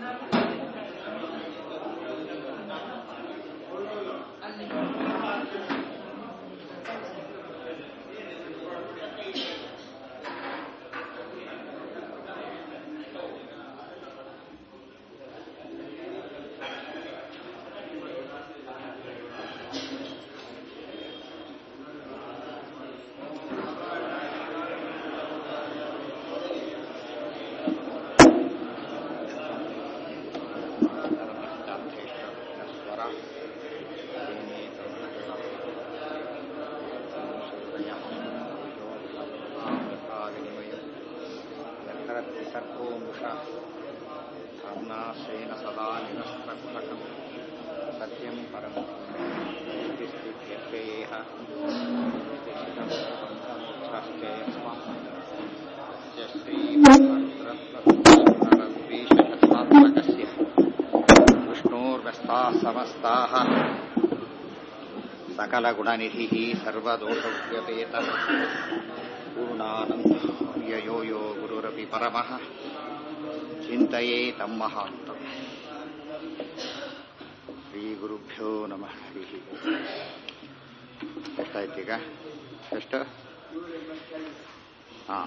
धाम्नाश्रेण सदा निरस्त्रकुशकम् सत्यम् परम् स्थित्यर्थेह श्रीभद्रत्मकस्य विष्णोर्व्यस्ताः समस्ताः सकलगुणनिधिः सर्वदोषव्यपेतः पूर्णानन्दयो यो गुरुरपि परमः ಚಿಂತೆಯೇ ತಮ್ಮ ಮಹಾಂತಂ ಶ್ರೀ ಗುರುಭ್ಯೋ ನಮಃ ಹರಿ ಎಷ್ಟಾಯ್ತು ಈಗ ಎಷ್ಟು ಹಾ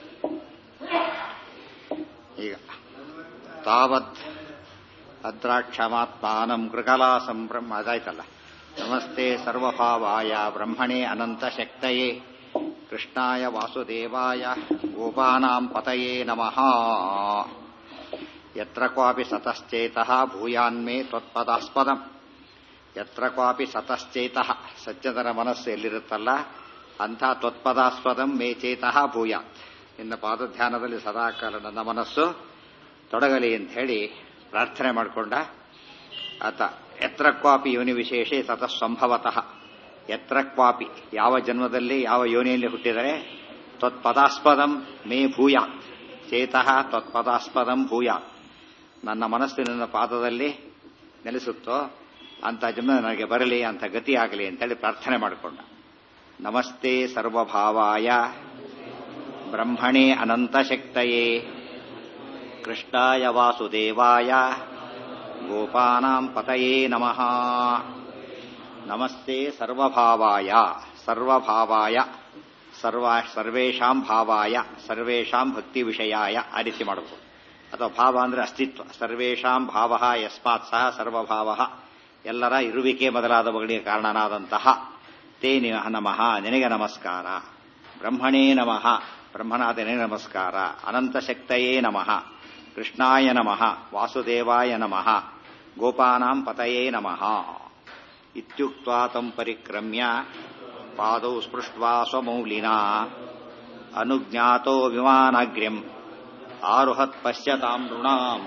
ಈಗ ತಾವತ್ ಅದ್ರಾಕ್ಷಮಾತ್ಮಾನಂ ಕೃಕಲಾ ಸಂಭ್ರಮ ಅದಾಯ್ತಲ್ಲ ನಮಸ್ತೆ ಸರ್ವಭಾವಾಯ ಬ್ರಹ್ಮಣೇ ಅನಂತ ಶಕ್ತಯೇ ಕೃಷ್ಣಾಯ ವಾಸುದೇವಾಯ ಗೋಪಾನಾಂ ಪತಯೇ ನಮಃ ಯತ್ರ ಕ್ವಾಪಿ ಸತಶ್ಚೇತಃ ಭೂಯಾನ್ಮೇ ತ್ವತ್ಪದಾಸ್ಪದಂ ಯತ್ರ ಕ್ವಾಪಿ ಸತಶ್ಚೇತಃ ಸಜ್ಜನರ ಮನಸ್ಸು ಎಲ್ಲಿರುತ್ತಲ್ಲ ಅಂಥ ತ್ವತ್ಪದಾಸ್ಪದಂ ಮೇ ಚೇತಃ ಭೂಯಾತ್ ನಿನ್ನ ಪಾದಧ್ಯಾನದಲ್ಲಿ ಸದಾಕಾಲ ನನ್ನ ಮನಸ್ಸು ತೊಡಗಲಿ ಅಂತ ಹೇಳಿ ಪ್ರಾರ್ಥನೆ ಮಾಡಿಕೊಂಡ ಆತ ಯತ್ರ ಕ್ವಾಪಿ ಯೋನಿ ವಿಶೇಷೇ ತತಃ ಸಂಭವತಃ ಯತ್ರ ಕ್ವಾಪಿ ಯಾವ ಜನ್ಮದಲ್ಲಿ ಯಾವ ಯೋನಿಯಲ್ಲಿ ಹುಟ್ಟಿದರೆ ತ್ವತ್ಪದಾಸ್ಪದಂ ಮೇ ಭೂಯಾತ್ ಚೇತಃ ತ್ವತ್ಪದಾಸ್ಪದಂ ಭೂಯಾತ್ ನನ್ನ ಮನಸ್ಸು ನನ್ನ ಪಾದದಲ್ಲಿ ನೆಲೆಸುತ್ತೋ ಅಂತ ಜನ್ಮ ನನಗೆ ಬರಲಿ ಅಂತ ಗತಿ ಆಗಲಿ ಅಂತೇಳಿ ಪ್ರಾರ್ಥನೆ ಮಾಡಿಕೊಂಡ ನಮಸ್ತೆ ಸರ್ವಭಾವಾಯ ಬ್ರಹ್ಮಣೇ ಅನಂತಶಕ್ತಯೇ ಕೃಷ್ಣಾಯ ವಾಸುದೇವಾಯ ಗೋಪಾನಾಂ ಪತಯೇ ನಮಃ ನಮಸ್ತೆ ಸರ್ವಭಾವಾಯ ಸರ್ವಭಾವಾಯ ಸರ್ವ ಸರ್ವೇಷಾಂ ಭಾವಾಯ ಸರ್ವೇಷಾಂ ಭಕ್ತಿ ವಿಷಯಾಯ ಆ ರೀತಿ ಮಾಡಬಹುದು ಅಥವಾ ಭಾವ ಅಂದ್ರೆ ಅಸ್ತಿತ್ವ ಸರ್ವೇಷಾಂ ಭಾವ ಯಸ್ಮಾತ್ ಸಹ ಸರ್ವಭಾವ ಎಲ್ಲರ ಇರುವಿಕೆ ಮೊದಲಾದವುಗಳಿಗೆ ಕಾರಣನಾದಂತಹ ತೇ ನಮಃ ನಿನಗೆ ನಮಸ್ಕಾರ ಬ್ರಹ್ಮಣೇ ನಮಃ ಬ್ರಹ್ಮನಾದ ನಿನಗೆ ನಮಸ್ಕಾರ ಅನಂತಶಕ್ತಯೇ ನಮಃ ಕೃಷ್ಣಾಯ ನಮಃ ವಾಸುದೇವಾಯ ನಮಃ ಗೋಪಾನಾಂ ಪತಯೇ ನಮಃ ಇತ್ಯುಕ್ತ್ವಾ ತಂ ಪರಿಕ್ರಮ್ಯ ಪಾದೌ ಸ್ಪೃಷ್ಟ್ವಾ ಸ್ವಮೌಲಿನಾ ಅನುಜ್ಞಾತೋ ವಿಮಾನಾಗ್ರ್ಯಂ ಆರುಹತ್ ಪಶ್ಯತಾಂ ನೃಣಾಂ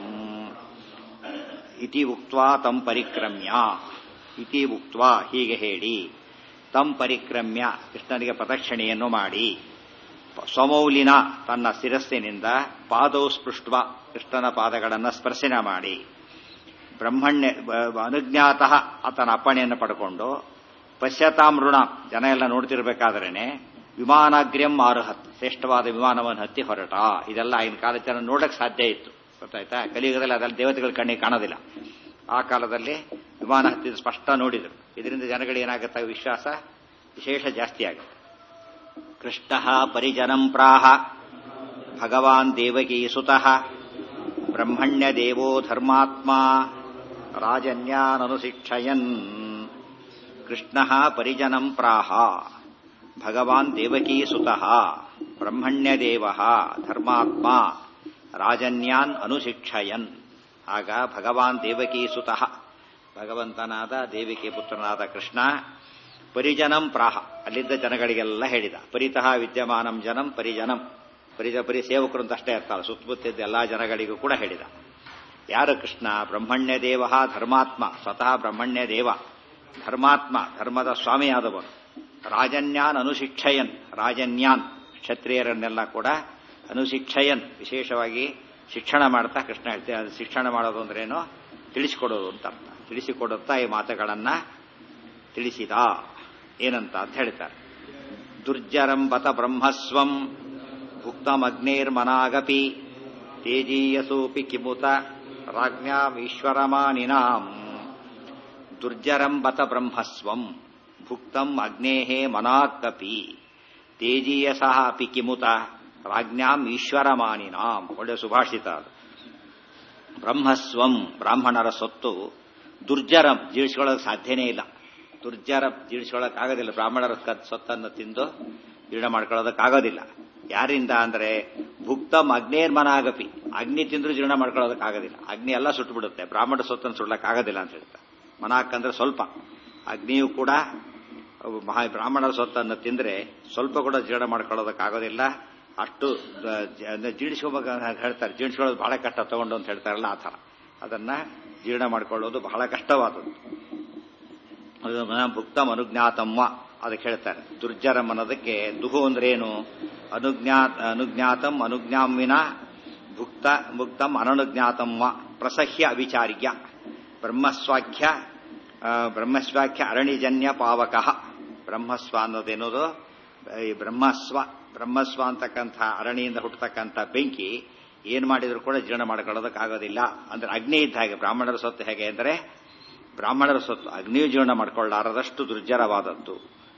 ಇತಿ ಉಕ್ತ್ವಾ ತಂ ಪರಿಕ್ರಮ್ಯ ಇತಿ ಉಕ್ತ್ವಾ ಹೀಗೆ ಹೇಳಿ ತಂ ಪರಿಕ್ರಮ್ಯ ಕೃಷ್ಣನಿಗೆ ಪ್ರದಕ್ಷಿಣೆಯನ್ನು ಮಾಡಿ ಸ್ವಮೌಲಿನ ತನ್ನ ಶಿರಸ್ಸಿನಿಂದ ಪಾದೌ ಸ್ಪೃಷ್ಟ ಕೃಷ್ಣನ ಪಾದಗಳನ್ನು ಸ್ಪರ್ಶನ ಮಾಡಿ ಬ್ರಹ್ಮಣ್ಯ ಅನುಜ್ಞಾತ ಆತನ ಅಪ್ಪಣೆಯನ್ನು ಪಡ್ಕೊಂಡು ಪಶ್ಯತಾಮೃಣ ಜನ ಎಲ್ಲ ನೋಡ್ತಿರ್ಬೇಕಾದ್ರೇನೆ ವಿಮಾನಾಗ್ರ್ಯಂ ಆರುಹತ್ ಶ್ರೇಷ್ಠವಾದ ವಿಮಾನವನ್ನು ಹತ್ತಿ ಹೊರಟ ಇದೆಲ್ಲ ಆಗಿನ ಕಾಲದ ಜನ ನೋಡಕ್ ಸಾಧ್ಯ ಇತ್ತು ಗೊತ್ತಾಯ್ತಾ ಕಲಿಯುಗದಲ್ಲಿ ಅದೆಲ್ಲ ದೇವತೆಗಳ ಕಣ್ಣಿಗೆ ಕಾಣೋದಿಲ್ಲ ಆ ಕಾಲದಲ್ಲಿ ವಿಮಾನ ಹತ್ತಿದ ಸ್ಪಷ್ಟ ನೋಡಿದರು ಇದರಿಂದ ಜನಗಳಿಗೆ ಏನಾಗುತ್ತೆ ವಿಶ್ವಾಸ ವಿಶೇಷ ಜಾಸ್ತಿ ಆಗುತ್ತೆ ಕೃಷ್ಣ ಪರಿಜನಂ ಪ್ರಾಹ ಭಗವಾನ್ ದೇವಕೀ ಸುತಃ ಬ್ರಹ್ಮಣ್ಯ ದೇವೋ ಧರ್ಮಾತ್ಮ ರಾಜನ್ಯಾನನುಶಿಕ್ಷಯನ್ ಕೃಷ್ಣ ಪರಿಜನಂ ಪ್ರಾಹ ಭಗವಾನ್ ದೇವಕೀ ಸುತಃ ಬ್ರಹ್ಮಣ್ಯದೇವ ಧರ್ಮಾತ್ಮ ರಾಜನ್ಯಾನ್ ಅನುಶಿಕ್ಷಯನ್ ಆಗ ಭಗವಾನ್ ದೇವಕೀ ಸುತಃ ಭಗವಂತನಾದ ದೇವಿಕೆ ಪುತ್ರನಾದ ಕೃಷ್ಣ ಪರಿಜನಂ ಪ್ರಾಹ ಅಲ್ಲಿದ್ದ ಜನಗಳಿಗೆಲ್ಲ ಹೇಳಿದ ಪರಿತಃ ವಿದ್ಯಮಾನಂ ಜನಂ ಪರಿಜನಂ ಪರಿಜ ಪರಿ ಸೇವಕರು ಅಂತ ಅಷ್ಟೇ ಅರ್ಥ ಸುತ್ತಮುತ್ತಿದ್ದ ಎಲ್ಲಾ ಜನಗಳಿಗೂ ಕೂಡ ಹೇಳಿದ ಯಾರು ಕೃಷ್ಣ ಬ್ರಹ್ಮಣ್ಯ ದೇವ ಧರ್ಮಾತ್ಮ ಸ್ವತಃ ಬ್ರಹ್ಮಣ್ಯ ದೇವ ಧರ್ಮಾತ್ಮ ಧರ್ಮದ ಸ್ವಾಮಿಯಾದವನು ರಾಜನ್ಯಾನ್ ಅನುಶಿಕ್ಷಯನ್ ರಾಜನ್ಯಾನ್ ಕ್ಷತ್ರಿಯರನ್ನೆಲ್ಲ ಕೂಡ ಅನುಶಿಕ್ಷಯನ್ ವಿಶೇಷವಾಗಿ ಶಿಕ್ಷಣ ಮಾಡ್ತಾ ಕೃಷ್ಣ ಹೇಳ್ತಾರೆ ಶಿಕ್ಷಣ ಮಾಡೋದು ಅಂದ್ರೇನು ತಿಳಿಸಿಕೊಡೋದು ಅಂತ ಅರ್ಥ ತಿಳಿಸಿಕೊಡುತ್ತಾ ಈ ಮಾತುಗಳನ್ನ ತಿಳಿಸಿದ ಏನಂತ ಅಂತ ಹೇಳ್ತಾರೆ ದುರ್ಜರಂಬತ ಬ್ರಹ್ಮಸ್ವಂ ಭುಕ್ತಮಗ್ನೇರ್ಮನಾಗಪಿ ತೇಜೀಯಸೋಪಿ ಕಿಮುತ ರಾಜ್ಞಾಂ ಈಶ್ವರಮಾನಿನಾಂ ದುರ್ಜರಂ ಬತ ಬ್ರಹ್ಮಸ್ವಂ ಭುಕ್ತಂ ಅಗ್ನೇಃ ಮನಾಕಪಿ ತೇಜೀಯಸಃ ಅಪಿ ಕಿಮುತ ರಾಜ್ಞಾಂ ಈಶ್ವರಮಾನಿನಾಂ ಒಳ್ಳೆ ಸುಭಾಷಿತ ಅದು ಬ್ರಹ್ಮಸ್ವಂ ಬ್ರಾಹ್ಮಣರ ಸೊತ್ತು ದುರ್ಜರಂ ಜೀರ್ಣಿಸ್ಕೊಳ್ಳೋಕೆ ಸಾಧ್ಯನೇ ಇಲ್ಲ ದುರ್ಜರ ಜೀರ್ಣಿಸ್ಕೊಳ್ಳೋಕೆ ಆಗೋದಿಲ್ಲ ಬ್ರಾಹ್ಮಣರ ಸೊತ್ತನ್ನು ತಿಂದು ಜೀರ್ಣ ಮಾಡ್ಕೊಳ್ಳೋದಕ್ಕಾಗೋದಿಲ್ಲ ಯಾರಿಂದ ಅಂದ್ರೆ ಭುಕ್ತಂ ಅಗ್ನೇರ್ಮನಾಗಪಿ ಅಗ್ನಿ ತಿಂದ್ರು ಜೀರ್ಣ ಮಾಡ್ಕೊಳ್ಳೋದಕ್ಕಾಗೋದಿಲ್ಲ ಅಗ್ನಿ ಎಲ್ಲ ಸುಟ್ಟುಬಿಡುತ್ತೆ ಬ್ರಾಹ್ಮಣ ಸೊತ್ತನ್ನು ಸುಡ್ಲಕ್ಕೆ ಆಗೋದಿಲ್ಲ ಅಂತ ಹೇಳ್ತಾರೆ ಮನಾಕ್ ಅಂದ್ರೆ ಸ್ವಲ್ಪ ಅಗ್ನಿಯು ಕೂಡ ಮಹಾ ಬ್ರಾಹ್ಮಣರ ಸೊತ್ತನ್ನು ತಿಂದ್ರೆ ಸ್ವಲ್ಪ ಕೂಡ ಜೀರ್ಣ ಮಾಡ್ಕೊಳ್ಳೋದಕ್ಕಾಗೋದಿಲ್ಲ ಅಷ್ಟು ಜೀರ್ಣಿಸ್ಕೋಬೇಕು ಹೇಳ್ತಾರೆ ಜೀರ್ಣಿಸ್ಕೊಳ್ಳೋದು ಬಹಳ ಕಷ್ಟ ತಗೊಂಡು ಅಂತ ಹೇಳ್ತಾರಲ್ಲ ಆ ಥರ ಅದನ್ನ ಜೀರ್ಣ ಮಾಡ್ಕೊಳ್ಳೋದು ಬಹಳ ಕಷ್ಟವಾದದ್ದು ಅದು ಭುಕ್ತಂ ಅನುಜ್ಞಾತಮ್ಮ ಅದಕ್ಕೆ ಹೇಳ್ತಾರೆ ದುರ್ಜರಂ ಅನ್ನೋದಕ್ಕೆ ದುಹು ಅಂದ್ರೆ ಏನು ಅನುಜ್ಞಾತ ಅನುಜ್ಞಾತಂ ಅನುಜ್ಞಾಮಿನ ಭುಕ್ತ ಮುಕ್ತಂ ಅನನುಜ್ಞಾತಮ್ಮ ಪ್ರಸಹ್ಯ ಅವಿಚಾರ್ಯ ಬ್ರಹ್ಮಸ್ವಾಖ್ಯ ಬ್ರಹ್ಮಸ್ವಾಖ್ಯ ಅರಣಿಜನ್ಯ ಪಾವಕ ಬ್ರಹ್ಮಸ್ವ ಅನ್ನೋದೇನೋದು ಈ ಬ್ರಹ್ಮಸ್ವ ಬ್ರಹ್ಮಸ್ವ ಅಂತಕ್ಕಂಥ ಅರಣಿಯಿಂದ ಹುಟ್ಟತಕ್ಕಂಥ ಬೆಂಕಿ ಏನ್ ಮಾಡಿದ್ರು ಕೂಡ ಜೀರ್ಣ ಮಾಡ್ಕೊಳ್ಳೋದಕ್ಕಾಗೋದಿಲ್ಲ ಅಂದ್ರೆ ಅಗ್ನಿ ಇದ್ದ ಹಾಗೆ ಬ್ರಾಹ್ಮಣರ ಸೊತ್ತು ಹೇಗೆ ಅಂದರೆ ಬ್ರಾಹ್ಮಣರ ಸೊತ್ತು ಅಗ್ನಿಯು ಜೀರ್ಣ ಮಾಡ್ಕೊಳ್ಳಾರದಷ್ಟು ದುರ್ಜರವಾದದ್ದು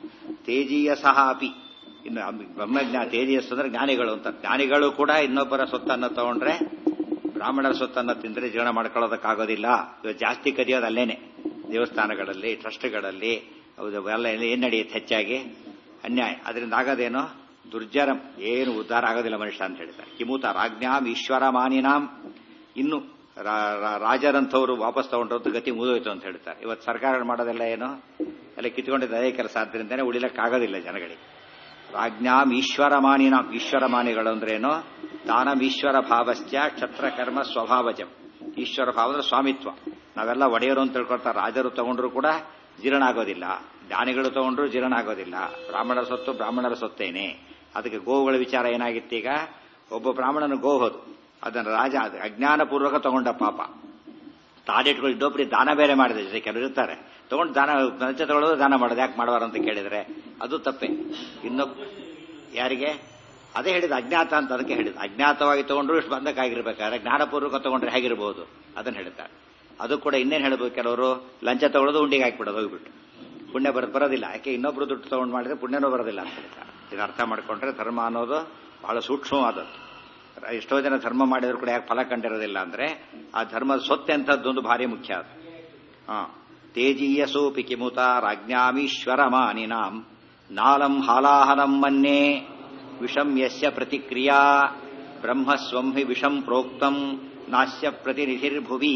ತೇಜೀಯ ಸಹ ಅಪಿ ಇನ್ನು ಬ್ರಹ್ಮಜ್ಞಾ ತೇಜಸ್ ಅಂದ್ರೆ ಜ್ಞಾನಿಗಳು ಅಂತ ಜ್ಞಾನಿಗಳು ಕೂಡ ಇನ್ನೊಬ್ಬರ ಸೊತ್ತನ್ನು ತಗೊಂಡ್ರೆ ಬ್ರಾಹ್ಮಣರ ಸೊತ್ತನ್ನು ತಿಂದ್ರೆ ಜೀರ್ಣ ಮಾಡ್ಕೊಳ್ಳೋದಕ್ಕಾಗೋದಿಲ್ಲ ಇವತ್ತು ಜಾಸ್ತಿ ಕದಿಯೋದು ಅಲ್ಲೇನೆ ದೇವಸ್ಥಾನಗಳಲ್ಲಿ ಟ್ರಸ್ಟ್ಗಳಲ್ಲಿ ಎಲ್ಲ ಏನ್ ನಡೆಯುತ್ತೆ ಹೆಚ್ಚಾಗಿ ಅನ್ಯಾಯ ಅದರಿಂದ ಆಗೋದೇನೋ ದುರ್ಜರಂ ಏನು ಉದ್ಧಾರ ಆಗೋದಿಲ್ಲ ಮನುಷ್ಯ ಅಂತ ಹೇಳ್ತಾರೆ ಕಿಮೂತ ರಾಜ್ಞಾಂ ಈಶ್ವರ ಮಾನಿನಾಂ ಇನ್ನು ರಾಜರಂಥವ್ರು ವಾಪಸ್ ತಗೊಂಡ್ರದ್ದು ಗತಿ ಮುಗಿದೋಯ್ತು ಅಂತ ಹೇಳ್ತಾರೆ ಇವತ್ತು ಸರ್ಕಾರ ಮಾಡೋದೆಲ್ಲ ಏನು ಎಲ್ಲ ಕಿತ್ಕೊಂಡಿದ್ದ ಅದೇ ಕೆಲಸ ಆದ್ರಿಂದನೇ ಉಳಿಲಕ್ಕಾಗೋದಿಲ್ಲ ಜನಗಳಿಗೆ ರಾಜ್ಞಾಂ ಈಶ್ವರ ಮಾನಿನಾಂ ಈಶ್ವರ ಮಾನಿಗಳು ಅಂದ್ರೇನು ದಾನಂ ಈಶ್ವರ ಭಾವಶ್ಚ ಕ್ಷತ್ರ ಕರ್ಮ ಸ್ವಭಾವಜಂ ಈಶ್ವರ ಭಾವದ ಸ್ವಾಮಿತ್ವ ನಾವೆಲ್ಲ ಒಡೆಯರು ಅಂತ ತಿಳ್ಕೊಳ್ತಾರೆ ರಾಜರು ತಗೊಂಡ್ರು ಕೂಡ ಜೀರ್ಣ ಆಗೋದಿಲ್ಲ ಜ್ಞಾನಿಗಳು ತಗೊಂಡ್ರು ಜೀರ್ಣ ಆಗೋದಿಲ್ಲ ಬ್ರಾಹ್ಮಣರ ಸೊತ್ತು ಬ್ರಾಹ್ಮಣರ ಸೊತ್ತೇನೆ ಅದಕ್ಕೆ ಗೋವುಗಳ ವಿಚಾರ ಏನಾಗಿತ್ತೀಗ ಒಬ್ಬ ಬ್ರಾಹ್ಮಣನ ಗೋ ಹೋದು ಅದನ್ನು ರಾಜ ಅಜ್ಞಾನಪೂರ್ವಕ ತಗೊಂಡ ಪಾಪ ತಾಡಿಟ್ಗಳು ಇನ್ನೊಬ್ಬರಿಗೆ ದಾನ ಬೇರೆ ಮಾಡಿದ ಜೊತೆ ಕೆಲವರು ಇರ್ತಾರೆ ತಗೊಂಡು ದಾನ ಲಂಚ ತಗೊಳ್ಳೋದು ದಾನ ಮಾಡೋದು ಯಾಕೆ ಮಾಡಬಾರ ಅಂತ ಕೇಳಿದ್ರೆ ಅದು ತಪ್ಪೆ ಇನ್ನೊಬ್ಬ ಯಾರಿಗೆ ಅದೇ ಹೇಳಿದ ಅಜ್ಞಾತ ಅಂತ ಅದಕ್ಕೆ ಹೇಳಿದ ಅಜ್ಞಾತವಾಗಿ ತಗೊಂಡ್ರು ಇಷ್ಟು ಬಂಧಕ್ಕಾಗಿರ್ಬೇಕಾದ್ರೆ ಜ್ಞಾನಪೂರ್ವಕ ತಗೊಂಡ್ರೆ ಹೇಗಿರ್ಬೋದು ಅದನ್ನ ಹೇಳ್ತಾರೆ ಅದು ಕೂಡ ಇನ್ನೇನು ಹೇಳ್ಬೋದು ಕೆಲವರು ಲಂಚ ತಗೊಳ್ಳೋದು ಉಂಡಿಗೆ ಹಾಕ್ಬಿಡೋದು ಹೋಗ್ಬಿಟ್ಟು ಪುಣ್ಯ ಬರ ಬರೋದಿಲ್ಲ ಯಾಕೆ ಇನ್ನೊಬ್ರು ದುಡ್ಡು ತಗೊಂಡು ಮಾಡಿದ್ರೆ ಪುಣ್ಯನೂ ಬರೋದಿಲ್ಲ ಅಂತ ಹೇಳ್ತಾರೆ ಇದು ಅರ್ಥ ಮಾಡ್ಕೊಂಡ್ರೆ ಧರ್ಮ ಅನ್ನೋದು ಬಹಳ ಸೂಕ್ಷ್ಮವಾದದ್ದು ಎಷ್ಟೋ ಜನ ಧರ್ಮ ಮಾಡಿದ್ರು ಕೂಡ ಯಾಕೆ ಫಲ ಕಂಡಿರೋದಿಲ್ಲ ಅಂದ್ರೆ ಆ ಧರ್ಮದ ಸೊತ್ತೆ ಅಂತದ್ದೊಂದು ಭಾರಿ ಮುಖ್ಯ ಅದು ಹಾ ತೇಜೀಯಸೋಪಿ ಕಿಮುತ ರಾಜ್ಞಾಮೀಶ್ವರ ಮಾನಿನಾಂ ನಾಲಂ ಹಾಲಾಹಲಂ ಮನ್ಯೇ ವಿಷಂ ಯಸ್ಯ ಪ್ರತಿಕ್ರಿಯಾ ಬ್ರಹ್ಮಸ್ವಂ ಹಿ ವಿಷಂ ಪ್ರೋಕ್ತಂ ನಾಸ್ಯ ಪ್ರತಿನಿಧಿರ್ಭುವಿ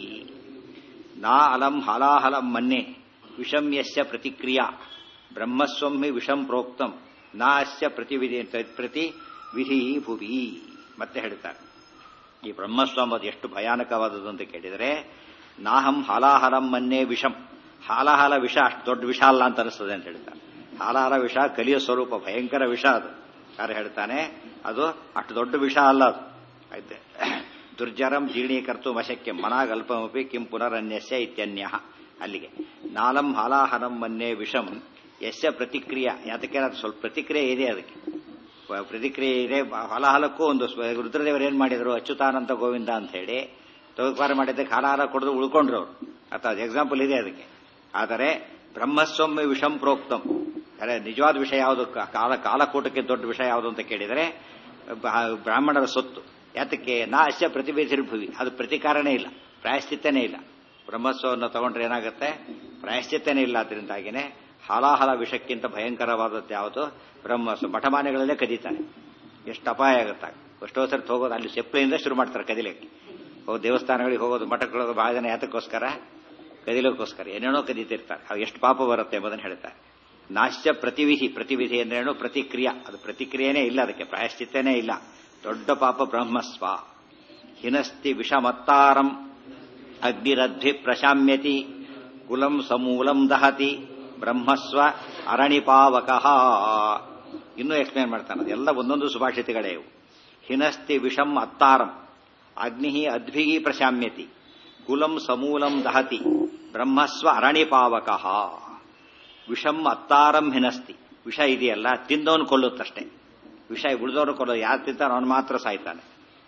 ನಾ ಅಲಂ ಹಲಾಹಲಂ ಮನ್ನೆ ವಿಷಂ ಯಸ್ಯ ಪ್ರತಿಕ್ರಿಯಾ ಬ್ರಹ್ಮಸ್ವಂ ಹಿ ವಿಷಂ ಪ್ರೋಕ್ತಂ ನಾಸ್ಯ ಪ್ರತಿವಿಧಿ ಪ್ರತಿ ವಿಧಿ ಭುವಿ ಮತ್ತೆ ಹೇಳ್ತಾರೆ ಈ ಬ್ರಹ್ಮಸ್ವಾಮ ಅದು ಎಷ್ಟು ಭಯಾನಕವಾದದ್ದು ಅಂತ ಕೇಳಿದರೆ ನಾಹಂ ಹಾಲಾಹಲಂ ಮನ್ನೇ ವಿಷಂ ಹಾಲಾಹಲ ವಿಷ ಅಷ್ಟು ದೊಡ್ಡ ವಿಷ ಅಲ್ಲ ಅಂತ ಅನಿಸ್ತದೆ ಅಂತ ಹೇಳ್ತಾರೆ ಹಾಲಾಹಲ ವಿಷ ಕಲಿಯ ಸ್ವರೂಪ ಭಯಂಕರ ವಿಷ ಅದು ಯಾರು ಹೇಳ್ತಾನೆ ಅದು ಅಷ್ಟು ದೊಡ್ಡ ವಿಷ ಅಲ್ಲ ಅದು ಆಯ್ತೆ ದುರ್ಜರಂ ಜೀರ್ಣೀಕರ್ತು ವಶಕ್ಕೆ ಮನಾಗಲ್ಪಮಪಿ ಕಿಂ ಪುನರನ್ಯಸ್ಯ ಇತ್ಯನ್ಯ ಅಲ್ಲಿಗೆ ನಾಲಂ ಹಾಲಾಹಲಂ ಮನ್ನೇ ವಿಷಂ ಯಸ್ಯ ಪ್ರತಿಕ್ರಿಯೆ ಯಾತಕ್ಕೆ ಅದು ಸ್ವಲ್ಪ ಪ್ರತಿಕ್ರಿಯೆ ಇದೆ ಅದಕ್ಕೆ ಪ್ರತಿಕ್ರಿಯೆ ಇದೆ ಹಲಹಲಕ್ಕೂ ಒಂದು ರುದ್ರದೇವರು ಏನ್ ಮಾಡಿದ್ರು ಅಚ್ಯುತಾನಂತ ಗೋವಿಂದ ಅಂತ ಹೇಳಿ ತಗೋಪಾರ ಮಾಡಿದ್ದಕ್ಕೆ ಹಲಹಲ ಕೊಡದು ಉಳ್ಕೊಂಡ್ರು ಅವರು ಅಥವಾ ಎಕ್ಸಾಂಪಲ್ ಇದೆ ಅದಕ್ಕೆ ಆದರೆ ಬ್ರಹ್ಮಸ್ವಮ್ಮಿ ವಿಷಂ ಪ್ರೋಕ್ತಂ ಅರೆ ನಿಜವಾದ ವಿಷಯ ಯಾವುದು ಕಾಲ ಕಾಲಕೂಟಕ್ಕೆ ದೊಡ್ಡ ವಿಷಯ ಯಾವುದು ಅಂತ ಕೇಳಿದರೆ ಬ್ರಾಹ್ಮಣರ ಸೊತ್ತು ಯಾತಕ್ಕೆ ನಾ ಅಶ್ಯ ಪ್ರತಿಭೆಸಿರ್ಭುವಿ ಅದು ಪ್ರತಿಕಾರನೇ ಇಲ್ಲ ಪ್ರಾಯಶ್ಚಿತ್ತನೇ ಇಲ್ಲ ಬ್ರಹ್ಮಸ್ವವನ್ನು ತಗೊಂಡ್ರೆ ಏನಾಗುತ್ತೆ ಪ್ರಾಯಶ್ಚಿತ್ತನೇ ಇಲ್ಲ ಅದರಿಂದಾಗಿನೇ ಹಾಲಾಹಲ ವಿಷಕ್ಕಿಂತ ಭಯಂಕರವಾದದ್ದು ಯಾವುದು ಬ್ರಹ್ಮಸ್ವ ಮಠಮಾನೆಗಳಲ್ಲೇ ಕದೀತಾರೆ ಎಷ್ಟು ಅಪಾಯ ಆಗುತ್ತೆ ಎಷ್ಟೋ ಸರ್ತಿ ಹೋಗೋದು ಅಲ್ಲಿ ಸೆಪ್ಲೆಯಿಂದ ಶುರು ಮಾಡ್ತಾರೆ ಕದಿಲಿಕ್ಕೆ ಹೋಗಿ ದೇವಸ್ಥಾನಗಳಿಗೆ ಹೋಗೋದು ಮಠಕ್ಕೆ ಬಹಳ ಜನ ಯಾತಕ್ಕೋಸ್ಕರ ಕದಿಲಕ್ಕೋಸ್ಕರ ಏನೇನೋ ಕದೀತಿರ್ತಾರೆ ಅವು ಎಷ್ಟು ಪಾಪ ಬರುತ್ತೆ ಎಂಬುದನ್ನು ಹೇಳ್ತಾರೆ ನಾಶ್ಯ ಪ್ರತಿವಿಧಿ ಪ್ರತಿವಿಧಿ ಅಂದ್ರೇನು ಪ್ರತಿಕ್ರಿಯಾ ಅದು ಪ್ರತಿಕ್ರಿಯೆನೇ ಇಲ್ಲ ಅದಕ್ಕೆ ಪ್ರಾಯಶ್ಚಿತ್ತನೇ ಇಲ್ಲ ದೊಡ್ಡ ಪಾಪ ಬ್ರಹ್ಮಸ್ವ ಹಿನಸ್ತಿ ವಿಷಮತ್ತಾರಂ ಅಗ್ನಿರದ್ಧಿ ಪ್ರಶಾಮ್ಯತಿ ಕುಲಂ ಸಮೂಲಂ ದಹತಿ ಬ್ರಹ್ಮಸ್ವ ಅರಣಿಪಾವಕಃ ಇನ್ನೂ ಎಕ್ಸ್ಪ್ಲೇನ್ ಮಾಡ್ತಾನೆ ಅದೆಲ್ಲ ಒಂದೊಂದು ಸುಭಾಷಿತಗಳೇ ಇವು ಹಿನಸ್ತಿ ವಿಷಂ ಅತ್ತಾರಂ ಅಗ್ನಿ ಅದ್ಭಿ ಪ್ರಶಾಮ್ಯತಿ ಕುಲಂ ಸಮೂಲಂ ದಹತಿ ಬ್ರಹ್ಮಸ್ವ ಅರಣಿಪಾವಕಃ ವಿಷಂ ಅತ್ತಾರಂ ಹಿನಸ್ತಿ ವಿಷ ಇದೆಯಲ್ಲ ತಿಂದವನು ಕೊಲ್ಲುತ್ತಷ್ಟೇ ವಿಷ ಉಳಿದವನು ಕೊಲ್ಲೋದು ಯಾರು ತಿಂತಾನೆ ಅವನು ಮಾತ್ರ ಸಾಯ್ತಾನೆ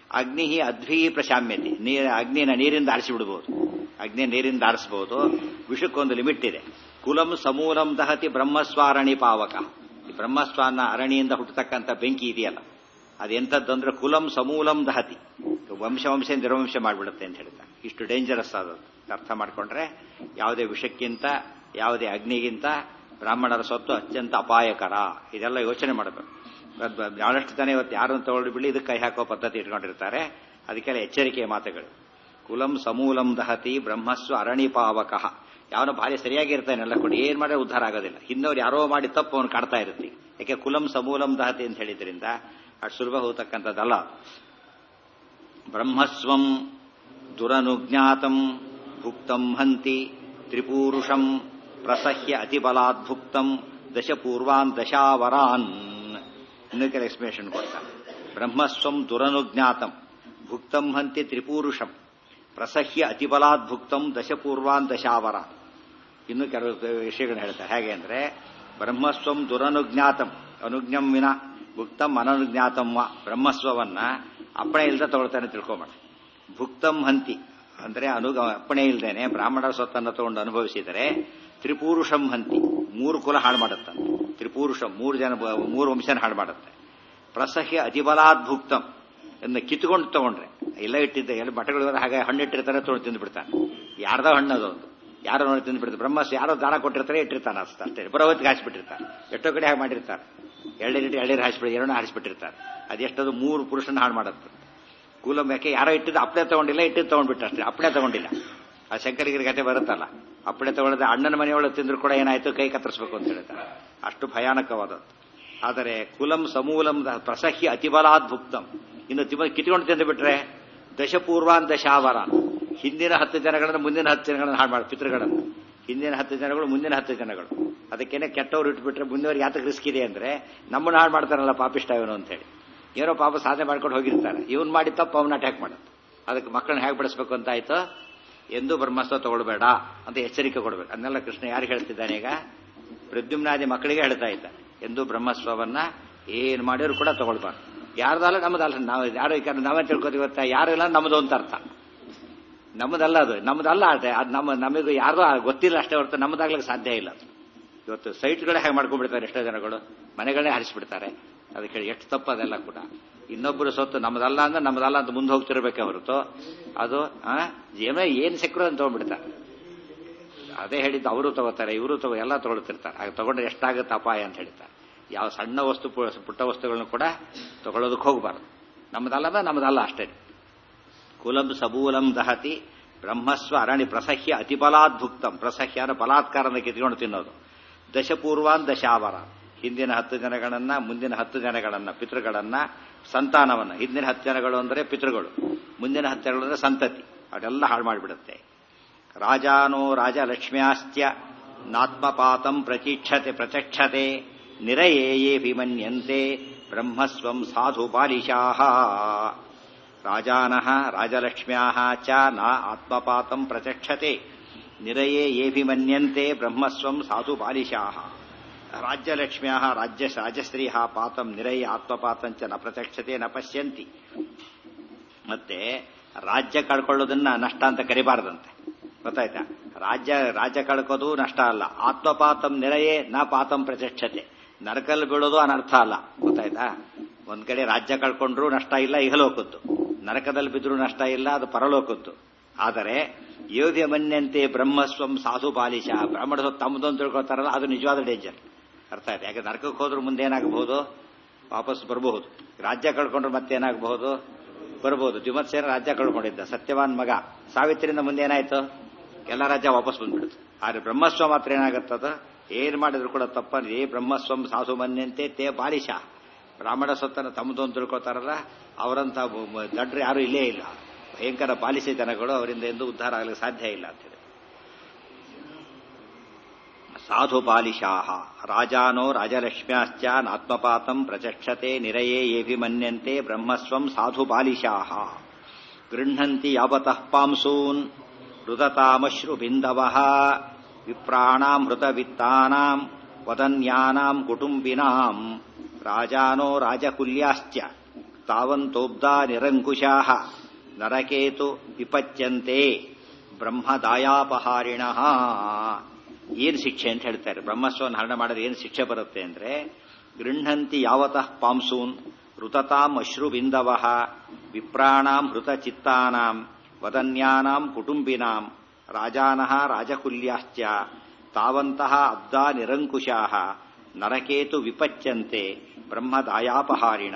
ಅಗ್ನಿ ಅದ್ಭಿ ಪ್ರಶಾಮ್ಯತೆ ನೀರ ಅಗ್ನಿನ ನೀರಿಂದ ಆರಿಸಿ ಬಿಡಬಹುದು ಅಗ್ನಿ ನೀರಿಂದ ಆರಿಸಬಹುದು ವಿಷಕ್ಕೊಂದು ಲಿಮಿಟ್ ಇದೆ ಕುಲಂ ಸಮೂಲಂ ದಹತಿ ಬ್ರಹ್ಮಸ್ವಾರಣಿ ಪಾವಕ ಈ ಬ್ರಹ್ಮಸ್ವಾನ ಅರಣಿಯಿಂದ ಹುಟ್ಟತಕ್ಕಂಥ ಬೆಂಕಿ ಇದೆಯಲ್ಲ ಅದೆಂಥದ್ದು ಅಂದ್ರೆ ಕುಲಂ ಸಮೂಲಂ ದಹತಿ ವಂಶ ವಂಶ ನಿರ್ವಂಶ ಮಾಡಿಬಿಡುತ್ತೆ ಅಂತ ಹೇಳ್ತಾರೆ ಇಷ್ಟು ಡೇಂಜರಸ್ ಆದದ್ದು ಅರ್ಥ ಮಾಡ್ಕೊಂಡ್ರೆ ಯಾವುದೇ ವಿಷಕ್ಕಿಂತ ಯಾವುದೇ ಅಗ್ನಿಗಿಂತ ಬ್ರಾಹ್ಮಣರ ಸ್ವತ್ತು ಅತ್ಯಂತ ಅಪಾಯಕರ ಇದೆಲ್ಲ ಯೋಚನೆ ಮಾಡಬೇಕು ಬಹಳಷ್ಟು ಜನ ಇವತ್ತು ಯಾರನ್ನು ತಗೊಂಡು ಬಿಡಿ ಇದಕ್ಕೆ ಕೈ ಹಾಕೋ ಪದ್ಧತಿ ಇಟ್ಕೊಂಡಿರ್ತಾರೆ ಅದಕ್ಕೆಲ್ಲ ಎಚ್ಚರಿಕೆಯ ಮಾತುಗಳು ಕುಲಂ ಸಮೂಲಂ ದಹತಿ ಬ್ರಹ್ಮಸ್ವ ಅರಣಿಪಾವಕ ಯಾವನು ಭಾರಿ ಸರಿಯಾಗಿರ್ತಾನೆ ಎಲ್ಲ ಕೊಡಿ ಏನ್ ಮಾಡಿದ್ರೆ ಉದ್ಧಾರ ಆಗೋದಿಲ್ಲ ಹಿಂದವ್ರು ಯಾರೋ ಮಾಡಿ ತಪ್ಪು ಅವನು ಕಾಡ್ತಾ ಇರುತ್ತೆ ಯಾಕೆ ಕುಲಂ ಸಮೂಲಂ ದಹತಿ ಅಂತ ಹೇಳಿದ್ರಿಂದ ಅಷ್ಟು ಸುಲಭ ಹೋಗ್ತಕ್ಕಂಥದ್ದಲ್ಲ ಬ್ರಹ್ಮಸ್ವಂ ದುರನುಜ್ಞಾತಂ ಭುಕ್ತಂ ಹಂತಿ ತ್ರಿಪೂರುಷಂ ಪ್ರಸಹ್ಯ ಅತಿಬಲಾದ್ಭುಕ್ತಂ ದಶಪೂರ್ವಾನ್ ದಶಾವರಾನ್ ಇನ್ನೂ ಕೆಲ ಎಕ್ಸ್ಪ್ಲೇಷನ್ ಕೊಡ್ತಾರೆ ಬ್ರಹ್ಮಸ್ವಂ ದುರನುಜ್ಞಾತಂ ಭುಕ್ತಂ ಹಂತಿ ತ್ರಿಪೂರುಷಂ ಪ್ರಸಹ್ಯ ಅತಿಬಲಾದ್ಭುಕ್ತಂ ದಶಪೂರ್ವಾನ್ ದಶಾವರಾನ್ ಇನ್ನು ಕೆಲವು ವಿಷಯಗಳನ್ನ ಹೇಳ್ತಾರೆ ಹೇಗೆ ಅಂದ್ರೆ ಬ್ರಹ್ಮಸ್ವಂ ದುರನುಜ್ಞಾತಂ ಅನುಜ್ಞಂ ವಿನ ಭುಕ್ತಂ ಅನನುಜ್ಞಾತಂ ವ ಬ್ರಹ್ಮಸ್ವವನ್ನ ಅಪ್ಪಣೆ ಇಲ್ಲದೆ ತಗೊಳ್ತಾನೆ ತಿಳ್ಕೊಂಬೇಡ ಭುಕ್ತಂ ಹಂತಿ ಅಂದ್ರೆ ಅನು ಅಪ್ಪಣೆ ಇಲ್ದೇನೆ ಬ್ರಾಹ್ಮಣರ ಸ್ವತ್ತನ್ನು ತಗೊಂಡು ಅನುಭವಿಸಿದರೆ ತ್ರಿಪುರುಷಂ ಹಂತಿ ಮೂರು ಕುಲ ಹಾಳು ಮಾಡುತ್ತೆ ತ್ರಿಪುರುಷಂ ಮೂರು ಜನ ಮೂರು ವಂಶನ ಹಾಳು ಮಾಡುತ್ತೆ ಪ್ರಸಹ್ಯ ಅತಿಬಲಾದ್ ಭುಕ್ತಂ ಅದನ್ನ ಕಿತ್ಕೊಂಡು ತಗೊಂಡ್ರೆ ಎಲ್ಲ ಇಟ್ಟಿದ್ದ ಎಲ್ಲ ಮಠಗಳು ಹಾಗೆ ಹಣ್ಣು ಇಟ್ಟಿರ್ತಾರೆ ತೊಗೊಂಡು ತಿಂದು ಬಿಡ್ತಾನೆ ಯಾರ್ದೋ ಹಣ್ಣು ಅದೊಂದು ಯಾರೋ ನೋಡಿ ತಿಂದು ಬಿಡ್ತಾರೆ ಬ್ರಹ್ಮಸ್ ಯಾರೋ ದಾನ ಕೊಟ್ಟಿರ್ತಾರೆ ಇಟ್ಟಿರ್ತಾನೆ ಅಷ್ಟ ಅಷ್ಟೇ ಬರೋವತ್ತಿಗೆ ಹಾಸ್ಬಿಟ್ಟಿರ್ತಾರೆ ಎಷ್ಟೋ ಕಡೆ ಹಾಗೆ ಮಾಡಿರ್ತಾರೆ ಎಳ್ಳಿಟ್ಟು ಎಳ್ಳೀರು ಹಾಸ್ಬಿಟ್ಟು ಎರಡನ್ನ ಹಾರಿಸ್ಬಿಟ್ಟಿರ್ತಾರೆ ಅದೆಷ್ಟದು ಮೂರು ಪುರುಷನ ಹಾಳು ಮಾಡುತ್ತೆ ಕೂಲಂ ಯಾಕೆ ಯಾರೋ ಇಟ್ಟಿದ್ದು ಅಪ್ಪಳೆ ತಗೊಂಡಿಲ್ಲ ಇಟ್ಟಿದ್ದು ತಗೊಂಡ್ಬಿಟ್ಟು ಅಷ್ಟೇ ಅಪ್ಪಳೆ ತಗೊಂಡಿಲ್ಲ ಆ ಶಂಕರಗಿರಿ ಕತೆ ಬರುತ್ತಲ್ಲ ಅಪ್ಪಳೆ ತಗೊಳ್ಳದೆ ಅಣ್ಣನ ಮನೆಯೊಳಗೆ ತಿಂದ್ರು ಕೂಡ ಏನಾಯ್ತು ಕೈ ಕತ್ತರಿಸಬೇಕು ಅಂತ ಹೇಳ್ತಾರೆ ಅಷ್ಟು ಭಯಾನಕವಾದದ್ದು ಆದರೆ ಕುಲಂ ಸಮೂಲಂ ಪ್ರಸಹ್ಯ ಅತಿಬಲಾದ್ ಭುಕ್ತಂ ಇನ್ನು ತಿಮ ಕಿತ್ಕೊಂಡು ತಿಂದು ಬಿಟ್ರೆ ದಶಪೂರ್ವಾನ್ ದಶಾವರಾನ್ ಹಿಂದಿನ ಹತ್ತು ಜನಗಳನ್ನು ಮುಂದಿನ ಹತ್ತು ಜನಗಳನ್ನು ಹಾಳು ಮಾಡಿ ಪಿತೃಗಳನ್ನು ಹಿಂದಿನ ಹತ್ತು ಜನಗಳು ಮುಂದಿನ ಹತ್ತು ಜನಗಳು ಅದಕ್ಕೇನೆ ಕೆಟ್ಟವ್ರು ಇಟ್ಬಿಟ್ರೆ ಮುಂದೆವ್ರಿಗೆ ಯಾತಕ್ಕೆ ರಿಸ್ಕ್ ಇದೆ ಅಂದ್ರೆ ನಮ್ಮನ್ನು ಹಾಳು ಮಾಡ್ತಾರಲ್ಲ ಪಾಪಿಷ್ಟ ಇವನು ಅಂತ ಹೇಳಿ ಏನೋ ಪಾಪ ಸಾಧನೆ ಮಾಡ್ಕೊಂಡು ಹೋಗಿರ್ತಾರೆ ಇವನ್ ಮಾಡಿ ತಪ್ಪು ಅವನ್ನ ಅಟ್ಯಾಕ್ ಮಾಡುತ್ತೆ ಅದಕ್ಕೆ ಮಕ್ಕಳನ್ನ ಹೇಗೆ ಬೆಳೆಸ್ಬೇಕು ಅಂತ ಆಯ್ತು ಎಂದೂ ಬ್ರಹ್ಮಸ್ವ ತಗೊಳ್ಬೇಡ ಅಂತ ಎಚ್ಚರಿಕೆ ಕೊಡಬೇಕು ಅದನ್ನೆಲ್ಲ ಕೃಷ್ಣ ಯಾರು ಹೇಳ್ತಿದ್ದಾನೆ ಈಗ ಪ್ರದ್ಯುಮ್ನಾದಿ ಮಕ್ಕಳಿಗೆ ಹೇಳ್ತಾ ಇದ್ದ ಎಂದೂ ಬ್ರಹ್ಮಸ್ವವನ್ನ ಏನ್ ಮಾಡಿದ್ರು ಕೂಡ ತಗೊಳ್ಬಾರ್ದು ಯಾರ್ದಲ್ಲ ನಮ್ಮದಲ್ಲ ನಾವು ಯಾರು ಯಾಕಂದ್ರೆ ನಾವೇ ತಿಳ್ಕೊತೀವಿ ಗೊತ್ತಾ ಯಾರು ಇಲ್ಲ ನಮ್ಮದು ಅಂತ ಅರ್ಥ ನಮ್ಮದಲ್ಲ ಅದು ನಮ್ಮದಲ್ಲ ಅಷ್ಟೇ ಅದು ನಮ್ಮ ನಮಗೂ ಯಾರ್ದೋ ಗೊತ್ತಿಲ್ಲ ಅಷ್ಟೇ ಹೊರತು ನಮ್ಮದಾಗ್ಲಿಕ್ಕೆ ಸಾಧ್ಯ ಇಲ್ಲ ಇವತ್ತು ಸೈಟ್ಗಳೇ ಹೇಗೆ ಮಾಡ್ಕೊಂಡ್ಬಿಡ್ತಾರೆ ಎಷ್ಟೋ ಜನಗಳು ಮನೆಗಳೇ ಹರಿಸ್ಬಿಡ್ತಾರೆ ಅದಕ್ಕೆ ಹೇಳಿ ಎಷ್ಟು ತಪ್ಪು ಅದೆಲ್ಲ ಕೂಡ ಇನ್ನೊಬ್ಬರು ಸೊತ್ತು ನಮ್ಮದಲ್ಲ ಅಂದ್ರೆ ನಮ್ಮದಲ್ಲ ಅಂತ ಮುಂದೆ ಹೋಗ್ತಿರ್ಬೇಕೆ ಹೊರತು ಅದು ಏನೋ ಏನ್ ಸಿಕ್ಕರು ಅಂತ ತಗೊಂಡ್ಬಿಡ್ತಾರೆ ಅದೇ ಹೇಳಿದ್ದು ಅವರು ತಗೋತಾರೆ ಇವರು ತಗೋ ಎಲ್ಲ ತಗೊಳ್ತಿರ್ತಾರೆ ಆಗ ತಗೊಂಡ್ರೆ ಎಷ್ಟಾಗುತ್ತೆ ಅಪಾಯ ಅಂತ ಹೇಳ್ತಾರೆ ಯಾವ ಸಣ್ಣ ವಸ್ತು ಪುಟ್ಟ ವಸ್ತುಗಳನ್ನು ಕೂಡ ತಗೊಳ್ಳೋದಕ್ಕೆ ಹೋಗಬಾರ್ದು ನಮ್ಮದಲ್ಲ ಅಂದ್ರೆ ನಮ್ಮದಲ್ಲ ಅಷ್ಟೇ ಕುಲಂ ಸಬೂಲಂ ದಹತಿ ಬ್ರಹ್ಮಸ್ವ ಅರಣಿ ಪ್ರಸಹ್ಯ ಅತಿಬಲಾದ್ಭುಕ್ತಂ ಪ್ರಸಹ್ಯ ಅಂದ್ರೆ ಬಲಾತ್ಕಾರನ ಕಿತ್ಕೊಂಡು ತಿನ್ನೋದು ದಶಪೂರ್ವಾನ್ ದಶಾವರ ಹಿಂದಿನ ಹತ್ತು ಜನಗಳನ್ನ ಮುಂದಿನ ಹತ್ತು ಜನಗಳನ್ನ ಪಿತೃಗಳನ್ನ ಸಂತಾನವನ್ನ ಹಿಂದಿನ ಹತ್ತು ಜನಗಳು ಅಂದ್ರೆ ಪಿತೃಗಳು ಮುಂದಿನ ಹತ್ತು ಜನಗಳು ಅಂದ್ರೆ ಸಂತತಿ ಅದೆಲ್ಲ ಹಾಳು ಮಾಡಿಬಿಡುತ್ತೆ ರಾಜಾನೋ ರಾಜಲಕ್ಷ್ಮ್ಯಾಸ್ತ್ಯ ನಾತ್ಮಪಾತಂ ಪ್ರತೀಕ್ಷತೆ ಪ್ರಚಕ್ಷತೆ ನಿರಯೇಯೇ ವಿಮನ್ಯಂತೆ ಬ್ರಹ್ಮಸ್ವಂ ಸಾಧು ಬಾಲಿಶಾಹ ರಾಜಾನಃ ರಾಜಲಕ್ಷ್ಮ್ಯಾಹ ಚ ನ ಆತ್ಮಪಾತಂ ಪ್ರಚಕ್ಷತೆ ನಿರಯೇ ಏಭಿಮನ್ಯಂತೆ ಬ್ರಹ್ಮಸ್ವಂ ಸಾಧು ಬಾಲಿಶಾಹ ರಾಜ್ಯಲಕ್ಷ್ಮ್ಯಾಹ ರಾಜ್ಯ ರಾಜಸ್ತ್ರೀಹ ಪಾತಂ ನಿರಯ ಆತ್ಮಪಾತಂಚ ನ ಪ್ರಚಕ್ಷತೆ ನ ಪಶ್ಯಂತಿ ಮತ್ತೆ ರಾಜ್ಯ ಕಳ್ಕೊಳ್ಳೋದನ್ನ ನಷ್ಟ ಅಂತ ಕರಿಬಾರದಂತೆ ಗೊತ್ತಾಯ್ತಾ ರಾಜ್ಯ ರಾಜ್ಯ ಕಳ್ಕೋದು ನಷ್ಟ ಅಲ್ಲ ಆತ್ಮಪಾತಂ ನಿರಯೇ ನ ಪಾತಂ ಪ್ರಚಕ್ಷತೆ ನರಕಲ್ಲಿ ಬೀಳೋದು ಅನರ್ಥ ಅಲ್ಲ ಗೊತ್ತಾಯ್ತಾ ಒಂದ್ ಕಡೆ ರಾಜ್ಯ ಕಳ್ಕೊಂಡ್ರು ನಷ್ಟ ಇಲ್ಲ ಇಹಲೋಕದ್ದು ನರಕದಲ್ಲಿ ಬಿದ್ರೂ ನಷ್ಟ ಇಲ್ಲ ಅದು ಪರಲೋಕದ್ದು ಆದರೆ ಯೋಧ್ಯ ಮನ್ಯಂತೆ ಬ್ರಹ್ಮಸ್ವಂ ಸಾಧು ಬಾಲಿಶ ಬ್ರಾಹ್ಮಣ ಸ್ವತ್ತು ತಮ್ಮದೊಂದು ತಿಳ್ಕೊತಾರಲ್ಲ ಅದು ನಿಜವಾದ ಡೇಂಜರ್ ಅರ್ಥ ಆಯ್ತು ಯಾಕೆ ನರಕಕ್ಕೆ ಹೋದ್ರೂ ಮುಂದೆ ಏನಾಗಬಹುದು ವಾಪಸ್ ಬರಬಹುದು ರಾಜ್ಯ ಕಳ್ಕೊಂಡ್ರೆ ಮತ್ತೇನಾಗಬಹುದು ಬರಬಹುದು ದ್ವಿಮತ್ಸೇನ ರಾಜ್ಯ ಕಳ್ಕೊಂಡಿದ್ದ ಸತ್ಯವಾನ್ ಮಗ ಸಾವಿತ್ರಿಯಿಂದ ಮುಂದೆ ಏನಾಯ್ತು ಎಲ್ಲ ರಾಜ್ಯ ವಾಪಸ್ ಬಂದ್ಬಿಡುತ್ತೆ ಆದ್ರೆ ಬ್ರಹ್ಮಸ್ವ ಮಾತ್ರ ಏನಾಗುತ್ತದ ಏನ್ ಮಾಡಿದ್ರು ಕೂಡ ತಪ್ಪ ಏ ಬ್ರಹ್ಮಸ್ವಂ ಸಾಧು ಮನ್ಯಂತೆ ತೇ ಬಾಲಿಶ ಬ್ರಾಹ್ಮಣ ಸ್ವತ್ತನ್ನು ತಮ್ಮದೊಂದು ತಿಳ್ಕೊತಾರಲ್ಲ ಅವರಂತ ದಡ್ರು ಯಾರು ಇಲ್ಲೇ ಇಲ್ಲ ಭಯಂಕರ ಬಾಲಿಸಿ ಜನಗಳು ಅವರಿಂದ ಎಂದು ಉದ್ಧಾರ ಆಗಲಿಕ್ಕೆ ಸಾಧ್ಯ ಇಲ್ಲ ಅಂತೇಳಿ ಸಾಧು ಬಾಲಿಶಾಹ ರಾಜಾನೋ ರಾಜಲಕ್ಷ್ಮ್ಯಾಶ್ಚ ನಾತ್ಮಪಾತಂ ಪ್ರಚಕ್ಷತೆ ನಿರಯೇ ಏಭಿಮನ್ಯಂತೆ ಬ್ರಹ್ಮಸ್ವಂ ಸಾಧು ಬಾಲಿಶಾಹ ಗೃಹಂತಿ ಯಾವತಃ ಪಾಂಸೂನ್ ಋತತಾಮಶ್ರು ಬಿಂದವಃ ವಿಪ್ರಾಣಾಂ ಹೃತವಿತ್ತಾನಾಂ ವದನ್ಯಾನಾಂ ಕುಟುಂಬಿನಾಂ ರಾಜಾನೋ ರಾಜಕುಲ್ಯಾಶ್ಚ ತಾವಂತೋಬ್ದಾ ನಿರಂಕುಶಾ ನರಕೇತು ವಿಪಚ್ಯಂತೆ ಬ್ರಹ್ಮದಾಯಾಪಹಾರಿಣ ಏನ್ ಶಿಕ್ಷೆ ಅಂತ ಹೇಳ್ತಾರೆ ಬ್ರಹ್ಮಸ್ವನ್ ಹರಣ ಮಾಡಿದ್ರೆ ಏನು ಶಿಕ್ಷೆ ಬರುತ್ತೆ ಅಂದ್ರೆ ಗೃಹಂತಿ ಯಾವತಃ ಪಾಂಸೂನ್ ಋತತಾಂ ಅಶ್ರುಬಿಂದವ ವಿಪ್ರಾಣಾಂ ಹೃತಚಿತ್ತಾನಾಂ ವದನ್ಯಾನಾಂ ಕುಟುಂಬಿನಾಂ ರಾಜಾನಃ ರಾಜಕುಲ್ಯಾಶ್ಚ ತಾವಂತಹ ಅಬ್ದಾ ನಿರಂಕುಶಾ ನರಕೇತು ವಿಪಚ್ಯಂತೆ ಬ್ರಹ್ಮದಾಯಾಪಹಾರಿಣ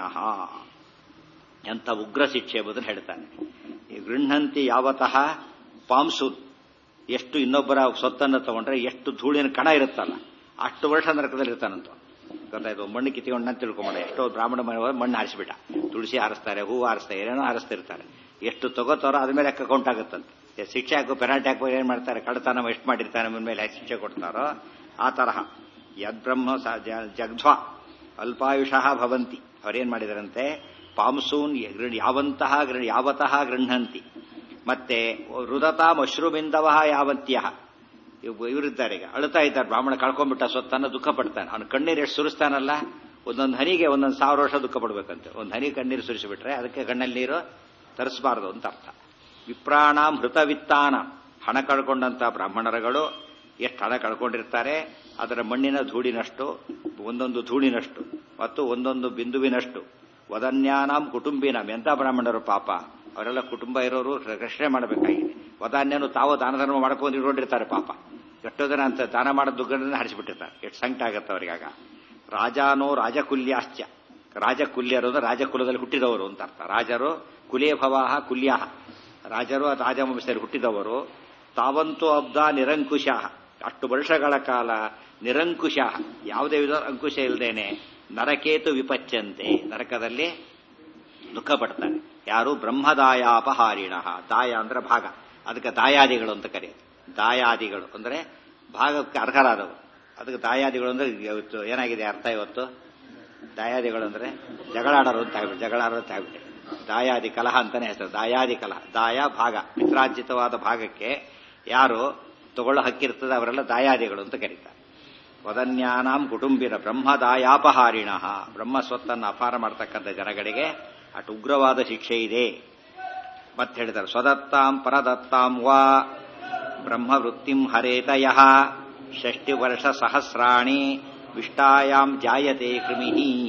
ಎಂಥ ಉಗ್ರ ಶಿಕ್ಷೆ ಎಂಬುದನ್ನು ಹೇಳ್ತಾನೆ ಈ ಗೃಹಂತಿ ಯಾವತಃ ಪಾಂಸೂನ್ ಎಷ್ಟು ಇನ್ನೊಬ್ಬರ ಸೊತ್ತನ್ನು ತಗೊಂಡ್ರೆ ಎಷ್ಟು ಧೂಳಿನ ಕಣ ಇರುತ್ತಲ್ಲ ಅಷ್ಟು ವರ್ಷ ನರಕದಲ್ಲಿ ಇರ್ತಾನಂತ ಗೊತ್ತಾಯ್ತು ಮಣ್ಣು ಕಿತ್ಕೊಂಡು ಅಂತ ತಿಳ್ಕೊಂಬೋಣ ಎಷ್ಟೋ ಬ್ರಾಹ್ಮಣ ಮನೆ ಮಣ್ಣು ಹಾರಿಸ್ಬಿಟ್ಟ ತುಳಸಿ ಹಾರಿಸ್ತಾರೆ ಹೂವು ಹಾರಿಸ್ತಾರೆ ಏನೇನೋ ಹಾರಿಸ್ತಿರ್ತಾರೆ ಎಷ್ಟು ತಗೋತಾರೋ ಅದ್ಮೇಲೆ ಲೆಕ್ಕ ಕೌಂಟ್ ಆಗುತ್ತಂತೆ ಶಿಕ್ಷೆ ಹಾಕೋ ಪೆನಾಲ್ಟಿ ಹಾಕೋ ಏನ್ ಮಾಡ್ತಾರೆ ಕಡತನ ಎಷ್ಟು ಮಾಡಿರ್ತಾನೆ ಮೇಲೆ ಶಿಕ್ಷೆ ಕೊಡ್ತಾರೋ ಆ ತರಹ ಯದ್ಬ್ರಹ್ಮ ಜಗ್ಧ್ವಾ ಅಲ್ಪಾಯುಷಃ ಭವಂತಿ ಅವರೇನ್ ಮಾಡಿದಾರಂತೆ ಪಾಂಸೂನ್ ಯಾವಂತಹ ಯಾವತಃ ಗೃಹಂತಿ ಮತ್ತೆ ರುದತಾಂ ಅಶ್ರುಬಿಂದವ ಯಾವಂತ್ಯ ಇವರಿದ್ದಾರೆ ಈಗ ಅಳ್ತಾ ಇದ್ದಾರೆ ಬ್ರಾಹ್ಮಣ ಕಳ್ಕೊಂಡ್ಬಿಟ್ಟ ಸ್ವತ್ತನ್ನ ದುಃಖ ಪಡ್ತಾನೆ ಅವನು ಕಣ್ಣೀರು ಎಷ್ಟು ಸುರಿಸ್ತಾನಲ್ಲ ಒಂದೊಂದು ಹನಿಗೆ ಒಂದೊಂದು ಸಾವಿರ ವರ್ಷ ದುಃಖ ಪಡ್ಬೇಕಂತೆ ಒಂದು ಹನಿ ಕಣ್ಣೀರು ಸುರಿಸಿಬಿಟ್ರೆ ಅದಕ್ಕೆ ಕಣ್ಣಲ್ಲಿ ನೀರು ತರಿಸಬಾರದು ಅಂತ ಅರ್ಥ ವಿಪ್ರಾಣಾಂ ಹೃತವಿತ್ತಾನ ಹಣ ಕಳ್ಕೊಂಡಂತ ಬ್ರಾಹ್ಮಣರುಗಳು ಎಷ್ಟು ಹಣ ಕಳ್ಕೊಂಡಿರ್ತಾರೆ ಅದರ ಮಣ್ಣಿನ ಧೂಳಿನಷ್ಟು ಒಂದೊಂದು ಧೂಳಿನಷ್ಟು ಮತ್ತು ಒಂದೊಂದು ಬಿಂದುವಿನಷ್ಟು ವದನ್ಯಾನಾಂ ಕುಟುಂಬಿನಾಂ ಎಂತ ಬ್ರಾಹ್ಮಣರು ಪಾಪ ಅವರೆಲ್ಲ ಕುಟುಂಬ ಇರೋರು ರಕ್ಷಣೆ ಮಾಡಬೇಕಾಗಿದೆ ವದಾನ್ಯನು ತಾವು ದಾನ ಧರ್ಮ ಮಾಡ್ಕೊಂಡು ಇಟ್ಕೊಂಡಿರ್ತಾರೆ ಪಾಪ ಎಷ್ಟೋ ಜನ ಅಂತ ದಾನ ಮಾಡೋದು ದುಗ್ಗಡನ್ನ ಹರಿಸಿಬಿಟ್ಟಿರ್ತಾರೆ ಎಷ್ಟು ಸಂಕಟ ಆಗತ್ತೆ ಅವರಿಗಾಗ ರಾಜಾನೋ ರಾಜಕುಲ್ಯಾಶ್ಚ ರಾಜಕುಲ್ಯರು ಅಂದ್ರೆ ರಾಜಕುಲದಲ್ಲಿ ಹುಟ್ಟಿದವರು ಅಂತ ಅರ್ಥ ರಾಜರು ಕುಲೇ ಭವಾಹ ಕುಲ್ಯಾಹ ರಾಜರು ರಾಜವಂಶದಲ್ಲಿ ಹುಟ್ಟಿದವರು ತಾವಂತೂ ಅಬ್ದ ನಿರಂಕುಶ ಅಷ್ಟು ವರ್ಷಗಳ ಕಾಲ ನಿರಂಕುಶ ಯಾವುದೇ ವಿಧ ಅಂಕುಶ ಇಲ್ಲದೇನೆ ನರಕೇತು ವಿಪಚ್ಚಂತೆ ನರಕದಲ್ಲಿ ದುಃಖ ಪಡ್ತಾನೆ ಯಾರು ಬ್ರಹ್ಮದಾಯಾಪಹಾರಿಣ ದಾಯ ಅಂದ್ರೆ ಭಾಗ ಅದಕ್ಕೆ ದಾಯಾದಿಗಳು ಅಂತ ಕರೆಯೋದು ದಾಯಾದಿಗಳು ಅಂದ್ರೆ ಭಾಗಕ್ಕೆ ಅರ್ಹರಾದವರು ಅದಕ್ಕೆ ದಾಯಾದಿಗಳು ಅಂದ್ರೆ ಇವತ್ತು ಏನಾಗಿದೆ ಅರ್ಥ ಇವತ್ತು ದಾಯಾದಿಗಳು ಅಂದ್ರೆ ಜಗಳಾಡೋರು ಅಂತ ಆಗ್ಬಿಟ್ಟು ಜಗಳಾಡೋರು ಅಂತ ಆಗ್ಬಿಟ್ಟು ದಾಯಾದಿ ಕಲಹ ಅಂತಾನೆ ಹೆಸರು ದಾಯಾದಿ ಕಲಹ ದಾಯ ಭಾಗ ಪಿತ್ರಾರ್ಜಿತವಾದ ಭಾಗಕ್ಕೆ ಯಾರು ತಗೊಳ್ಳೋ ಹಕ್ಕಿರ್ತದೆ ಅವರೆಲ್ಲ ದಾಯಾದಿಗಳು ಅಂತ ಕರೀತಾರೆ ವದನ್ಯಾನಾಂ ಕುಟುಂಬಿನ ಬ್ರಹ್ಮದಾಯಾಪಹಾರಿಣ ಬ್ರಹ್ಮ ಸ್ವತ್ತನ್ನು ಅಪಾರ ಮಾಡ್ತಕ್ಕಂಥ ಜನಗಳಿಗೆ ಅಷ್ಟು ಉಗ್ರವಾದ ಶಿಕ್ಷೆ ಇದೆ ಮತ್ತೆ ಹೇಳಿದ್ದಾರೆ ಸ್ವದತ್ತಾಂ ಪರದತ್ತಾಂ ವಾ ಬ್ರಹ್ಮವೃತ್ತಿಂ ಹರೇತಯ ಷಷ್ಟಿ ವರ್ಷ ಸಹಸ್ರಾಣಿ ವಿಷ್ಟಾಯಾಂ ಜಾಯತೆ ಕೃಮಿ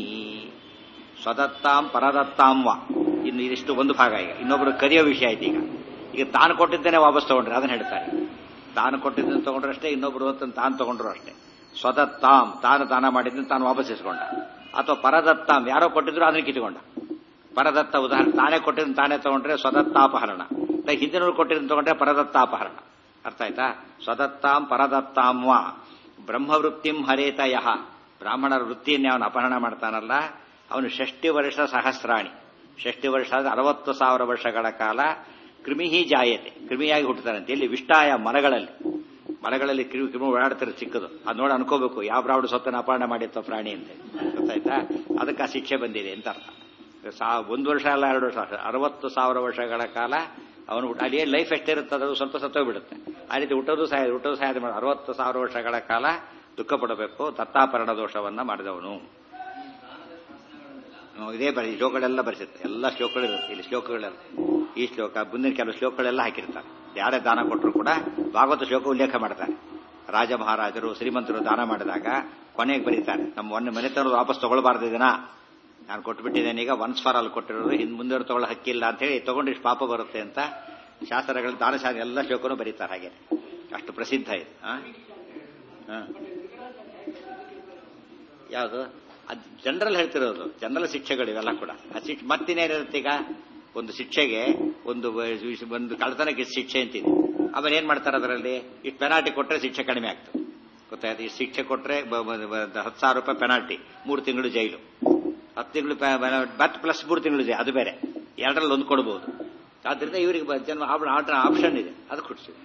ಸ್ವದತ್ತಾಂ ಪರದತ್ತಾಂ ವಾ ಇನ್ನು ಇದಿಷ್ಟು ಒಂದು ಭಾಗ ಈಗ ಇನ್ನೊಬ್ರು ಕರಿಯೋ ವಿಷಯ ಆಯ್ತು ಈಗ ಈಗ ತಾನು ಕೊಟ್ಟಿದ್ದೇನೆ ವಾಪಸ್ ತಗೊಂಡ್ರೆ ಅದನ್ನ ಹೇಳ್ತಾರೆ ತಾನು ಕೊಟ್ಟಿದ್ದನ್ನು ತಗೊಂಡ್ರೆ ಅಷ್ಟೇ ಇನ್ನೊಬ್ರು ಹೊತ್ತನ್ನು ತಾನು ತಗೊಂಡ್ರು ಅಷ್ಟೇ ಸ್ವದತ್ತಾಂ ತಾನು ದಾನ ಮಾಡಿದ್ದನ್ನು ತಾನು ವಾಪಸ್ ಇಸ್ಕೊಂಡ ಅಥವಾ ಪರದತ್ತಾಂ ಯಾರೋ ಕೊಟ್ಟಿದ್ರು ಅದನ್ನ ಕಿತ್ಕೊಂಡ ಪರದತ್ತ ಉದಾಹರಣೆ ತಾನೇ ಕೊಟ್ಟಿದ್ದನ್ನು ತಾನೇ ತಗೊಂಡ್ರೆ ಸ್ವದತ್ತಾಪಹರಣ ಹಿಂದಿನವ್ರು ಕೊಟ್ಟಿದ್ದನ್ನು ತಗೊಂಡ್ರೆ ಪರದತ್ತಾಪಹರಣ ಅರ್ಥ ಆಯ್ತಾ ಸ್ವದತ್ತಾಂ ಪರದತ್ತಾಂ ವಾ ಬ್ರಹ್ಮವೃತ್ತಿಂ ಹರೇತಯ ಬ್ರಾಹ್ಮಣರ ವೃತ್ತಿಯನ್ನೇ ಅವನು ಅಪಹರಣ ಮಾಡ್ತಾನಲ್ಲ ಅವನು ಷಷ್ಟಿ ವರ್ಷ ಸಹಸ್ರಾಣಿ ಷಷ್ಟಿ ವರ್ಷ ಆದ್ರೆ ಅರವತ್ತು ಸಾವಿರ ವರ್ಷಗಳ ಕಾಲ ಕ್ರಿಮಿಹಿ ಜಾಯತೆ ಕ್ರಿಮಿಯಾಗಿ ಹುಟ್ಟುತ್ತಾನಂತೆ ಇಲ್ಲಿ ವಿಷ್ಟಾಯ ಮರಗಳಲ್ಲಿ ಮರಗಳಲ್ಲಿ ಕ್ರಿಮಿ ಕ್ರಿಮಿ ಓಡಾಡ್ತಾರೆ ಚಿಕ್ಕದು ಅದು ನೋಡಿ ಅನ್ಕೋಬೇಕು ಯಾವ ಬ್ರಾಹ್ಮಣ ಸ್ವತ್ತನ್ನು ಅಪಹರಣ ಮಾಡಿತ್ತೋ ಪ್ರಾಣಿ ಅಂತ ಗೊತ್ತಾಯ್ತಾ ಅದಕ್ಕೆ ಆ ಶಿಕ್ಷೆ ಬಂದಿದೆ ಅಂತ ಅರ್ಥ ಸಾ ಒಂದು ವರ್ಷ ಅಲ್ಲ ಎರಡು ವರ್ಷ ಅರವತ್ತು ಸಾವಿರ ವರ್ಷಗಳ ಕಾಲ ಅವನು ಅಲ್ಲಿ ಲೈಫ್ ಎಷ್ಟಿರುತ್ತೆ ಅದು ಸ್ವಲ್ಪ ಸತ್ತೋಗ್ಬಿಡುತ್ತೆ ಆ ರೀತಿ ಹುಟ್ಟೋದು ಸಹ ಹುಟ್ಟೋದು ಸಹಾಯ ಮಾಡಿ ಅರವತ್ತು ಸಾವಿರ ವರ್ಷಗಳ ಕಾಲ ದುಃಖ ಪಡಬೇಕು ದತ್ತಾಪರಣ ದೋಷವನ್ನ ಮಾಡಿದವನು ಇದೇ ಬರೀ ಶ್ಲೋಕಗಳೆಲ್ಲ ಬರೆಸಿರುತ್ತೆ ಎಲ್ಲ ಶ್ಲೋಕಗಳಿರುತ್ತೆ ಇಲ್ಲಿ ಶ್ಲೋಕಗಳೆಲ್ಲ ಈ ಶ್ಲೋಕ ಮುಂದಿನ ಕೆಲವು ಶ್ಲೋಕಗಳೆಲ್ಲ ಹಾಕಿರ್ತಾರೆ ಯಾರೇ ದಾನ ಕೊಟ್ಟರು ಕೂಡ ಭಾಗವತ ಶ್ಲೋಕ ಉಲ್ಲೇಖ ಮಾಡ್ತಾರೆ ರಾಜ ಮಹಾರಾಜರು ಶ್ರೀಮಂತರು ದಾನ ಮಾಡಿದಾಗ ಕೊನೆಗೆ ಬರೀತಾರೆ ನಮ್ಮ ಮೊನ್ನೆ ಮನೆತನರು ವಾಪಸ್ ತಗೊಳ್ಬಾರ್ದು ಇದನ್ನ ನಾನು ಕೊಟ್ಬಿಟ್ಟಿದ್ದೇನೆ ಈಗ ಒನ್ಸ್ ಫಾರ್ ಆಲ್ ಕೊಟ್ಟಿರೋದು ಹಿಂದೆ ಮುಂದೆ ತಗೊಳ್ಳೋ ಹಕ್ಕಿಲ್ಲ ಅಂತ ಹೇಳಿ ತಗೊಂಡು ಇಷ್ಟು ಪಾಪ ಬರುತ್ತೆ ಅಂತ ಶಾಸ್ತ್ರಗಳು ದಾನ ಶಾಸ್ತ್ರ ಎಲ್ಲ ಶ್ಲೋಕನೂ ಬರೀತಾರೆ ಹಾಗೆ ಅಷ್ಟು ಪ್ರಸಿದ್ಧ ಇದು ಯಾವುದು ಅದು ಜನರಲ್ ಹೇಳ್ತಿರೋದು ಜನರಲ್ ಶಿಕ್ಷೆಗಳು ಇವೆಲ್ಲ ಕೂಡ ಆ ಶಿಕ್ಷೆ ಮತ್ತಿನೇನಿರುತ್ತೆ ಈಗ ಒಂದು ಶಿಕ್ಷೆಗೆ ಒಂದು ಒಂದು ಕಳ್ತನಕ್ಕೆ ಶಿಕ್ಷೆ ಅಂತಿದೆ ಆಮೇಲೆ ಏನ್ ಮಾಡ್ತಾರೆ ಅದರಲ್ಲಿ ಇಷ್ಟು ಪೆನಾಲ್ಟಿ ಕೊಟ್ಟರೆ ಶಿಕ್ಷೆ ಕಡಿಮೆ ಆಗ್ತದೆ ಗೊತ್ತಾಯ್ತು ಈ ಶಿಕ್ಷೆ ಕೊಟ್ಟರೆ ಹತ್ತು ಸಾವಿರ ರೂಪಾಯಿ ಪೆನಾಲ್ಟಿ ಮೂರು ತಿಂಗಳು ಜೈಲು ಹತ್ತು ತಿಂಗಳು ಬಟ್ ಪ್ಲಸ್ ಮೂರು ತಿಂಗಳು ಜೈಲು ಅದು ಬೇರೆ ಎರಡರಲ್ಲಿ ಒಂದು ಕೊಡಬಹುದು ಆದ್ರಿಂದ ಇವರಿಗೆ ಜನ್ಮ ಆಪ್ಷನ್ ಇದೆ ಅದು ಕೊಡ್ತೀವಿ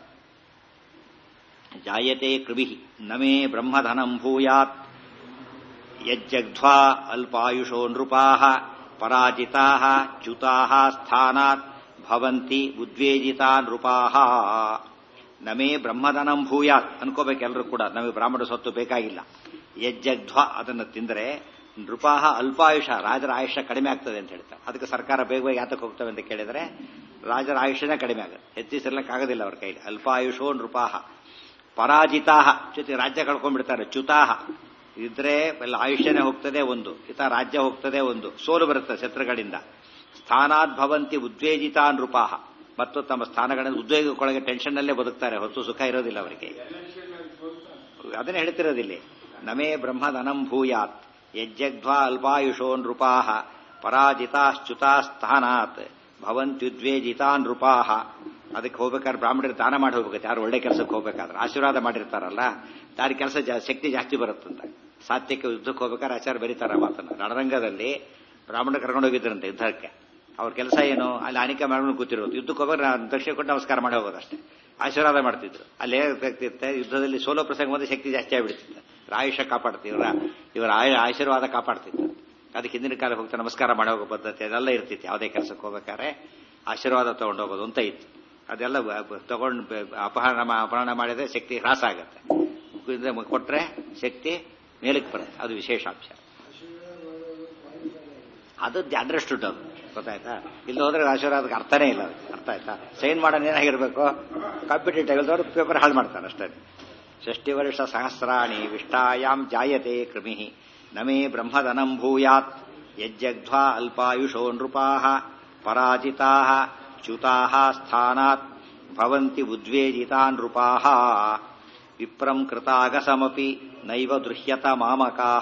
ಜಾಯತೆ ಕೃಭಿ ನಮೇ ಬ್ರಹ್ಮಧನಂ ಭೂಯಾತ್ ಯಜ್ಜಗ್ಧ್ವಾ ಅಲ್ಪಾಯುಷೋ ನೃಪಾ ಪರಾಜಿತಾ ಚ್ಯುತಾ ಸ್ಥಾನಾತ್ ಭವಂತಿ ಉದ್ವೇಜಿತಾ ನೃಪಾ ನಮೇ ಬ್ರಹ್ಮಧನಂ ಭೂಯಾತ್ ಅನ್ಕೋಬೇಕು ಎಲ್ಲರೂ ಕೂಡ ನಮಗೆ ಬ್ರಾಹ್ಮಣ ಸ್ವತ್ತು ಬೇಕಾಗಿಲ್ಲ ಯಜ್ಜಗ್ಧ್ವ ಅದನ್ನು ತಿಂದರೆ ನೃಪಾಹ ಅಲ್ಪಾಯುಷ ರಾಜರ ಆಯುಷ್ಯ ಕಡಿಮೆ ಆಗ್ತದೆ ಅಂತ ಹೇಳ್ತಾರೆ ಅದಕ್ಕೆ ಸರ್ಕಾರ ಬೇಗ ಬೇಗ ಯಾತಕ್ಕೆ ಹೋಗ್ತವೆ ಅಂತ ಕೇಳಿದ್ರೆ ರಾಜರ ಆಯುಷ್ಯನೇ ಕಡಿಮೆ ಆಗುತ್ತೆ ಹೆಚ್ಚಿಸಿರ್ಲಕ್ಕಾಗೋದಿಲ್ಲ ಅವ್ರ ಕೈಲಿ ಅಲ್ಪಾಯುಷೋ ನೃಪಾಹ ಪರಾಜಿತಾಹ ಜೊತೆ ರಾಜ್ಯ ಕಳ್ಕೊಂಡ್ಬಿಡ್ತಾರೆ ಚ್ಯುತಾಹ ಇದ್ರೆ ಎಲ್ಲ ಆಯುಷ್ಯನೇ ಹೋಗ್ತದೆ ಒಂದು ಇತ ರಾಜ್ಯ ಹೋಗ್ತದೆ ಒಂದು ಸೋಲು ಬರುತ್ತೆ ಶತ್ರುಗಳಿಂದ ಸ್ಥಾನಾತ್ ಭವಂತಿ ಉದ್ವೇಜಿತಾ ನೃಪಾಹ ಮತ್ತು ತಮ್ಮ ಸ್ಥಾನಗಳಿಂದ ಉದ್ವೇಗಕ್ಕೊಳಗೆ ಟೆನ್ಷನ್ನಲ್ಲೇ ಬದುಕ್ತಾರೆ ಹೊತ್ತು ಸುಖ ಇರೋದಿಲ್ಲ ಅವರಿಗೆ ಅದನ್ನೇ ಹೇಳ್ತಿರೋದಿಲ್ಲಿ ನಮೇ ಬ್ರಹ್ಮಧನಂ ಭೂಯಾತ್ ಯಜ್ಜಗ್ಧ್ವಾ ಅಲ್ಪಾಯುಷೋ ನೃಪಾಹ ಪರಾಜಿತಾಶ್ಚ್ಯುತಾಸ್ಥಾನಾತ್ ಭವಂತ್ಯುದ್ವೇಜಿತಾ ನೃಪಾಹ ಅದಕ್ಕೆ ಹೋಗ್ಬೇಕಾದ್ರೆ ಬ್ರಾಹ್ಮಣರು ದಾನ ಮಾಡಿ ಹೋಗ್ಬೇಕು ಯಾರು ಒಳ್ಳೆ ಕೆಲಸಕ್ಕೆ ಹೋಗ್ಬೇಕಾದ್ರೆ ಆಶೀರ್ವಾದ ಮಾಡಿರ್ತಾರಲ್ಲ ದಾರಿ ಕೆಲಸ ಶಕ್ತಿ ಜಾಸ್ತಿ ಬರುತ್ತಂತ ಸಾತ್ಯಕ್ಕೆ ಯುದ್ಧಕ್ಕೆ ಹೋಗ್ಬೇಕಾದ್ರೆ ಆಚಾರ್ಯ ಬರೀತಾರ ಮಾತನ್ನ ರಣರಂಗದಲ್ಲಿ ಬ್ರಾಹ್ಮಣ ಕರ್ಕೊಂಡು ಹೋಗಿದ್ರಂತೆ ಯುದ್ಧಕ್ಕೆ ಅವ್ರ ಕೆಲಸ ಏನು ಅಲ್ಲಿ ಅನೇಕ ಮಾಡ್ಕೊಂಡು ಕೂತಿರೋದು ಯುದ್ಧಕ್ಕೆ ಹೋಗೋರು ದಕ್ಷಿಣ ಕೊಟ್ಟು ನಮಸ್ಕಾರ ಮಾಡಿ ಹೋಗೋದು ಅಷ್ಟೇ ಆಶೀರ್ವಾದ ಮಾಡ್ತಿದ್ರು ಅಲ್ಲಿ ಏನಾಗ್ತಿರುತ್ತೆ ಯುದ್ಧದಲ್ಲಿ ಸೋಲೋ ಪ್ರಸಂಗ ಬಂದ್ರೆ ಶಕ್ತಿ ಜಾಸ್ತಿ ಆಗ್ಬಿಡ್ತಿತ್ತು ಆಯುಷ್ಯ ಕಾಪಾಡ್ತಿದ್ರು ಇವರ ಇವರ ಆಶೀರ್ವಾದ ಕಾಪಾಡ್ತಿತ್ತು ಅದಕ್ಕೆ ಹಿಂದಿನ ಕಾಲ ಹೋಗ್ತಾ ನಮಸ್ಕಾರ ಮಾಡಿ ಹೋಗೋ ಪದ್ಧತಿ ಅದೆಲ್ಲ ಇರ್ತಿತ್ತು ಯಾವುದೇ ಕೆಲಸಕ್ಕೆ ಹೋಗ್ಬೇಕಾದ್ರೆ ಆಶೀರ್ವಾದ ತಗೊಂಡು ಹೋಗೋದು ಅಂತ ಇತ್ತು ಅದೆಲ್ಲ ತಗೊಂಡು ಅಪಹರಣ ಅಪಹರಣ ಮಾಡಿದ್ರೆ ಶಕ್ತಿ ಹ್ರಾಸ ಆಗುತ್ತೆ ಕೊಟ್ರೆ ಶಕ್ತಿ ಮೇಲಕ್ಕೆ ಬರುತ್ತೆ ಅದು ವಿಶೇಷಾಂಶ ಅದು ಅಂಡರ್ಸ್ಟುಡ್ ಅದು ಗೊತ್ತಾಯ್ತಾ ಇಲ್ಲಿ ಹೋದ್ರೆ ಆಶೀರ್ವಾದಕ್ಕೆ ಅರ್ಥನೇ ಇಲ್ಲ ಅದಕ್ಕೆ ಅರ್ಥ ಆಯ್ತಾ ಸೈನ್ ಮಾಡೋನ್ ಏನಾಗಿರ್ಬೇಕು ಕಾಂಪಿಟೇಟಿವ್ ಇಲ್ದವ್ರು ಪೇಪರ್ ಹಾಳು ಮಾಡ್ತಾರೆ ಅಷ್ಟೇ ಷಷ್ಟಿ ವರ್ಷ ಸಹಸ್ರಾಣಿ ವಿಷ್ಟಾಯಾಮ್ ಜಾಯತೆ ಕೃಮಿ ನಮೇ ಬ್ರಹ್ಮಧನಂ ಭೂಯಾತ್ ಯಜ್ಜಗ್ಧ್ವಾ ಅಲ್ಪಾಯುಷೋ ನೃಪಾಹ ಪರಾಜಿತಾ ಚ್ಯುತಾ ಸ್ಥಾನಾತ್ ಭವಂತಿ ಉದ್ವೇಜಿತಾ ನೃಪಾಹ ವಿಪ್ರಂ ಕೃತಾಗಸಮಪಿ ನೈವ ದೃಶ್ಯತ ಮಾಮಕಾಹ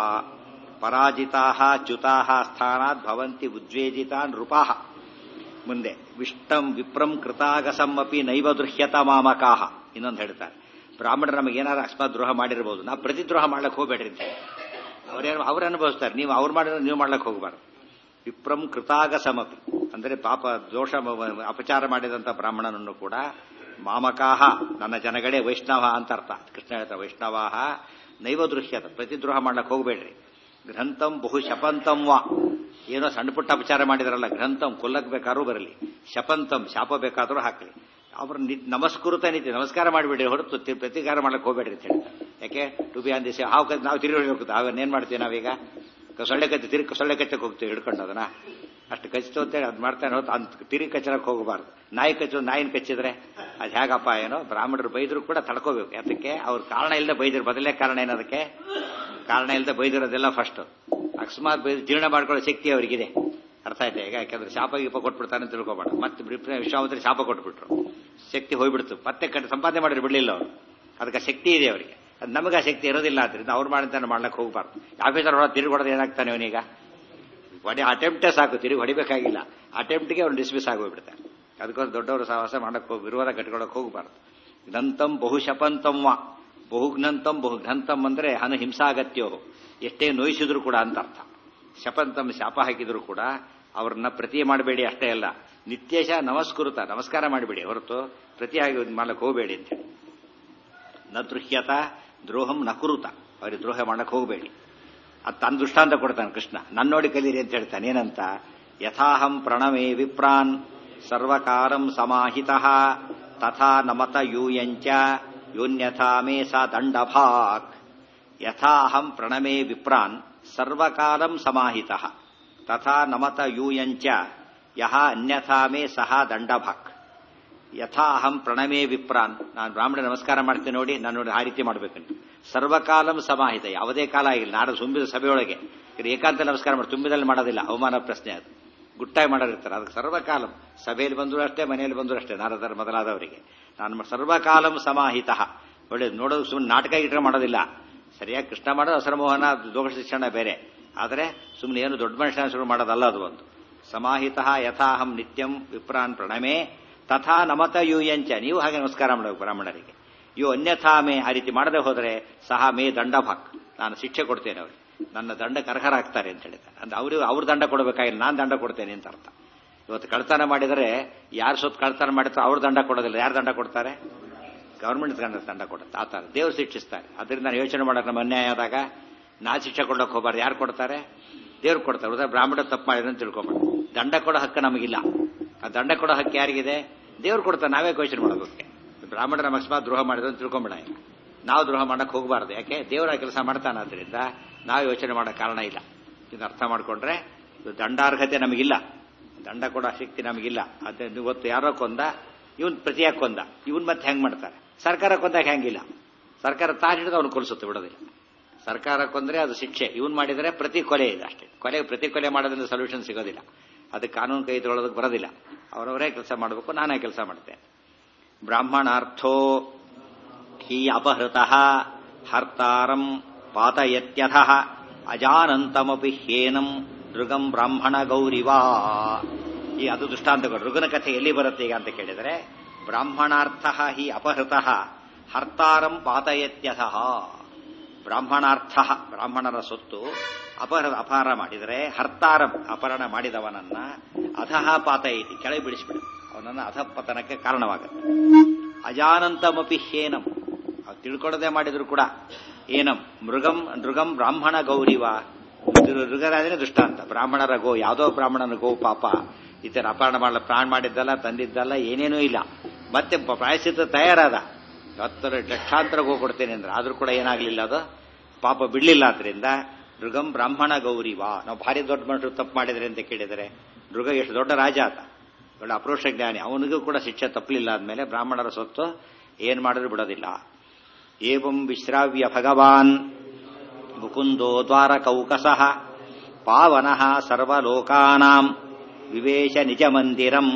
ಪರಾಜಿತಾ ಚ್ಯುತಾ ಸ್ಥಾನಾತ್ ಭವಂತಿ ಉದ್ವೇಜಿತಾ ನೃಪಾಹ ಮುಂದೆ ವಿಷ್ಟಂ ವಿಪ್ರಂ ಕೃತಾಗಸಂ ಅಪಿ ನೈವ ದೃಶ್ಯತ ಮಾಮಕಾಹ ಇನ್ನೊಂದು ಹೇಳ್ತಾರೆ ಬ್ರಾಹ್ಮಣರು ನಮಗೆ ಏನಾದ್ರು ಅಕಸ್ಮಾತ್ ದ್ರೋಹ ಮಾಡಿರ್ಬೋದು ನಾವು ಪ್ರತಿದ್ರೋಹ ಮಾಡ್ಲಕ್ಕೆ ಹೋಗ್ಬೇಡ್ರಿ ಅಂತ ಅವ್ರೇನು ಅವ್ರು ಅನುಭವಿಸ್ತಾರೆ ನೀವು ಅವ್ರು ಮಾಡಿದ್ರೆ ನೀವು ಮಾಡ್ಲಕ್ಕೆ ಹೋಗಬಾರ್ದು ವಿಪ್ರಂ ಕೃತಾಗಸಮಪಿ ಅಂದರೆ ಪಾಪ ದೋಷ ಅಪಚಾರ ಮಾಡಿದಂಥ ಬ್ರಾಹ್ಮಣನನ್ನು ಕೂಡ ಮಾಮಕಾಹ ನನ್ನ ಜನಗಳೇ ವೈಷ್ಣವ ಅಂತ ಅರ್ಥ ಕೃಷ್ಣ ಹೇಳ್ತಾರೆ ವೈಷ್ಣವಾಹ ನೈವ ದೃಶ್ಯತ ಪ್ರತಿದ್ರೋಹ ಮಾಡ್ಲಕ್ಕೆ ಹೋಗಬೇಡ್ರಿ ಗ್ರಂಥಂ ಬಹು ಶಪಂತಂ ವಾ ಏನೋ ಸಣ್ಣ ಪುಟ್ಟ ಅಪಚಾರ ಮಾಡಿದ್ರಲ್ಲ ಗ್ರಂಥಂ ಕೊಲ್ಲಕ್ ಬೇಕಾದ್ರೂ ಬರಲಿ ಶಪಂತಂ ಶಾಪ ಬೇಕಾದ್ರೂ ಹಾಕಲಿ ಅವ್ರ ನಮಸ್ಕೃತ ನೀತಿ ನಮಸ್ಕಾರ ಮಾಡಿಬಿಡ್ರಿ ಹೊರತು ಪ್ರತಿಕಾರ ಮಾಡ್ಲಿಕ್ಕೆ ಹೋಗ್ಬೇಡ್ರಿ ಅಂತ ಹೇಳ್ತಾರೆ ಯಾಕೆ ಟು ಬಿ ಆನ್ ದಿಸ್ ಹಾವು ಕತ್ತಿ ನಾವು ತಿರುಗಿ ಹೊಡಿಬೇಕು ಅವನ್ನೇನ್ ಮಾಡ್ತೀವಿ ನಾವೀಗ ಸೊಳ್ಳೆ ಕತ್ತಿ ತಿರುಗಿ ಸೊಳ್ಳೆ ಕಚ್ಚಕ್ಕೆ ಹೋಗ್ತೀವಿ ಹಿಡ್ಕೊಂಡು ಅದನ್ನ ಅಷ್ಟು ಕಚ್ಚಿತು ಅಂತೇಳಿ ಅದು ಮಾಡ್ತಾನೆ ಹೊತ್ತು ಅಂತ ತಿರುಗಿ ಕಚ್ಚಲಕ್ಕೆ ಹೋಗಬಾರ್ದು ನಾಯಿ ಕಚ್ಚೋ ನಾಯಿನ ಕಚ್ಚಿದ್ರೆ ಅದು ಹೇಗಪ್ಪ ಏನೋ ಬ್ರಾಹ್ಮಣರು ಬೈದ್ರು ಕೂಡ ತಡ್ಕೋಬೇಕು ಯಾತಕ್ಕೆ ಅವ್ರ ಕಾರಣ ಇಲ್ಲದೆ ಬೈದ್ರು ಬದಲೇ ಕಾರಣ ಏನದಕ್ಕೆ ಕಾರಣ ಇಲ್ಲದೆ ಬೈದಿರೋದೆಲ್ಲ ಫಸ್ಟ್ ಅಕಸ್ಮಾತ್ ಬೈದು ಜೀರ್ಣ ಮಾಡ್ಕೊಳ್ಳೋ ಶಕ್ತಿ ಅವರಿಗಿದೆ ಅರ್ಥ ಆಯ್ತಾ ಈಗ ಯಾಕಂದ್ರೆ ಶಾಪ ಗೀಪ ಕೊಟ್ಬಿಡ್ತಾನೆ ಅಂತ ತಿಳ್ಕೊಬೇಡ ಮತ್ತೆ ವಿಶ್ವಾಮಿತ್ರ ಶಾಪ ಕೊಟ್ಬಿಟ್ರು ಶಕ್ತಿ ಹೋಗ್ಬಿಡ್ತು ಮತ್ತೆ ಕಟ್ಟಿ ಸಂಪಾದನೆ ಮಾಡಿದ್ರೆ ಬಿಡಲಿಲ್ಲ ಅವರು ಅದಕ್ಕೆ ಶಕ್ತಿ ಇದೆ ಅವರಿಗೆ ಅದು ನಮಗೆ ಆ ಶಕ್ತಿ ಇರೋದಿಲ್ಲ ಆದ್ರಿಂದ ಅವ್ರು ಮಾಡಿದ್ದಾನೆ ಮಾಡ್ಲಕ್ಕೆ ಹೋಗ್ಬಾರ್ದು ಆಫೀಸರ್ ಹೊಡ ತಿರುಗಿ ಹೊಡೆದು ಏನಾಗ್ತಾನೆ ಅವನೀಗ ಹೊಡೆ ಅಟೆಂಪ್ಟೇ ಸಾಕು ತಿರುಗಿ ಹೊಡಿಬೇಕಾಗಿಲ್ಲ ಅಟೆಂಪ್ಟ್ಗೆ ಅವ್ನು ಡಿಸ್ಮಿಸ್ ಆಗೋಗ್ಬಿಡ್ತಾರೆ ಅದಕ್ಕೋಸ್ಕರ ದೊಡ್ಡವರು ಸಹವಾಸ ಮಾಡಕ್ಕೆ ಹೋಗಿ ವಿರೋಧ ಕಟ್ಕೊಳಕ್ಕೆ ಹೋಗಬಾರ್ದು ಗ್ರಂಥಂ ಬಹುಶಪಂತಂ ವಾ ಬಹುಗ್ನಂತಂ ಬಹುಗ್ರಂಥಂ ಅಂದ್ರೆ ಹನು ಹಿಂಸಾಗತ್ಯೋ ಎಷ್ಟೇ ನೋಯಿಸಿದ್ರು ಕೂಡ ಅಂತ ಅರ್ಥ ಶಪಂತಂ ಶಾಪ ಹಾಕಿದ್ರು ಕೂಡ ಅವ್ರನ್ನ ಪ್ರತಿ ಮಾಡಬೇಡಿ ಅಷ್ಟೇ ಅಲ್ಲ ನಿತ್ಯಶ ನಮಸ್ಕೃತ ನಮಸ್ಕಾರ ಮಾಡಬೇಡಿ ಹೊರತು ಪ್ರತಿಯಾಗಿ ಮಾಡ್ಲಕ್ಕೆ ಹೋಗಬೇಡಿ ಅಂತೇಳಿ ನ ದೃಶ್ಯತ ದ್ರೋಹಂ ನ ಕುರುತ ಅವ್ರಿಗೆ ದ್ರೋಹ ಮಾಡಕ್ಕೆ ಹೋಗಬೇಡಿ ಅದು ತನ್ನ ದೃಷ್ಟಾಂತ ಕೊಡ್ತಾನೆ ಕೃಷ್ಣ ನನ್ನ ನೋಡಿ ಕಲೀರಿ ಅಂತ ಹೇಳ್ತಾನೆ ಏನಂತ ಯಥಾಹಂ ಪ್ರಣಮೇ ವಿಪ್ರಾನ್ ಸರ್ವಕಾರಂ ಸಮಾಹಿತ ತಥಾ ನಮತ ಯೂಯಂಚ ಯೋನ್ಯಥಾ ಮೇ ಸ ದಂಡಭಾಕ್ ಯಥಾಹಂ ಪ್ರಣಮೇ ವಿಪ್ರಾನ್ ಸರ್ವಕಾಲಂ ಸಮಾಹಿತ ತಥಾ ನಮತ ಯೂಯಂಚ ಯಹ ಅನ್ಯಥಾ ಮೇ ಸಹ ದಂಡಭಾಕ್ ಯಥಾ ಅಹಂ ಪ್ರಣಮೇ ವಿಪ್ರಾನ್ ನಾನು ಬ್ರಾಹ್ಮಣ ನಮಸ್ಕಾರ ಮಾಡ್ತೀನಿ ನೋಡಿ ನಾನು ನೋಡಿ ಆ ರೀತಿ ಮಾಡ್ಬೇಕಂತ ಸರ್ವಕಾಲಂ ಸಮಾಹಿತ ಯಾವುದೇ ಕಾಲ ಆಗಿಲ್ಲ ನಾಡು ತುಂಬಿದ ಸಭೆಯೊಳಗೆ ಏಕಾಂತ ನಮಸ್ಕಾರ ಮಾಡಿ ತುಂಬಿದಲ್ಲಿ ಮಾಡೋದಿಲ್ಲ ಅವಮಾನ ಪ್ರಶ್ನೆ ಅದು ಗುಟ್ಟಾಗಿ ಮಾಡೋರಿರ್ತಾರೆ ಅದಕ್ಕೆ ಸರ್ವಕಾಲಂ ಸಭೆಯಲ್ಲಿ ಬಂದರೂ ಅಷ್ಟೇ ಮನೆಯಲ್ಲಿ ಬಂದರೂ ಅಷ್ಟೇ ನಾರದರ ಮೊದಲಾದವರಿಗೆ ನಾನು ಸರ್ವಕಾಲಂ ಸಮಾಹಿತ ಒಳ್ಳೇದು ನೋಡೋದು ಸುಮ್ಮನೆ ನಾಟಕ ಗಿಟ ಮಾಡೋದಿಲ್ಲ ಸರಿಯಾಗಿ ಕೃಷ್ಣ ಮಾಡೋದು ಅಸರಮೋಹನ ದೋಷ ಶಿಕ್ಷಣ ಬೇರೆ ಆದರೆ ಸುಮ್ಮನೆ ಏನು ದೊಡ್ಡ ಮನುಷ್ಯನ ಶುರು ಮಾಡೋದಲ್ಲ ಅದು ಒಂದು ಸಮಾಹಿತ ಯಥಾಹಂ ನಿತ್ಯಂ ವಿಪ್ರಾನ್ ಪ್ರಣಮೇ ತಥಾ ನಮತ ಯೂಯಂಚ ನೀವು ಹಾಗೆ ನಮಸ್ಕಾರ ಮಾಡಬೇಕು ಬ್ರಾಹ್ಮಣರಿಗೆ ಯೋ ಅನ್ಯಥಾ ಮೇ ಆ ರೀತಿ ಮಾಡದೆ ಹೋದರೆ ಸಹ ಮೇ ದಂಡಭಾಕ್ ನಾನು ಶಿಕ್ಷೆ ಕೊಡ್ತೇನೆ ಅವ್ರಿಗೆ ನನ್ನ ದಂಡಕ್ಕೆ ಅರ್ಹರಾಗ್ತಾರೆ ಅಂತ ಹೇಳಿದ್ದಾರೆ ಅಂದ್ರೆ ಅವರು ಅವ್ರ ದಂಡ ಕೊಡಬೇಕಾಗಿಲ್ಲ ನಾನು ದಂಡ ಕೊಡ್ತೇನೆ ಅಂತ ಅರ್ಥ ಇವತ್ತು ಕಳ್ತನ ಮಾಡಿದರೆ ಯಾರು ಸೊತ್ತು ಕಳ್ತನ ಮಾಡಿದ್ರೆ ಅವ್ರ ದಂಡ ಕೊಡೋದಿಲ್ಲ ಯಾರು ದಂಡ ಕೊಡ್ತಾರೆ ಗವರ್ಮೆಂಟ್ ದಂಡ ದಂಡ ಕೊಡುತ್ತೆ ಆ ಥರ ದೇವರು ಶಿಕ್ಷಿಸ್ತಾರೆ ಅದರಿಂದ ನಾನು ಯೋಚನೆ ಮಾಡೋಕೆ ನಮ್ಮ ಅನ್ಯಾಯ ಆದಾಗ ನಾ ಶಿಕ್ಷೆ ಕೊಡೋಕೆ ಹೋಗಬಾರ್ದು ಯಾರು ಕೊಡ್ತಾರೆ ದೇವ್ರು ಕೊಡ್ತಾರೆ ಉದಾಹರಣೆ ಬ್ರಾಹ್ಮಣ ತಪ್ಪು ಮಾಡಿದ್ರೆ ಅಂತ ತಿಳ್ಕೊಬೇಡ ದಂಡ ಕೊಡೋ ಹಕ್ಕು ನಮಗಿಲ್ಲ ಆ ದಂಡ ಕೊಡೋ ಹಕ್ಕು ಯಾರಿಗಿದೆ ದೇವ್ರು ಕೊಡ್ತಾರೆ ನಾವೇ ಯೋಚನೆ ಮಾಡೋದಕ್ಕೆ ಬ್ರಾಹ್ಮಣ ನಮ್ಮ ಅಕಸ್ಮಾತ್ ದ್ರೋಹ ಮಾಡಿದ್ರೆ ಅಂತ ತಿಳ್ಕೊಂಬೇಡ ನಾವು ದ್ರೋಹ ಮಾಡಕ್ಕೆ ಹೋಗಬಾರ್ದು ಯಾಕೆ ದೇವರ ಕೆಲಸ ಮಾಡ್ತಾನೆ ಆದ್ರಿಂದ ನಾವು ಯೋಚನೆ ಮಾಡೋ ಕಾರಣ ಇಲ್ಲ ಇದನ್ನ ಅರ್ಥ ಮಾಡಿಕೊಂಡ್ರೆ ದಂಡಾರ್ಹತೆ ನಮಗಿಲ್ಲ ದಂಡ ಕೊಡೋ ಶಕ್ತಿ ನಮಗಿಲ್ಲ ಅದೇ ಇವತ್ತು ಯಾರೋ ಕೊಂದ ಇವನ್ ಪ್ರತಿಯಾಗಿ ಕೊಂದ ಇವನ್ ಮತ್ತೆ ಹೆಂಗ್ ಮಾಡ್ತಾರೆ ಸರ್ಕಾರ ಕೊಂದಾಗ ಹೆಂಗಿಲ್ಲ ಸರ್ಕಾರ ತಾನು ಹಿಡಿದು ಅವನು ಕೊಲಿಸುತ್ತೆ ಬಿಡೋದಿಲ್ಲ ಸರ್ಕಾರ ಕೊಂದ್ರೆ ಅದು ಶಿಕ್ಷೆ ಇವನ್ ಮಾಡಿದರೆ ಪ್ರತಿ ಕೊಲೆ ಇದೆ ಅಷ್ಟೇ ಕೊಲೆ ಪ್ರತಿ ಕೊಲೆ ಮಾಡೋದ್ರಿಂದ ಸೊಲ್ಯೂಷನ್ ಸಿಗೋದಿಲ್ಲ ಅದಕ್ಕೆ ಕಾನೂನು ಕೈ ತಗೊಳ್ಳೋದಕ್ಕೆ ಬರೋದಿಲ್ಲ ಅವರವರೇ ಕೆಲಸ ಮಾಡಬೇಕು ನಾನೇ ಕೆಲಸ ಮಾಡ್ತೇನೆ ಬ್ರಾಹ್ಮಣಾರ್ಥೋ ಹಿ ಅಪಹೃತ ಹರ್ತಾರಂ ಪಾತಯತ್ಯಥ ಅಜಾನಂತಮಪಿ ಹೇನಂ ಋಗಂ ಬ್ರಾಹ್ಮಣ ಗೌರಿವಾ ಈ ಅದು ದೃಷ್ಟಾಂತಗಳು ಋಗನ ಕಥೆ ಎಲ್ಲಿ ಬರುತ್ತೆ ಈಗ ಅಂತ ಕೇಳಿದರೆ ಬ್ರಾಹ್ಮಣಾರ್ಥ ಹಿ ಅಪಹೃತ ಹರ್ತಾರಂ ಪಾತಯತ್ಯಥ ಬ್ರಾಹ್ಮಣಾರ್ಥ ಬ್ರಾಹ್ಮಣರ ಸೊತ್ತು ಅಪಹರ ಅಪಹಾರ ಮಾಡಿದರೆ ಹರ್ತಾರಂ ಅಪಹರಣ ಮಾಡಿದವನನ್ನ ಅಧಃ ಪಾತಯತಿ ಕೆಳಗೆ ಬಿಡಿಸಿಬಿಡು ಅವನನ್ನ ಅಧಪತನಕ್ಕೆ ಕಾರಣವಾಗುತ್ತೆ ಅಜಾನಂತಮಪಿ ಹೇನಂ ಅದು ತಿಳ್ಕೊಳ್ಳದೆ ಮಾಡಿದ್ರು ಕೂಡ ಏನಂ ಮೃಗಂ ಮೃಗಂ ಬ್ರಾಹ್ಮಣ ಗೌರಿವ ಮೃಗರಾಜನೇ ದೃಷ್ಟಾಂತ ಬ್ರಾಹ್ಮಣರ ಗೋ ಯಾವುದೋ ಬ್ರಾಹ್ಮಣನ ಗೋ ಪಾಪ ಈ ತರ ಅಪಹರಣ ಮಾಡಲ ಪ್ರಾಣ ಮಾಡಿದ್ದಲ್ಲ ತಂದಿದ್ದಲ್ಲ ಏನೇನೂ ಇಲ್ಲ ಮತ್ತೆ ಪ್ರಾಯಶ್ಚಿತ್ತ ತಯಾರಾದ ಹತ್ತರ ಲಕ್ಷಾಂತರ ಗೋ ಕೊಡ್ತೇನೆ ಅಂದ್ರೆ ಆದ್ರೂ ಕೂಡ ಏನಾಗ್ಲಿಲ್ಲ ಅದು ಪಾಪ ಬಿಡ್ಲಿಲ್ಲ ಆದ್ರಿಂದ ಮೃಗಂ ಬ್ರಾಹ್ಮಣ ಗೌರಿವಾ ನಾವು ಭಾರಿ ದೊಡ್ಡ ಮನುಷ್ಯರು ತಪ್ಪು ಮಾಡಿದ್ರೆ ಅಂತ ಕೇಳಿದರೆ ಮೃಗ ಎಷ್ಟು ದೊಡ್ಡ ರಾಜ ಆತ ದೊಡ್ಡ ಅಪ್ರೋಷ ಜ್ಞಾನಿ ಅವನಿಗೂ ಕೂಡ ಶಿಕ್ಷೆ ತಪ್ಪಲಿಲ್ಲ ಆದ್ಮೇಲೆ ಬ್ರಾಹ್ಮಣರ ಸೊತ್ತು ಏನ್ ಮಾಡಿದ್ರು ಬಿಡೋದಿಲ್ಲ ಏವಂ ವಿಶ್ರಾವ್ಯ ಭಗವಾನ್ ಮುಕುಂದೋ ದ್ವಾರಕೌಕಸಃ ಪಾವನಃ ಸರ್ವಲೋಕಾನಾಂ ವಿವೇಶ ನಿಜ ಮಂದಿರಂ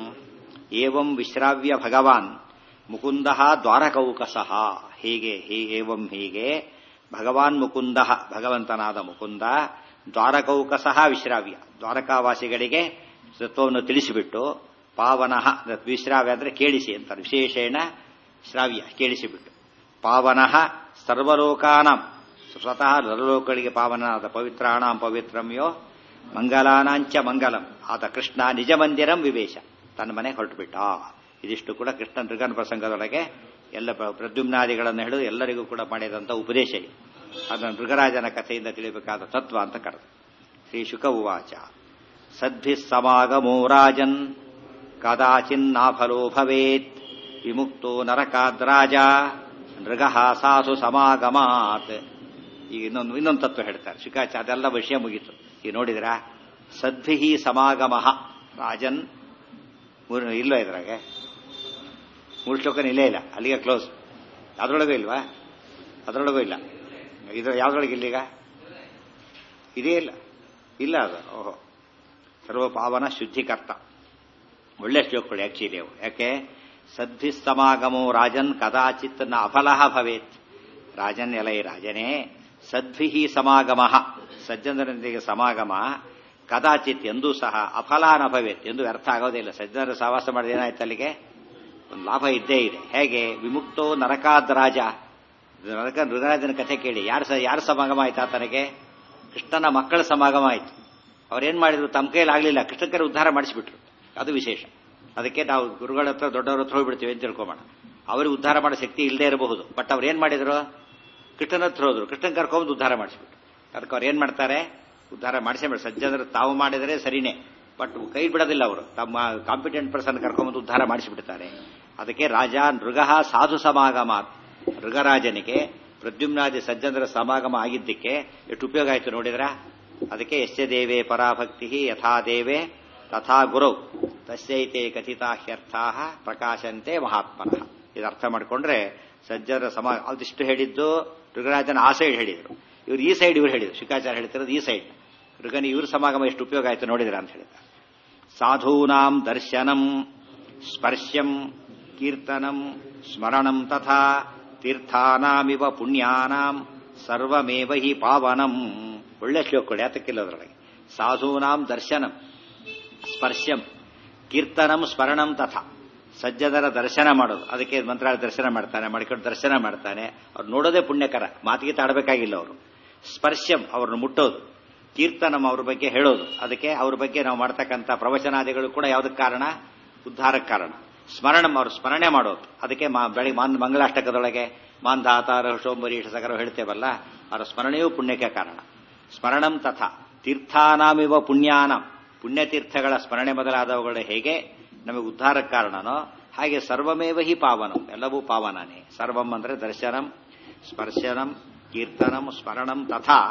ಏವಂ ವಿಶ್ರಾವ್ಯ ಭಗವಾನ್ ಮುಕುಂದ ದ್ವಾರಕೌಕಸಃ ಹೀಗೆ ಏವಂ ಹೀಗೆ ಭಗವಾನ್ ಮುಕುಂದ ಭಗವಂತನಾದ ಮುಕುಂದ ದ್ವಾರಕೌಕಸಃ ವಿಶ್ರಾವ್ಯ ದ್ವಾರಕಾವಾಸಿಗಳಿಗೆ ತತ್ವವನ್ನು ತಿಳಿಸಿಬಿಟ್ಟು ಪಾವನಃ ವಿಶ್ರಾವ್ಯ ಅಂದ್ರೆ ಕೇಳಿಸಿ ಅಂತಾರೆ ವಿಶೇಷೇಣ ಶ್ರಾವ್ಯ ಕೇಳಿಸಿಬಿಟ್ಟು ಪಾವನಃ ಸರ್ವಲೋಕಾನಾಂ ಸ್ವತಃ ಸರ್ವಲೋಕಗಳಿಗೆ ಪಾವನನಾದ ಪವಿತ್ರಾಣಾಂ ಪವಿತ್ರಮ್ಯೋ ಮಂಗಲಾನಾಂಚ ಮಂಗಲಂ ಆತ ಕೃಷ್ಣ ನಿಜ ಮಂದಿರಂ ವಿವೇಶ ತನ್ನ ಮನೆಗೆ ಹೊರಟುಬಿಟ್ಟ ಇದಿಷ್ಟು ಕೂಡ ಕೃಷ್ಣ ನೃಗನ ಪ್ರಸಂಗದೊಳಗೆ ಎಲ್ಲ ಪ್ರದ್ಯುಮ್ನಾದಿಗಳನ್ನು ಹಿಡಿದು ಎಲ್ಲರಿಗೂ ಕೂಡ ಮಾಡಿದಂಥ ಉಪದೇಶ ಇದೆ ಅದನ್ನು ಮೃಗರಾಜನ ಕಥೆಯಿಂದ ತಿಳಿಯಬೇಕಾದ ತತ್ವ ಅಂತ ಕರೆದು ಶ್ರೀ ಶುಕ ಉವಾಚ ಸದ್ಭಿ ಸಮಾಗಮೋ ರಾಜನ್ ಕದಾಚಿನ್ನಾಫಲೋ ಭವೇತ್ ವಿಮುಕ್ತೋ ನರಕಾದ್ರಾಜ ನೃಗ ಸಾಧು ಸಮಾಗಮಾತ್ ಈಗ ಇನ್ನೊಂದು ಇನ್ನೊಂದು ತತ್ವ ಹೇಳ್ತಾರೆ ಶುಕಾಚ ಅದೆಲ್ಲ ವಿಷಯ ಮುಗೀತು ಈಗ ನೋಡಿದ್ರ ಸದ್ಭಿ ಸಮಾಗಮ ರಾಜನ್ ಇಲ್ವಾ ಇದ್ರಾಗೆ ಮೂರು ಶ್ಲೋಕನ ಇಲ್ಲೇ ಇಲ್ಲ ಅಲ್ಲಿಗೆ ಕ್ಲೋಸ್ ಅದ್ರೊಳಗೂ ಇಲ್ವಾ ಅದರೊಳಗೂ ಇಲ್ಲ ಇದ್ರ ಯಾವ್ದ್ರೊಳಗೆ ಇಲ್ಲೀಗ ಇದೇ ಇಲ್ಲ ಇಲ್ಲ ಅದು ಓಹೋ ಸರ್ವ ಪಾವನ ಶುದ್ಧಿಕರ್ತ ಒಳ್ಳೆ ಶ್ಲೋಕಗಳು ಆಕ್ಚುಲಿ ಅವು ಯಾಕೆ ಸದ್ಭಿ ಸಮಾಗಮೋ ರಾಜನ್ ಕದಾಚಿತ್ ನ ಅಫಲಃ ಭವೇತ್ ರಾಜನ್ ಎಲೈ ರಾಜನೇ ಸದ್ಭಿ ಸಮಾಗಮ ಸಜ್ಜನರೊಂದಿಗೆ ಸಮಾಗಮ ಕದಾಚಿತ್ ಎಂದೂ ಸಹ ಅಫಲಾನ ಭವೇತ್ ಎಂದು ವ್ಯರ್ಥ ಆಗೋದಿಲ್ಲ ಸಜ್ಜನರ ಸಹವಾಸ ಮಾಡಿದ ಏನಾಯ್ತು ಅಲ್ಲಿಗೆ ಒಂದು ಲಾಭ ಇದ್ದೇ ಇದೆ ಹೇಗೆ ವಿಮುಕ್ತೋ ನರಕಾದ ರಾಜ ನರಕ ಮೃಗರಾಜನ ಕಥೆ ಕೇಳಿ ಯಾರು ಸ ಯಾರು ಸಮಾಗಮ ಆಯ್ತು ಆತನಿಗೆ ಕೃಷ್ಣನ ಮಕ್ಕಳ ಸಮಾಗಮ ಆಯ್ತು ಅವ್ರೇನ್ ಮಾಡಿದ್ರು ತಮ್ಮ ಕೈಯಲ್ಲಿ ಆಗಲಿಲ್ಲ ಕೃಷ್ಣಕರ ಉದ್ಧಾರ ಮಾಡಿಸಿಬಿಟ್ರು ಅದು ವಿಶೇಷ ಅದಕ್ಕೆ ನಾವು ಗುರುಗಳ ಹತ್ರ ದೊಡ್ಡವ್ರ ಹತ್ರ ಹೋಗ್ಬಿಡ್ತೀವಿ ಅಂತ ತಿಳ್ಕೊಬೋಣ ಅವ್ರಿಗೆ ಉದ್ಧಾರ ಮಾಡೋ ಶಕ್ತಿ ಇಲ್ಲದೆ ಇರಬಹುದು ಬಟ್ ಅವ್ರು ಏನ್ ಮಾಡಿದ್ರು ಕೃಷ್ಣನ ಹತ್ರ ಹೋದ್ರು ಕೃಷ್ಣನ್ ಕರ್ಕೊಂಡು ಉದ್ಧಾರ ಮಾಡಿಸ್ಬಿಟ್ರು ಅದಕ್ಕೆ ಅವ್ರು ಏನ್ ಮಾಡ್ತಾರೆ ಉದ್ಧಾರ ಮಾಡಿಸೇ ಸಜ್ಜನರು ತಾವು ಮಾಡಿದರೆ ಸರಿನೇ ಬಟ್ ಕೈ ಬಿಡೋದಿಲ್ಲ ಅವರು ತಮ್ಮ ಕಾಂಪಿಟೆಂಟ್ ಪರ್ಸನ್ ಕರ್ಕೊಂಬಂದು ಉದ್ಧಾರ ಮಾಡಿಸಿಬಿಡ್ತಾರೆ ಅದಕ್ಕೆ ರಾಜ ನೃಗ ಸಾಧು ಸಮಾಗಮ ಮೃಗರಾಜನಿಗೆ ಪ್ರದ್ಯುಮ್ನಾದಿ ಸಜ್ಜನರ ಸಮಾಗಮ ಆಗಿದ್ದಕ್ಕೆ ಎಷ್ಟು ಉಪಯೋಗ ಆಯ್ತು ನೋಡಿದ್ರ ಅದಕ್ಕೆ ಎಸ್ಯ ದೇವೇ ಪರಾಭಕ್ತಿ ಯಥಾ ದೇವೇ ತಥಾ ಗುರೌ ತಸ್ಯೈತೆ ಕಥಿತಾಹ್ಯರ್ಥಾ ಪ್ರಕಾಶಂತೆ ಮಹಾತ್ಮನಃ ಇದು ಅರ್ಥ ಮಾಡಿಕೊಂಡ್ರೆ ಸಜ್ಜನರ ಸಮ ಅದಿಷ್ಟು ಹೇಳಿದ್ದು ಮೃಗರಾಜನ ಆ ಸೈಡ್ ಹೇಳಿದ್ರು ಇವ್ರು ಈ ಸೈಡ್ ಇವ್ರು ಹೇಳಿದ್ರು ಶಿಕಾಚಾರ ಹೇಳ್ತಿರೋದು ಈ ಸೈಡ್ ಮೃಗನ ಇವ್ರ ಸಮಾಗಮ ಎಷ್ಟು ಉಪಯೋಗ ಆಯ್ತು ನೋಡಿದ್ರ ಅಂತ ಹೇಳಿದ್ದಾರೆ ಸಾಧೂನಾಂ ದರ್ಶನಂ ಸ್ಪರ್ಶ್ಯಂ ಕೀರ್ತನಂ ಸ್ಮರಣಂ ತಥಾ ತೀರ್ಥಾನಾಮಿವ ಪುಣ್ಯಾನಾಂ ಸರ್ವಮೇವ ಹಿ ಪಾವನಂ ಒಳ್ಳೆ ಶ್ಲೋಕಗಳು ಯಾತಕ್ಕಿಲ್ಲ ಅದರೊಳಗೆ ಸಾಧೂನಾಂ ದರ್ಶನಂ ಸ್ಪರ್ಶ್ಯಂ ಕೀರ್ತನಂ ಸ್ಮರಣಂ ತಥಾ ಸಜ್ಜನರ ದರ್ಶನ ಮಾಡೋದು ಅದಕ್ಕೆ ಮಂತ್ರಾಲಯ ದರ್ಶನ ಮಾಡ್ತಾನೆ ಮಾಡಿಕೊಂಡು ದರ್ಶನ ಮಾಡ್ತಾನೆ ಅವ್ರು ನೋಡೋದೇ ಪುಣ್ಯಕರ ಮಾತಿಗೆ ತಾಡಬೇಕಾಗಿಲ್ಲ ಅವರು ಸ್ಪರ್ಶ್ಯಂ ಅವ್ರನ್ನ ಮುಟ್ಟೋದು ಕೀರ್ತನಂ ಅವ್ರ ಬಗ್ಗೆ ಹೇಳೋದು ಅದಕ್ಕೆ ಅವ್ರ ಬಗ್ಗೆ ನಾವು ಮಾಡ್ತಕ್ಕಂಥ ಪ್ರವಚನಾದಿಗಳು ಕೂಡ ಯಾವುದಕ್ಕೆ ಕಾರಣ ಉದ್ಧಾರಕ್ಕೆ ಕಾರಣ ಸ್ಮರಣಂ ಅವರು ಸ್ಮರಣೆ ಮಾಡೋದು ಅದಕ್ಕೆ ಬೆಳಿಗ್ಗೆ ಮಾನ್ ಮಂಗಳಾಷ್ಟಕದೊಳಗೆ ಮಾಂಧಾತಾರ ಶೋಂಬರಿ ಸಕರ ಹೇಳ್ತೇವಲ್ಲ ಅವರ ಸ್ಮರಣೆಯೂ ಪುಣ್ಯಕ್ಕೆ ಕಾರಣ ಸ್ಮರಣಂ ತಥಾ ತೀರ್ಥಾನಾಮಿವ ಪುಣ್ಯಾನಂ ಪುಣ್ಯತೀರ್ಥಗಳ ಸ್ಮರಣೆ ಮೊದಲಾದವುಗಳು ಹೇಗೆ ನಮಗೆ ಉದ್ಧಾರಕ್ಕೆ ಕಾರಣನೋ ಹಾಗೆ ಸರ್ವಮೇವ ಹಿ ಪಾವನಂ ಎಲ್ಲವೂ ಪಾವನನೇ ಸರ್ವಂ ಅಂದ್ರೆ ದರ್ಶನಂ ಸ್ಪರ್ಶನಂ ಕೀರ್ತನಂ ಸ್ಮರಣಂ ತಥಾ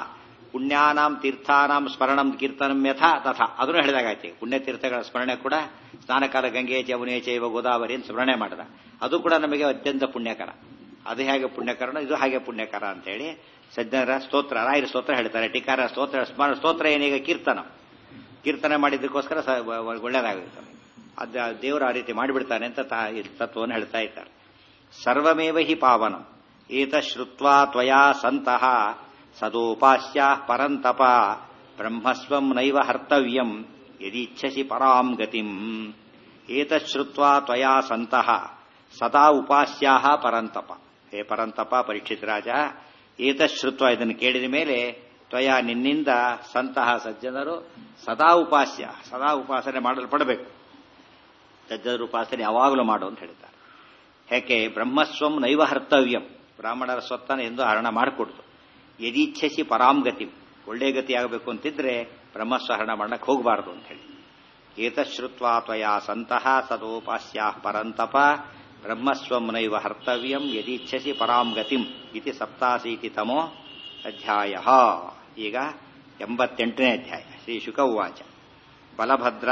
ಪುಣ್ಯಾನಾಂ ತೀರ್ಥಾನಾಂ ಸ್ಮರಣಂ ಕೀರ್ತನಂ ಯಥಾ ತಥಾ ಅದನ್ನು ಹೇಳಿದಾಗಾಯ್ತು ಪುಣ್ಯ ತೀರ್ಥಗಳ ಸ್ಮರಣೆ ಕೂಡ ಸ್ನಾನಕಾಲ ಗಂಗೆ ಯಮುನೆ ಚೈವ ಗೋದಾವರಿ ಅಂತ ಸ್ಮರಣೆ ಮಾಡಿದ ಅದು ಕೂಡ ನಮಗೆ ಅತ್ಯಂತ ಪುಣ್ಯಕರ ಅದು ಹೇಗೆ ಪುಣ್ಯಕರನೋ ಇದು ಹಾಗೆ ಪುಣ್ಯಕರ ಅಂತೇಳಿ ಸಜ್ಜನರ ಸ್ತೋತ್ರ ರಾಯರ ಸ್ತೋತ್ರ ಹೇಳ್ತಾರೆ ಟೀಕಾರ ಸ್ತೋತ್ರ ಸ್ಮರಣ ಸ್ತೋತ್ರ ಏನೀಗ ಕೀರ್ತನ ಕೀರ್ತನೆ ಮಾಡಿದ್ದಕ್ಕೋಸ್ಕರ ಸ- ವ- ವ- ಒಳ್ಳೆಯದಾಗುತ್ತೆ ಅದ ದೇವರು ಆ ರೀತಿ ಮಾಡಿಬಿಡ್ತಾನೆ ಅಂತ ತಾ ಈ ತತ್ವವನ್ನು ಹೇಳ್ತಾ ಇದ್ದಾರೆ ಸರ್ವಮೇವ ಹಿ ಪಾವನಂ ಏತ ಶ್ರುತ್ವಾ ತ್ವಯಾ ಸಂತಹ ಸದೋಪಾಸ್ಯ ಪರಂತಪ ಬ್ರಹ್ಮಸ್ವಂ ನೈವ ಹರ್ತವ್ಯಂ ಯದಿಚ್ಛಸಿ ಪರಾಂ ಗತಿಂ ಏತತ್ ಶ್ರುತ್ವಾ ತ್ವಯಾ ಸಂತಹ ಸದಾ ಉಪಾಸ್ಯಾಹ ಪರಂತಪ ಹೇ ಪರಂತಪ ಪರೀಕ್ಷಿತ್ ರಾಜ ಏತತ್ ಶ್ರುತ್ವ ಇದನ್ನು ಕೇಳಿದ ಮೇಲೆ ತ್ವಯ ನಿನ್ನಿಂದ ಸಂತಹ ಸಜ್ಜನರು ಸದಾ ಉಪಾಸ್ಯ ಸದಾ ಉಪಾಸನೆ ಮಾಡಲ್ಪಡಬೇಕು ಸಜ್ಜನರು ಉಪಾಸನೆ ಯಾವಾಗಲೂ ಮಾಡು ಅಂತ ಹೇಳ್ತಾರೆ ಯಾಕೆ ಬ್ರಹ್ಮಸ್ವಂ ನೈವ ಹರ್ತವ್ಯಂ ಬ್ರಾಹ್ಮಣರ ಸ್ವತ್ತನ ಎಂದು ಹರಣ ಮಾಡಿಕೊಡ್ತು ಯದೀಚ್ಛಸಿ ಪರಾಂಗತಿ ಒಳ್ಳೆ ಗತಿ ಆಗಬೇಕು ಅಂತಿದ್ರೆ ಬ್ರಹ್ಮಸ್ವ ಹರಣ ಮಾಡಕ್ಕೆ ಹೋಗಬಾರದು ಅಂತ ಹೇಳಿ ಏತಶ್ರುತ್ವಾ ತ್ವಯಾ ಸಂತಹ ಸದೋಪಾಸ್ಯಾ ಪರಂತಪ ಬ್ರಹ್ಮಸ್ವಂ ನೈವ ಹರ್ತವ್ಯಂ ಯದೀಚ್ಛಸಿ ಪರಾಂ ಗತಿಂ ಇತಿ ಸಪ್ತಾಸೀತಿ ತಮೋ ಅಧ್ಯಾಯ ಈಗ ಎಂಬತ್ತೆಂಟನೇ ಅಧ್ಯಾಯ ಶ್ರೀ ಶುಕ ಉವಾಚ ಬಲಭದ್ರ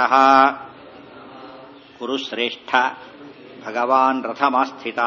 ಕುರುಶ್ರೇಷ್ಠ ಭಗವಾನ್ ರಥಮಾಸ್ಥಿತ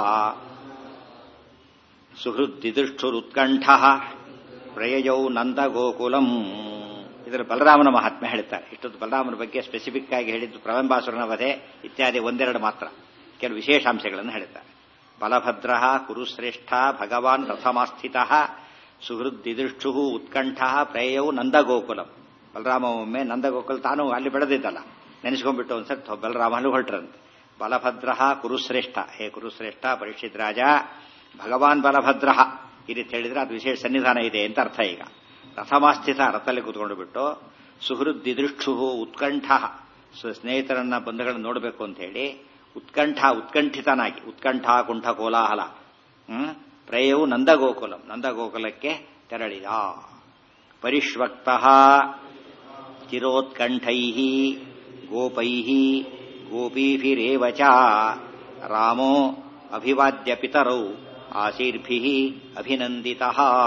ಸುಹೃದ್ದಿದುಷ್ಠುರುತ್ಕಂಠ ಪ್ರಯಯೌ ನಂದಗೋಕುಲಂ ಇದರ ಬಲರಾಮನ ಮಹಾತ್ಮೆ ಹೇಳ್ತಾರೆ ಇಷ್ಟೊಂದು ಬಲರಾಮನ ಬಗ್ಗೆ ಸ್ಪೆಸಿಫಿಕ್ ಆಗಿ ಹೇಳಿದ್ದು ಪ್ರವಂಬಾಸುರನ ವಧೆ ಇತ್ಯಾದಿ ಒಂದೆರಡು ಮಾತ್ರ ಕೆಲವು ವಿಶೇಷಾಂಶಗಳನ್ನು ಹೇಳ್ತಾರೆ ಬಲಭದ್ರ ಕುರುಶ್ರೇಷ್ಠ ಭಗವಾನ್ ರಥಮಾಸ್ಥಿತ ಸುಹೃದ್ದಿದುಷ್ಠು ಉತ್ಕಂಠ ಪ್ರಯಯೌ ನಂದಗೋಕುಲಂ ಬಲರಾಮ ಒಮ್ಮೆ ನಂದಗೋಕುಲ ತಾನು ಅಲ್ಲಿ ಬೆಳೆದಿದ್ದಲ್ಲ ನೆನೆಸ್ಕೊಂಡ್ಬಿಟ್ಟು ಒಂದ್ಸರಿ ಬಲರಾಮ ಅಲ್ಲಿ ಹೊರಟ್ರಂತೆ ಬಲಭದ್ರ ಕುರುಶ್ರೇಷ್ಠ ಹೇ ಕುರುಶ್ರೇಷ್ಠ ಪರೀಕ್ಷಿತ್ ರಾಜ ಭಗವಾನ್ ಬಲಭದ್ರ ಈ ರೀತಿ ಹೇಳಿದ್ರೆ ಅದು ವಿಶೇಷ ಸನ್ನಿಧಾನ ಇದೆ ಅಂತ ಅರ್ಥ ಈಗ ರಥಮಾಸ್ಥಿತ ರಥದಲ್ಲಿ ಕೂತ್ಕೊಂಡು ಬಿಟ್ಟು ಸುಹೃದ್ದಿದೃಕ್ಷು ಉತ್ಕಂಠ ಸ್ವ- ಸ್ನೇಹಿತರನ್ನ ಬಂಧುಗಳನ್ನ ನೋಡಬೇಕು ಅಂತ ಹೇಳಿ ಉತ್ಕಂಠ ಉತ್ಕಂಠಿತನಾಗಿ ಉತ್ಕಂಠ ಕುಂಠ ಕೋಲಾಹಲ ಹ್ಮ್ ಪ್ರಯವು ನಂದಗೋಕುಲಂ ನಂದಗೋಕುಲಕ್ಕೆ ತೆರಳಿದ ಪರಿಷ್ವಕ್ತ ಚಿರೋತ್ಕಂಠೈ ಗೋಪೈ ಗೋಪೀಭಿರೇವ ಚ ರಾಮೋ ಅಭಿವಾದ್ಯ ಪಿತರೌ ಆಶೀರ್ಭಿ ಅಭಿನಂದಿತ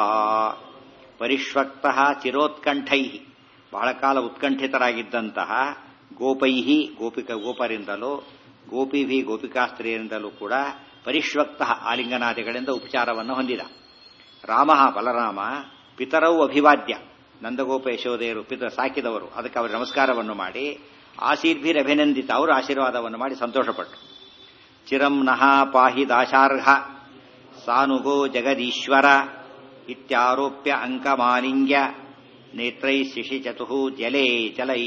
ಪರಿಷ್ವಕ್ತ ಚಿರೋತ್ಕಂಠೈ ಬಹಳ ಕಾಲ ಉತ್ಕಂಠಿತರಾಗಿದ್ದಂತಹ ಗೋಪೈ ಗೋಪಿಕ ಗೋಪರಿಂದಲೂ ಗೋಪಿಭಿ ಗೋಪಿಕಾಸ್ತ್ರೀಯರಿಂದಲೂ ಕೂಡ ಪರಿಷ್ವಕ್ತ ಆಲಿಂಗನಾದಿಗಳಿಂದ ಉಪಚಾರವನ್ನು ಹೊಂದಿದ ರಾಮ ಬಲರಾಮ ಪಿತರವು ಅಭಿವಾದ್ಯ ನಂದಗೋಪ ಯಶೋದೆಯರು ಪಿತ ಸಾಕಿದವರು ಅದಕ್ಕೆ ಅವರು ನಮಸ್ಕಾರವನ್ನು ಮಾಡಿ ಆಶೀರ್ಭಿರ್ ಅಭಿನಂದಿತ ಅವರು ಆಶೀರ್ವಾದವನ್ನು ಮಾಡಿ ಸಂತೋಷಪಟ್ಟರು ಚಿರಂ ನಃ ಪಾಹಿ ದಾಶಾರ್ಹ ಸಾನುಗೋ ಜಗದೀಶ್ವರ ಇತ್ಯಾರೋಪ್ಯ ಅಂಕಮಾಲಿಂಗ್ಯ ನೇತ್ರೈ ಶಿಶಿಚತು ಜಲೇ ಜಲೈ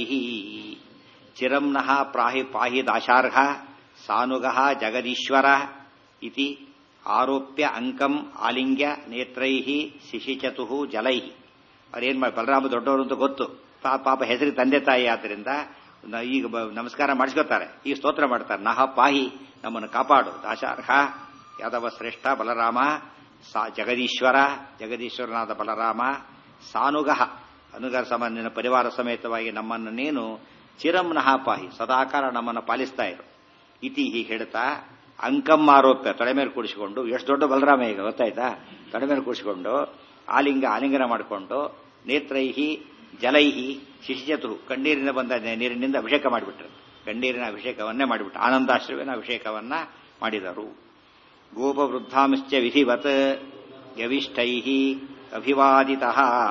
ಚಿರಂ ನಃ ಪ್ರಾಹಿ ಪಾಹಿ ದಾಶಾರ್ಹ ಸಾನುಗ ಜಗದೀಶ್ವರ ಇತಿ ಆರೋಪ್ಯ ಅಂಕಂ ಆಲಿಂಗ್ಯ ನೇತ್ರೈ ಶಿಶಿಚತು ಜಲೈ ಅವ್ರೇನ್ ಮಾಡಿ ಬಲರಾಮ ದೊಡ್ಡವರು ಅಂತ ಗೊತ್ತು ಪಾ- ಪಾಪ ಹೆಸರಿಗೆ ತಂದೆ ತಾಯಿ ಆದ್ರಿಂದ ನ- ಈಗ ಬ- ನಮಸ್ಕಾರ ಮಾಡಿಸ್ಕೋತಾರೆ ಈಗ ಸ್ತೋತ್ರ ಮಾಡ್ತಾರೆ ನಹ ಪಾಹಿ ನಮ್ಮನ್ನು ಕಾಪಾಡು ದಾಶಾರ್ಹ ಯಾದವ ಶ್ರೇಷ್ಠ ಬಲರಾಮ ಸಾ ಜಗದೀಶ್ವರ ಜಗದೀಶ್ವರನಾದ ಬಲರಾಮ ಸಾನುಗಹ ಅನುಗರ ಸಾಮಾನ್ಯನ ಪರಿವಾರ ಸಮೇತವಾಗಿ ನಮ್ಮನ್ನು ನೀನು ಚಿರಂ ನಹ ಪಾಹಿ ಸದಾಕಾಲ ನಮ್ಮನ್ನು ಪಾಲಿಸ್ತಾ ಇರು ಇತಿ ಹೀಗೆ ಹೇಳ್ತಾ ಅಂಕಂ ಆರೋಪ್ಯ ತೊಡೆ ಮೇಲೆ ಕೂಡಿಸಿಕೊಂಡು ಎಷ್ಟು ದೊಡ್ಡ ಬಲರಾಮ ಈಗ ಗೊತ್ತಾಯ್ತಾ ತೊಡೆ ಮೇಲೆ ಕೂಡಿಸಿಕೊಂಡು ಆಲಿಂಗ ಆಲಿಂಗನ ಮಾಡಿಕೊಂಡು ನೇತ್ರೈಹಿ ಜಲೈಹಿ ಶಿಶಿಚತು ಕಣ್ಣೀರಿನ ಬಂದ ನೀರಿನಿಂದ ಅಭಿಷೇಕ ಮಾಡಿಬಿಟ್ರು ಕಣ್ಣೀರಿನ ಅಭಿಷೇಕವನ್ನೇ ಮಾಡಿಬಿಟ್ರು ಆನಂದಾಶ್ರವಿನ ಅಭಿಷೇಕವನ್ನ ಮಾಡಿದರು ಗೋಪವೃದ್ಧಾಂಶ್ಚ ವಿಧಿವತ್ ಯವಿಷ್ಟೈ ಅಭಿವಾದಿತ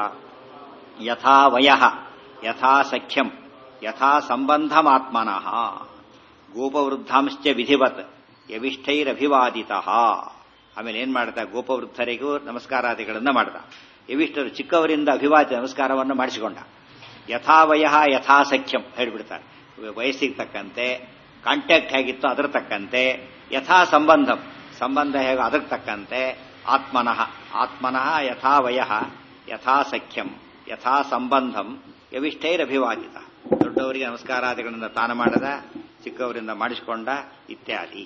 ಯಥಾ ವಯ ಯಥಾ ಸಖ್ಯಂ ಯಥಾ ಸಂಬಂಧಮಾತ್ಮನಃ ಗೋಪವೃದ್ಧಾಂಶ್ಚ ವಿಧಿವತ್ ಯವಿಷ್ಠೈರಭಿವಾದಿತ ಆಮೇಲೆ ಏನ್ ಮಾಡ್ದ ಗೋಪವೃದ್ಧರಿಗೂ ನಮಸ್ಕಾರಾದಿಗಳನ್ನ ಮಾಡ್ದ ಯವಿಷ್ಠರು ಚಿಕ್ಕವರಿಂದ ಅಭಿವಾದ್ಯ ನಮಸ್ಕಾರವನ್ನು ಮಾಡಿಸಿಕೊಂಡ ಯಥಾವಯ ಯಥಾ ಸಖ್ಯಂ ಹೇಳ್ಬಿಡ್ತಾರೆ ವಯಸ್ಸಿಗೆ ತಕ್ಕಂತೆ ಕಾಂಟ್ಯಾಕ್ಟ್ ಹೇಗಿತ್ತು ಅದರ ತಕ್ಕಂತೆ ಯಥಾ ಸಂಬಂಧಂ ಸಂಬಂಧ ಹೇಗೋ ಅದರ ತಕ್ಕಂತೆ ಆತ್ಮನಃ ಆತ್ಮನಃ ಯಥಾ ವಯ ಯಥಾ ಸಖ್ಯಂ ಯಥಾ ಸಂಬಂಧಂ ಯವಿಷ್ಠೈರಭಿವಾದಿತ ದೊಡ್ಡವರಿಗೆ ನಮಸ್ಕಾರಾದಿಗಳಿಂದ ತಾನು ಮಾಡದ ಚಿಕ್ಕವರಿಂದ ಮಾಡಿಸಿಕೊಂಡ ಇತ್ಯಾದಿ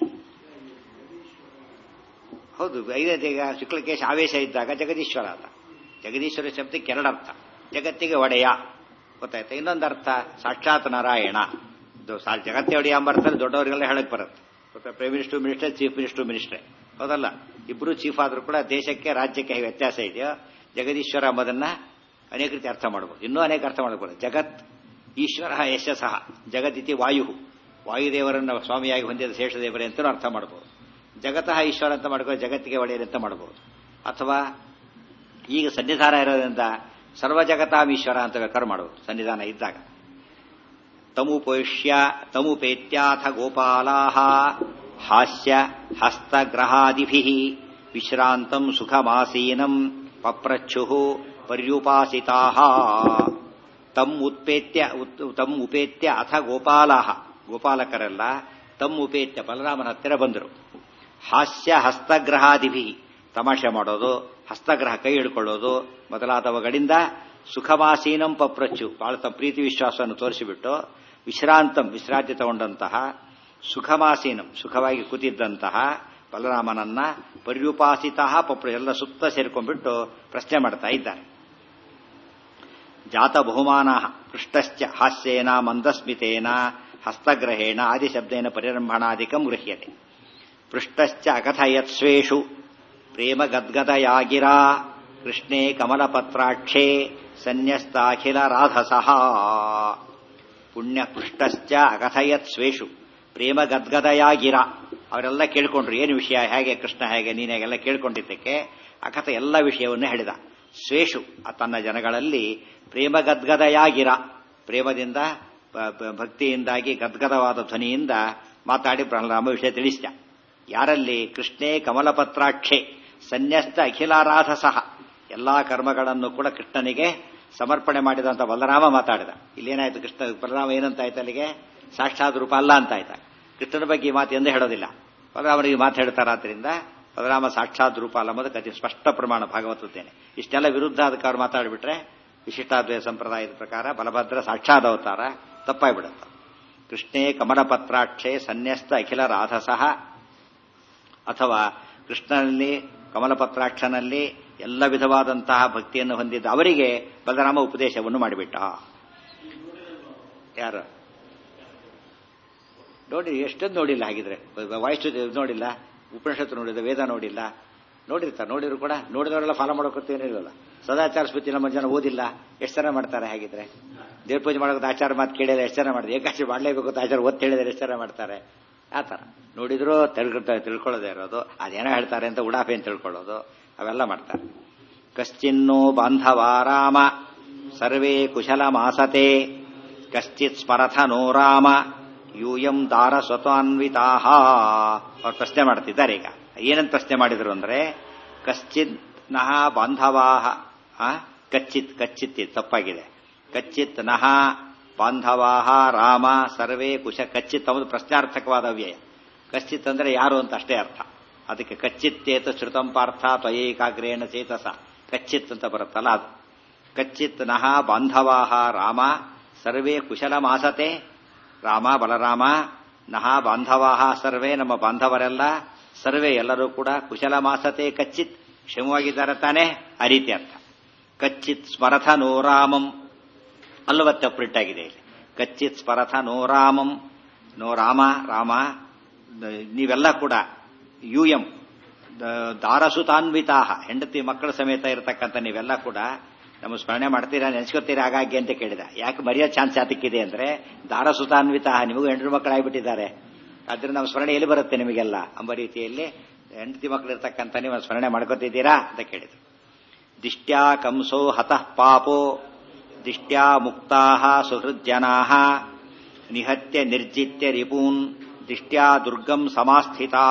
ಹೌದು ಐದೀಗ ಶುಕ್ಲಕೇಶ ಆವೇಶ ಇದ್ದಾಗ ಜಗದೀಶ್ವರ ಅಲ್ಲ ಜಗದೀಶ್ವರ ಶಬ್ದಕ್ಕೆ ಎರಡರ್ಥ ಜಗತ್ತಿಗೆ ಒಡೆಯ ಗೊತ್ತಾಯ್ತಾ ಇನ್ನೊಂದು ಅರ್ಥ ಸಾಕ್ಷಾತ್ ನಾರಾಯಣ ಇದು ಸಾ- ಜಗತ್ತೇ ಒಡೆಯ ಎಂಬ ಅರ್ಥದಲ್ಲಿ ದೊಡ್ಡವರಿಗೆಲ್ಲ ಹೇಳಕ್ ಬರುತ್ತೆ ಗೊತ್ತಾ prime minister minister chief minister ಮಿನಿಸ್ಟ್ರೇ ಹೌದಲ್ಲ ಇಬ್ರು ಚೀಫ್ ಆದ್ರೂ ಕೂಡ ದೇಶಕ್ಕೆ ರಾಜ್ಯಕ್ಕೆ ಹೇಗೆ ವ್ಯತ್ಯಾಸ ಇದೆಯೋ ಜಗದೀಶ್ವರ ಎಂಬುದನ್ನ ಅನೇಕ ರೀತಿ ಅರ್ಥ ಮಾಡ್ಬೋದು ಇನ್ನೂ ಅನೇಕ ಅರ್ಥ ಮಾಡ್ಬೋದು ಜಗತ್ ಈಶ್ವರ ಯಶಸ್ಸಹ ಜಗದಿತಿ ವಾಯು ವಾಯುದೇವರನ್ನ ಸ್ವಾಮಿಯಾಗಿ ಹೊಂದಿದ ಶೇಷದೇವರೇ ಅಂತಲೂ ಅರ್ಥ ಮಾಡ್ಬೋದು ಜಗತಃ ಈಶ್ವರ ಅಂತ ಮಾಡ್ಕೊಂಡು ಜಗತ್ತಿಗೆ ಒಡೆಯರು ಅಂತ ಮಾಡ್ಬೋದು ಅಥವಾ ಈಗ ಸನ್ನಿಧಾನ ಇರೋದ್ರಿಂದ ಸರ್ವ ಜಗತಾಮೀಶ್ವರ ಅಂತ ಬೇಕಾದ್ರೆ ಮಾಡಬಹುದು ಸನ್ನಿಧಾನ ಇದ್ದಾಗ ತಮುಪೋಷ್ಯ ತಮುಪೇತ್ಯಾಥ ಗೋಪಾಲಾಹ ಹಾಸ್ಯ ಹಸ್ತಗ್ರಹಾದಿಭಿ ವಿಶ್ರಾಂತಂ ಸುಖಮಾಸೀನಂ ಪಪ್ರಚ್ಛು ಪರ್ಯುಪಾಸಿತಾ ತಮ್ ಉತ್ಪೇತ್ಯ ತಮ್ ಉಪೇತ್ಯ ಅಥ ಗೋಪಾಲಾಹ ಗೋಪಾಲಕರೆಲ್ಲ ತಮ್ ಉಪೇತ್ಯ ಬಲರಾಮನ ಹತ್ತಿರ ಬಂದರು ಹಾಸ್ಯ ಹಸ್ತಗ್ರಹಾದಿಭಿ ತಮಾಷೆ ಮಾಡೋದು ಹಸ್ತಗ್ರಹ ಕೈ ಹಿಡ್ಕೊಳ್ಳೋದು ಮೊದಲಾದವುಗಳಿಂದ ಸುಖಮಾಸೀನಂ ಪಪ್ರಚ್ಚು ಬಹಳ ತಮ್ಮ ಪ್ರೀತಿ ವಿಶ್ವಾಸವನ್ನು ತೋರಿಸಿಬಿಟ್ಟು ವಿಶ್ರಾಂತಂ ವಿಶ್ರಾಂತಿ ತಗೊಂಡಂತಹ ಸುಖಮಾಸೀನಂ ಸುಖವಾಗಿ ಕೂತಿದ್ದಂತಹ ಬಲರಾಮನನ್ನ ಪರ್ಯುಪಾಸಿತ ಪಪ್ರ ಎಲ್ಲ ಸುತ್ತ ಸೇರ್ಕೊಂಡ್ಬಿಟ್ಟು ಪ್ರಶ್ನೆ ಮಾಡ್ತಾ ಇದ್ದಾರೆ ಜಾತ ಬಹುಮಾನ ಪೃಷ್ಟಶ್ಚ ಹಾಸ್ಯೇನ ಮಂದಸ್ಮಿತೇನ ಹಸ್ತಗ್ರಹೇಣ ಆದಿಶಬ್ದೇನ ಪರಿರಂಭಣಾದಿಕಂ ಗೃಹ್ಯತೆ ಪೃಷ್ಟಶ್ಚ ಅಕಥಯತ್ಸ್ವೇಷು ಪ್ರೇಮ ಗದ್ಗದಯಾಗಿರಾ ಕೃಷ್ಣೇ ಕಮಲಪತ್ರಾಕ್ಷೇ ಸನ್ಯಸ್ತಾಖಿಲ ರಾಧಸಃ ಪುಣ್ಯ ಪೃಷ್ಟಶ್ಚ ಅಕಥಯತ್ ಸ್ವೇಷು ಪ್ರೇಮ ಗದ್ಗದಯಾಗಿರ ಅವರೆಲ್ಲ ಕೇಳ್ಕೊಂಡ್ರು ಏನು ವಿಷಯ ಹೇಗೆ ಕೃಷ್ಣ ಹೇಗೆ ನೀನು ಹೇಗೆಲ್ಲ ಕೇಳ್ಕೊಂಡಿದ್ದಕ್ಕೆ ಅಕಥ ಎಲ್ಲ ವಿಷಯವನ್ನು ಹೇಳಿದ ಸ್ವೇಷು ತನ್ನ ಜನಗಳಲ್ಲಿ ಪ್ರೇಮ ಗದ್ಗದಯಾಗಿರ ಪ್ರೇಮದಿಂದ ಭಕ್ತಿಯಿಂದಾಗಿ ಗದ್ಗದವಾದ ಧ್ವನಿಯಿಂದ ಮಾತಾಡಿ ಬಲರಾಮ ವಿಷಯ ತಿಳಿಸಿದ ಯಾರಲ್ಲಿ ಕೃಷ್ಣೇ ಕಮಲಪತ್ರಾಕ್ಷೆ ಸನ್ಯಸ್ತ ಅಖಿಲಾರಾಧಸಃ ಎಲ್ಲಾ ಕರ್ಮಗಳನ್ನು ಕೂಡ ಕೃಷ್ಣನಿಗೆ ಸಮರ್ಪಣೆ ಮಾಡಿದಂತ ಬಲರಾಮ ಮಾತಾಡಿದ ಇಲ್ಲೇನಾಯ್ತು ಕೃಷ್ಣ ಬಲರಾಮ ಏನಂತ ಆಯ್ತು ಅಲ್ಲಿಗೆ ಸಾಕ್ಷಾತ್ ರೂಪ ಅಲ್ಲ ಅಂತ ಆಯ್ತಾ ಕೃಷ್ಣನ ಬಗ್ಗೆ ಈ ಮಾತು ಎಂದೇ ಹೇಳೋದಿಲ್ಲ ಬಲರಾಮನಿಗೆ ಮಾತು ಹೇಳ್ತಾರಾದ್ರಿಂದ ಬಲರಾಮ ಸಾಕ್ಷಾತ್ ರೂಪ ಅಲ್ಲ ಅನ್ನೋದಕ್ಕೆ ಅತಿ ಸ್ಪಷ್ಟ ಪ್ರಮಾಣ ಭಾಗವತದ್ದೇನೆ ಇಷ್ಟೆಲ್ಲ ವಿರುದ್ಧ ಅದಕ್ಕೆ ಅವ್ರು ಮಾತಾಡಿಬಿಟ್ರೆ ವಿಶಿಷ್ಟಾದ್ವಯ ಸಂಪ್ರದಾಯದ ಪ್ರಕಾರ ಬಲಭದ್ರ ಸಾಕ್ಷಾತ್ ಅವತಾರ ತಪ್ಪಾಗ್ಬಿಡುತ್ತೆ ಕೃಷ್ಣೇ ಕಮಲಪತ್ರಾಕ್ಷೆ ಸನ್ಯಸ್ತ ಅಖಿಲ ರಾಧಸಃ ಅಥವಾ ಕೃಷ್ಣನಲ್ಲಿ ಕಮಲಪತ್ರಾಕ್ಷನಲ್ಲಿ ಎಲ್ಲ ವಿಧವಾದಂತಹ ಭಕ್ತಿಯನ್ನು ಹೊಂದಿದ್ದ ಅವರಿಗೆ ಬಲರಾಮ ಉಪದೇಶವನ್ನು ಮಾಡಿಬಿಟ್ಟ ಯಾರು ನೋಡಿ ಎಷ್ಟೊಂದು ನೋಡಿಲ್ಲ ಹಾಗಿದ್ರೆ ವಾಯ್ಸ್ ನೋಡಿಲ್ಲ ಉಪನಿಷತ್ತು ನೋಡಿಲ್ಲ ವೇದ ನೋಡಿಲ್ಲ ನೋಡಿರ್ತಾರೆ ನೋಡಿದ್ರು ಕೂಡ ನೋಡಿದವರೆಲ್ಲ ಫಾಲೋ ಮಾಡೋಕತ್ತೇನಿರಲ್ಲ ಸದಾಚಾರ ಸ್ಮೃತಿ ನಮ್ಮ ಜನ ಓದಿಲ್ಲ ಎಷ್ಟು ಜನ ಮಾಡ್ತಾರೆ ಹಾಗಿದ್ರೆ ದೇವ್ರ ಪೂಜೆ ಮಾಡೋದು ಆಚಾರ ಮಾತು ಕೇಳಿಲ್ಲ ಎಷ್ಟು ಜನ ಮಾಡಿದೆ ಏಕಾಚೆ ಮಾಡಲೇಬೇಕು ಅಂತ ಆಚಾರ ಓದ್ ಹೇಳಿದ್ರೆ ಎಷ್ಟು ಜನ ಮಾಡ್ತಾರೆ ಆ ಥರ ನೋಡಿದ್ರು ತಿಳ್ಕೊಳ್ತಾರೆ ತಿಳ್ಕೊಳ್ಳೋದೇ ಇರೋದು ಅದೇನೋ ಹೇಳ್ತಾರೆ ಅಂತ ಉಡಾಫೆ ಅಂತ ತಿಳ್ಕೊಳ್ಳೋದು ಅವೆಲ್ಲ ಮಾಡ್ತಾರೆ ಕಶ್ಚಿನ್ನೋ ಬಾಂಧವಾರಾಮ ಸರ್ವೇ ಕುಶಲ ಮಾಸತೆ ಕಶ್ಚಿತ್ ಸ್ಮರಥ ನೋ ರಾಮ ಯೂಯಂ ದಾರ ಸ್ವತಾನ್ವಿತಾ ಅವ್ರು ಪ್ರಶ್ನೆ ಮಾಡ್ತಿದ್ದಾರೆ ಈಗ ಏನಂತ ಪ್ರಶ್ನೆ ಮಾಡಿದ್ರು ಅಂದ್ರೆ ಕಶ್ಚಿತ್ ನಹ ಬಾಂಧವಾಹ ಕಚ್ಚಿತ್ ಕಚ್ಚಿತ್ ತಪ್ಪಾಗಿದೆ ಕಚ್ಚಿತ್ ನಹ ಬಾಂಧವಾಹ ರಾಮ ಸರ್ವೇ ಕುಶ ಕಚ್ಚಿತ್ ಒಂದು ಪ್ರಶ್ನಾರ್ಥಕವಾದ ಅವ್ಯಯ ಕಚ್ಚಿತ್ ಅಂದ್ರೆ ಯಾರು ಅಂತ ಅಷ್ಟೇ ಅರ್ಥ ಅದಕ್ಕೆ ಕಚ್ಚಿತ್ತೇತ ಶ್ರುತಂ ಪಾರ್ಥ ತ್ವಯೈಕಾಗ್ರೇಣ ಚೇತಸ ಕಚ್ಚಿತ್ ಅಂತ ಬರುತ್ತಲ್ಲ ಅದು ಕಚ್ಚಿತ್ ನಹ ಬಾಂಧವಾಹ ರಾಮ ಸರ್ವೇ ಕುಶಲ ಮಾಸತೆ ರಾಮ ಬಲರಾಮ ನಹ ಬಾಂಧವಾಹ ಸರ್ವೇ ನಮ್ಮ ಬಾಂಧವರೆಲ್ಲ ಸರ್ವೇ ಎಲ್ಲರೂ ಕೂಡ ಕುಶಲ ಮಾಸತೆ ಕಚ್ಚಿತ್ ಕ್ಷಮವಾಗಿದ್ದಾರೆ ತಾನೇ ಆ ರೀತಿ ಅರ್ಥ ಕಚ್ಚಿತ್ ಸ್ಮರಥ ನೋ ರಾಮಂ ಅಲ್ಲವತ್ತೆ ಪ್ರಿಂಟ್ ಆಗಿದೆ ಇಲ್ಲಿ ಕಚ್ಚಿತ್ ಸ್ಮರಥ ನೋ ರಾಮಂ ನೋ ರಾಮ ರಾಮ ನೀವೆಲ್ಲ ಕೂಡ ಯು ಎಂ ದಾರಸುತಾನ್ವಿತಾ ಹೆಂಡತಿ ಮಕ್ಕಳ ಸಮೇತ ಇರತಕ್ಕಂಥ ನೀವೆಲ್ಲ ಕೂಡ ನಮ್ಮ ಸ್ಮರಣೆ ಮಾಡ್ತೀರಾ ನೆನೆಸ್ಕೊತೀರಾ ಹಾಗಾಗಿ ಅಂತ ಕೇಳಿದ ಯಾಕೆ ಮರೆಯೋ ಚಾನ್ಸ್ ಯಾತಕ್ಕಿದೆ ಅಂದ್ರೆ ದಾರಸುತಾನ್ವಿತ ನಿಮಗೂ ಹೆಂಡರು ಮಕ್ಕಳಾಗ್ಬಿಟ್ಟಿದ್ದಾರೆ ಆದ್ರಿಂದ ನಮ್ಮ ಸ್ಮರಣೆ ಎಲ್ಲಿ ಬರುತ್ತೆ ನಿಮಗೆಲ್ಲ ಎಂಬ ರೀತಿಯಲ್ಲಿ ಹೆಂಡತಿ ಮಕ್ಕಳು ಇರ್ತಕ್ಕಂಥ ನೀವು ಸ್ಮರಣೆ ಮಾಡ್ಕೋತಿದ್ದೀರಾ ಅಂತ ಕೇಳಿದ್ರು ದಿಷ್ಟ್ಯಾ ಕಂಸೋ ಹತಃ ಪಾಪೋ ದಿಷ್ಟ್ಯಾ ಮುಕ್ತಾ ಸುಹೃಜ್ಜನಾ ನಿಹತ್ಯ ನಿರ್ಜಿತ್ಯ ರಿಪೂನ್ ದಿಷ್ಟ್ಯಾ ದುರ್ಗಂ ಸಮಾಸ್ಥಿತಾ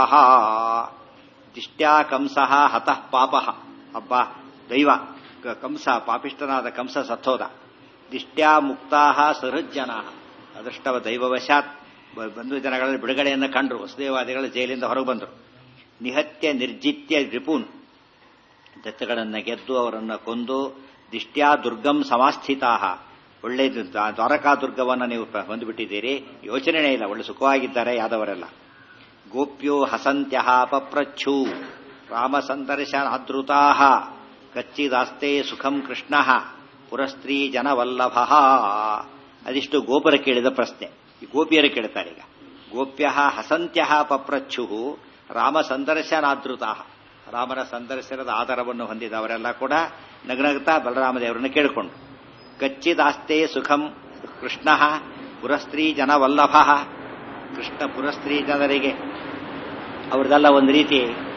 ದಿಷ್ಟ್ಯಾ ಕಂಸಃ ಹತಃ ಪಾಪ ಹಬ್ಬ ದೈವ ಕಂಸ ಪಾಪಿಷ್ಟನಾದ ಕಂಸ ಸತ್ತೋದ ದಿಷ್ಟ್ಯಾ ಮುಕ್ತಾ ಸಹೃಜ್ಜನ ಅದೃಷ್ಟವ ದೈವವಶಾತ್ ಬಂಧು ಜನಗಳಲ್ಲಿ ಬಿಡುಗಡೆಯನ್ನು ಕಂಡ್ರು ವಸುದೇವಾದಿಗಳು ಜೈಲಿಂದ ಹೊರಗೆ ಬಂದರು ನಿಹತ್ಯ ನಿರ್ಜಿತ್ಯ ರಿಪೂನ್ ದತ್ತಗಳನ್ನು ಗೆದ್ದು ಅವರನ್ನು ಕೊಂದು ದಿಷ್ಟ್ಯಾ ದುರ್ಗಂ ಸಮಾಸ್ಥಿತಾ ಒಳ್ಳೆ ದ್ವಾರಕಾ ದುರ್ಗವನ್ನು ನೀವು ಹೊಂದಿಬಿಟ್ಟಿದ್ದೀರಿ ಯೋಚನೆನೇ ಇಲ್ಲ ಒಳ್ಳೆ ಸುಖವಾಗಿದ್ದಾರೆ ಯಾದವರೆಲ್ಲ ಗೋಪ್ಯೋ ಹಸಂತ್ಯ ಪಪ್ರಚ್ಛೂ ರಾಮ ಸಂದರ್ಶನ ಅದೃತಾ ಕಚ್ಚಿದಾಸ್ತೆ ಸುಖಂ ಕೃಷ್ಣ ಪುರಸ್ತ್ರೀ ಜನವಲ್ಲಭ ಅದಿಷ್ಟು ಗೋಪುರ ಕೇಳಿದ ಪ್ರಶ್ನೆ ಈ ಗೋಪಿಯರು ಕೇಳ್ತಾರೆ ಈಗ ಗೋಪ್ಯ ಹಸಂತ್ಯ ಪಪ್ರಚ್ಛು ರಾಮ ಸಂದರ್ಶನಾದೃತ ರಾಮನ ಸಂದರ್ಶನದ ಆಧಾರವನ್ನು ಹೊಂದಿದವರೆಲ್ಲ ಕೂಡ ನಗನಗ್ತಾ ಬಲರಾಮ ದೇವರನ್ನು ಕೇಳಿಕೊಂಡು ಕಚ್ಚಿದಾಸ್ತೆ ಸುಖಂ ಕೃಷ್ಣ ಪುರಸ್ತ್ರೀ ಜನವಲ್ಲಭ ಕೃಷ್ಣ ಪುರಸ್ತ್ರೀ ಜನರಿಗೆ ಅವ್ರದ್ದೆಲ್ಲ ಒಂದು ರೀತಿ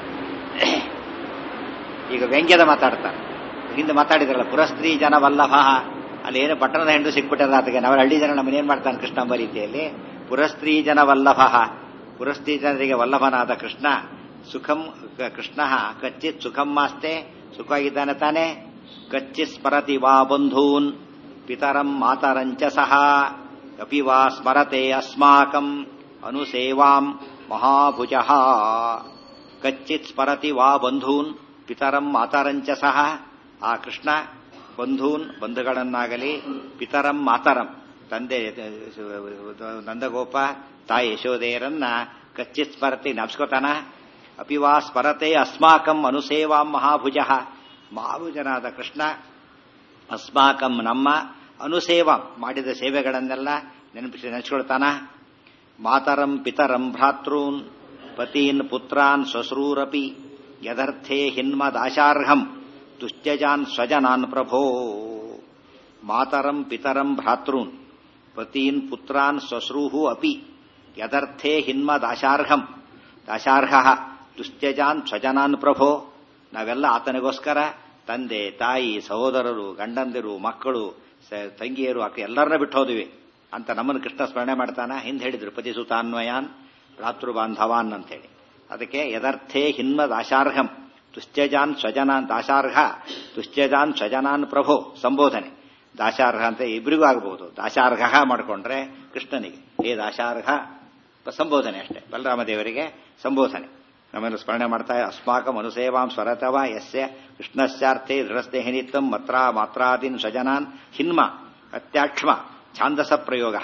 ಈಗ ವ್ಯಂಗ್ಯದ ಮಾತಾಡ್ತಾರೆ ಹಿಂದೆ ಮಾತಾಡಿದ್ರಲ್ಲ ಪುರಸ್ತ್ರೀ ಜನವಲ್ಲಭ ಅಲ್ಲಿ ಏನು ಪಟ್ಟಣದ ಹೆಂಡು ಸಿಕ್ಬಿಟ್ಟಲ್ಲ ಅದಕ್ಕೆ ನಾವು ಹಳ್ಳಿ ಜನ ನಮ್ಮನ್ನೇನ್ ಮಾಡ್ತಾನೆ ಕೃಷ್ಣಂಬ ರೀತಿಯಲ್ಲಿ ಪುರಸ್ತ್ರೀ ಜನವಲ್ಲಭ ಪುರಸ್ತ್ರೀ ಜನರಿಗೆ ವಲ್ಲಭನಾದ ಕೃಷ್ಣ ಸುಖಂ ಕೃಷ್ಣ ಕಚ್ಚಿತ್ ಸುಖಂ ಮಾಸ್ತೆ ಸುಖವಾಗಿದ್ದಾನೆ ತಾನೆ ಕಚ್ಚಿತ್ ಸ್ಮರತಿ ವಾ ಬಂಧೂನ್ ಪಿತರಂ ಮಾತರಂಚ ಸಹ ಅಪಿ ವಾ ಸ್ಮರತೆ ಅಸ್ಮಾಕಂ ಅನುಸೇವಾಂ ಮಹಾಭುಜ ಕಚ್ಚಿತ್ ಸ್ಮರತಿ ವಾ ಬಂಧೂನ್ ಪಿತರಂ ಮಾತರಂಚ ಸಹ ಆ ಕೃಷ್ಣ ಬಂಧೂನ್ ಬಂಧುಗಳನ್ನಾಗಲಿ ಪಿತರಂ ಮಾತರಂ ತಂದೆ ನಂದಗೋಪ ತಾಯಿ ಯಶೋದೆಯರನ್ನ ಕಚ್ಚಿತ್ ಸ್ಮರತಿ ನಪ್ಸ್ಕೋತಾನ ಅಪಿವಾ ಸ್ಮರತೆ ಅಸ್ಮಾಕಂ ಅನುಸೇವಾಂ ಮಹಾಭುಜ ಮಹಾಭುಜನಾದ ಕೃಷ್ಣ ಅಸ್ಮಾಕಂ ನಮ್ಮ ಅನುಸೇವಾಂ ಮಾಡಿದ ಸೇವೆಗಳನ್ನೆಲ್ಲ ನೆನಪಿಸಿ ನೆನೆಸ್ಕೊಳ್ತಾನ ಮಾತರಂ ಪಿತರಂ ಭ್ರಾತೃನ್ ಪತೀನ್ ಪುತ್ರಾನ್ ಶ್ವಶ್ರೂರಪಿ ಯದರ್ಥೇ ಹಿನ್ಮದಾಶಾರ್ಹಂ ದುಶ್ಚಜಾನ್ ಸ್ವಜನಾನ್ ಪ್ರಭೋ ಮಾತರಂ ಪಿತರಂ ಭ್ರಾತೃನ್ ಪತೀನ್ ಪುತ್ರಾನ್ ಶ್ವಶ್ರೂಹು ಅಪಿ ಯದರ್ಥೇ ಹಿನ್ಮದಾಶಾರ್ಹಂ ದಾಶಾರ್ಹ ದುಶ್ಚಜಾನ್ ಸ್ವಜನಾನ್ ಪ್ರಭೋ ನಾವೆಲ್ಲ ಆತನಿಗೋಸ್ಕರ ತಂದೆ ತಾಯಿ ಸಹೋದರರು ಗಂಡಂದಿರು ಮಕ್ಕಳು ತಂಗಿಯರು ಅಕ್ಕ ಎಲ್ಲರನ್ನ ಬಿಟ್ಟು ಹೋದ್ವಿ ಅಂತ ನಮ್ಮನ್ನು ಕೃಷ್ಣ ಸ್ಮರಣೆ ಮಾಡ್ತಾನ ಹಿಂದೆ ಹೇಳಿದ್ರು ಪತಿಸುತಾನ್ವಯಾನ್ ಭ್ರಾತೃ ಬಾಂಧವಾನ್ ಅಂತೇಳಿ ಅದಕ್ಕೆ ಯದರ್ಥೇ ಹಿನ್ಮದಾಶಾರ್ಹಂ ತುಶ್ಚಜಾನ್ ಸ್ವಜನಾನ್ ದಾಶಾರ್ಹ ತುಶ್ಚಜಾನ್ ಸ್ವಜನಾನ್ ಪ್ರಭೋ ಸಂಬೋಧನೆ ದಾಶಾರ್ಹ ಅಂತ ಇಬ್ಬರಿಗೂ ಆಗಬಹುದು ದಾಶಾರ್ಹ ಮಾಡಿಕೊಂಡ್ರೆ ಕೃಷ್ಣನಿಗೆ ಹೇ ದಾಶಾರ್ಹ ಸಂಬೋಧನೆ ಅಷ್ಟೇ ಬಲರಾಮ ದೇವರಿಗೆ ಸಂಬೋಧನೆ ನಮ್ಮನ್ನು ಸ್ಮರಣೆ ಮಾಡ್ತಾ ಅಸ್ಮಾಕಂ ಅನುಸೇವಾಂ ಸ್ವರತವ ಯಸ್ಯ ಕೃಷ್ಣಶ್ಚಾರ್ಥೆ ದೃಢಸ್ನೇಹಿನಿತ್ವಂ ಮತ್ರ ಮಾತ್ರಾದೀನ್ ಸ್ವಜನಾನ್ ಹಿನ್ಮ ಅತ್ಯಾಕ್ಷ್ಮ ಛಾಂದಸ ಪ್ರಯೋಗ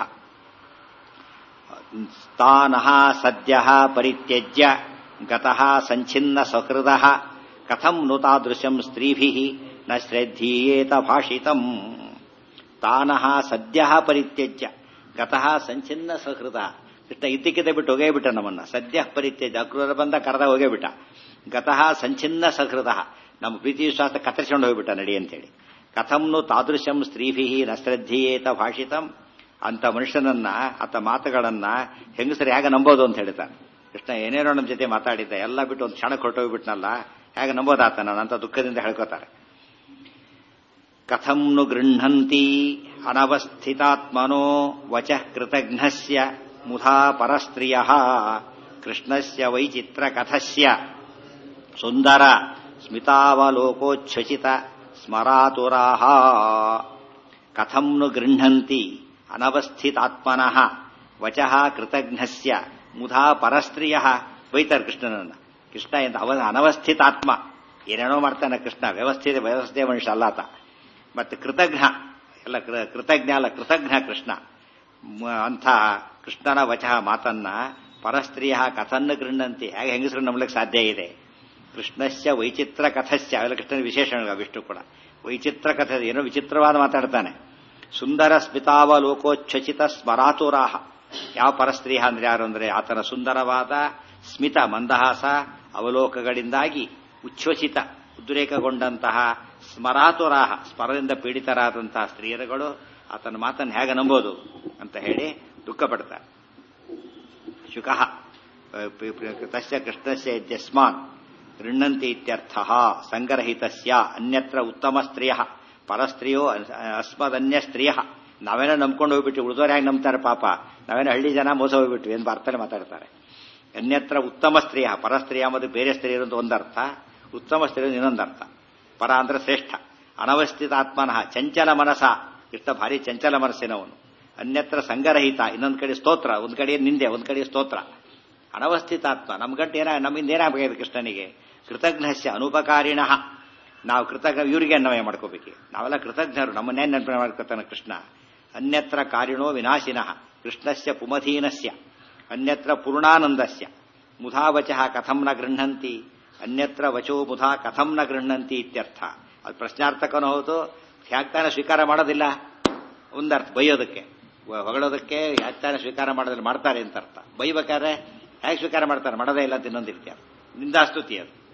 ತಾನಃ ಸದ್ಯ ಪರಿತ್ಯಜ್ಯ ಗತಃ ಸಂಛಿನ್ನ ಸಹೃದ ಕಥಂ ನು ತಾದೃಶಂ ಸ್ತ್ರೀಭಿ ನ ಶ್ರದ್ಧೀಯೇತ ಭಾಷಿತಂ ತಾನಃ ಸದ್ಯ ಪರಿತ್ಯಜ್ಯ ಗತಃ ಸಂಛಿನ್ನ ಸಹೃದ ಕೃಷ್ಣ ಇದ್ದಕ್ಕಿದ್ದ ಬಿಟ್ಟು ಹೋಗೇ ಬಿಟ್ಟ ನಮ್ಮನ್ನ ಸದ್ಯ ಪರಿತ್ಯಜ್ಯ ಅಕ್ರೂರ ಬಂದ ಕರೆದ ಹೋಗೇ ಬಿಟ್ಟ ಗತಃ ಸಂಛಿನ್ನ ಸಹೃದ ನಮ್ಮ ಪ್ರೀತಿ ವಿಶ್ವಾಸ ಕತ್ತರಿಸ್ಕೊಂಡು ಹೋಗ್ಬಿಟ್ಟ ನಡಿ ಅಂತೇಳಿ ಕಥಂನು ತಾದೃಶಂ ಸ್ತ್ರೀಭಿ ನ ಶ್ರದ್ಧೀಯೇತ ಭಾಷಿತಂ ಅಂತ ಮನುಷ್ಯನನ್ನ ಆತ ಮಾತುಗಳನ್ನ ಹೆಂಗಸರು ಹೇಗೆ ನಂಬೋದು ಅಂತ ಹೇಳ್ತಾನೆ ಕೃಷ್ಣ ಏನೇನೋ ನಮ್ಮ ಜೊತೆ ಮಾತಾಡಿದ್ದ ಎಲ್ಲ ಬಿಟ್ಟು ಒಂದು ಕ್ಷಣ ಕೊಟ್ಟೋಗ್ಬಿಟ್ನಲ್ಲ ಹೇಗೆ ನಂಬೋದಾತ ನಾನು ಅಂತ ದುಃಖದಿಂದ ಹೇಳ್ಕೋತಾರೆ ಕಥಂ ನು ಗೃಹಂತಿ ಅನವಸ್ಥಿತಾತ್ಮನೋ ವಚ ಕೃತಘ್ನಸ್ಯ ಮುಧಾ ಪರಸ್ತ್ರಿಯ ಕೃಷ್ಣಸ್ಯ ವೈಚಿತ್ರ ಕಥಸ್ಯ ಸುಂದರ ಸ್ಮಿತಾವಲೋಕೋಚ್ಛ್ವಚಿತ ಸ್ಮರಾತುರಾಹ ಕಥಂ ನು ಗೃಹಂತಿ ಅನವಸ್ಥಿತಾತ್ಮನಃ ವಚಃ ಕೃತಘ್ನಸ್ಯ ಮುಧಾ ಪರಸ್ತ್ರೀಯ ಬೈತಾರೆ ಕೃಷ್ಣನನ್ನ ಕೃಷ್ಣ ಎಂತ ಅವ ಅನವಸ್ಥಿತಾತ್ಮ ಏನೇನೋ ಮಾಡ್ತಾನೆ ಕೃಷ್ಣ ವ್ಯವಸ್ಥಿತ ವ್ಯವಸ್ಥೆ ಮನುಷ್ಯ ಅಲ್ಲಾತ ಮತ್ತೆ ಕೃತಜ್ಞ ಎಲ್ಲ ಕೃತಜ್ಞ ಅಲ್ಲ ಕೃತಜ್ಞ ಕೃಷ್ಣ ಅಂಥ ಕೃಷ್ಣನ ವಚಃ ಮಾತನ್ನ ಪರಸ್ತ್ರೀಯ ಕಥನ್ನ ಗೃಹಂತಿ ಹೇಗೆ ಹೆಂಗಸರು ನಂಬಲಿಕ್ಕೆ ಸಾಧ್ಯ ಇದೆ ಕೃಷ್ಣಸ್ಯ ವೈಚಿತ್ರ ಕಥಸ್ಯ ಅವೆಲ್ಲ ಕೃಷ್ಣನ ವಿಶೇಷಣ ವಿಷ್ಣು ಕೂಡ ವೈಚಿತ್ರ ಕಥ ಏನೋ ವಿಚಿತ್ರವಾದ ಮಾತಾಡ್ತಾನೆ ಸುಂದರ ಸ್ಮಿತಾವಲೋಕೋಚ್ಛಚಿತ ಸ್ಮರಾತುರಾಹ ಯಾವ ಪರಸ್ತ್ರೀ ಅಂದ್ರೆ ಯಾರು ಅಂದ್ರೆ ಆತನ ಸುಂದರವಾದ ಸ್ಮಿತ ಮಂದಹಾಸ ಅವಲೋಕಗಳಿಂದಾಗಿ ಉಚ್ಛ್ವಸಿತ ಉದ್ರೇಕಗೊಂಡಂತಹ ಸ್ಮರಾತುರಾಹ ಸ್ಮರದಿಂದ ಪೀಡಿತರಾದಂತಹ ಸ್ತ್ರೀಯರುಗಳು ಆತನ ಮಾತನ್ನು ಹೇಗೆ ನಂಬೋದು ಅಂತ ಹೇಳಿ ದುಃಖ ಪಡ್ತಾರೆ ಶುಕಃ ತಸ್ಯ ಕೃಷ್ಣಸ್ಯ ಇತ್ಯಸ್ಮಾನ್ ಗೃಹಂತಿ ಇತ್ಯರ್ಥ ಸಂಗರಹಿತಸ್ಯ ಅನ್ಯತ್ರ ಉತ್ತಮ ಸ್ತ್ರೀಯ ಪರಸ್ತ್ರೀಯೋ ಅಸ್ಮದನ್ಯ ಸ್ತ್ರೀಯ ನಾವೇನೋ ನಂಬ್ಕೊಂಡು ಹೋಗ್ಬಿಟ್ಟು ಉಳಿದೋರು ಹೇಗೆ ನಂಬ್ತಾರೆ ಪಾಪ ನಾವೇನೋ ಹಳ್ಳಿ ಜನ ಮೋಸ ಹೋಗ್ಬಿಟ್ವಿ ಎಂದು ಅರ್ಥನೇ ಮಾತಾಡ್ತಾರೆ ಅನ್ಯತ್ರ ಉತ್ತಮ ಸ್ತ್ರೀಯ ಪರಸ್ತ್ರೀಯ ಮತ್ತು ಬೇರೆ ಸ್ತ್ರೀಯರು ಅಂತ ಒಂದರ್ಥ ಉತ್ತಮ ಸ್ತ್ರೀಯರು ಇನ್ನೊಂದರ್ಥ ಪರ ಅಂದ್ರೆ ಶ್ರೇಷ್ಠ ಅನವಸ್ಥಿತ ಆತ್ಮನಃ ಚಂಚಲ ಮನಸ ಇಷ್ಟ ಭಾರಿ ಚಂಚಲ ಮನಸ್ಸಿನವನು ಅನ್ಯತ್ರ ಸಂಗರಹಿತ ಇನ್ನೊಂದು ಕಡೆ ಸ್ತೋತ್ರ ಒಂದ್ ಕಡೆ ನಿಂದೆ ಒಂದ್ ಕಡೆ ಸ್ತೋತ್ರ ಅನವಸ್ಥಿತಾತ್ಮ ನಮ್ ಗಂಟೆ ಏನ ನಮ್ಮಿಂದ ಏನಾಗಬೇಕು ಕೃಷ್ಣನಿಗೆ ಕೃತಜ್ಞಸ್ಯ ಅನುಪಕಾರಿಣ ನಾವು ಕೃತಜ್ಞ ಇವರಿಗೆ ಅನ್ವಯ ಮಾಡ್ಕೋಬೇಕು ನಾವೆಲ್ಲ ಕೃತಜ್ಞರು ನಮ್ಮನ್ನೇ ನೆನಪು ಮಾಡ್ಕೊತಾನೆ ಕೃಷ್ಣ ಅನ್ಯತ್ರ ಕಾರಿಣೋ ವಿನಾಶಿನಃ ಕೃಷ್ಣಸ್ಯ ಪುಮಧೀನಸ್ಯ ಅನ್ಯತ್ರ ಪೂರ್ಣಾನಂದಸ್ಯ ಮುಧಾವಚಃ ಕಥಂ ನ ಗೃಹಂತಿ ಅನ್ಯತ್ರ ವಚೋ ಮುಧಾ ಕಥಂ ನ ಗೃಹಂತಿ ಇತ್ಯರ್ಥ ಅದು ಪ್ರಶ್ನಾರ್ಥಕನೂ ಹೌದು ಹ್ಯಾಕ್ತಾನೆ ಸ್ವೀಕಾರ ಮಾಡೋದಿಲ್ಲ ಒಂದರ್ಥ ಬೈಯೋದಕ್ಕೆ ಹೊಗಳೋದಕ್ಕೆ ಹ್ಯಾಕ್ತಾನೆ ಸ್ವೀಕಾರ ಮಾಡೋದಿಲ್ಲ ಮಾಡ್ತಾರೆ ಅಂತ ಅರ್ಥ ಬೈಬೇಕಾದ್ರೆ ಹೇಗೆ ಸ್ವೀಕಾರ ಮಾಡ್ತಾರೆ ಮಾಡೋದೇ ಇಲ್ಲ ಅಂತ ಇನ್ನೊಂದು ರೀತಿಯ ನಿಂದಾಸ್ತುತಿ ಅದು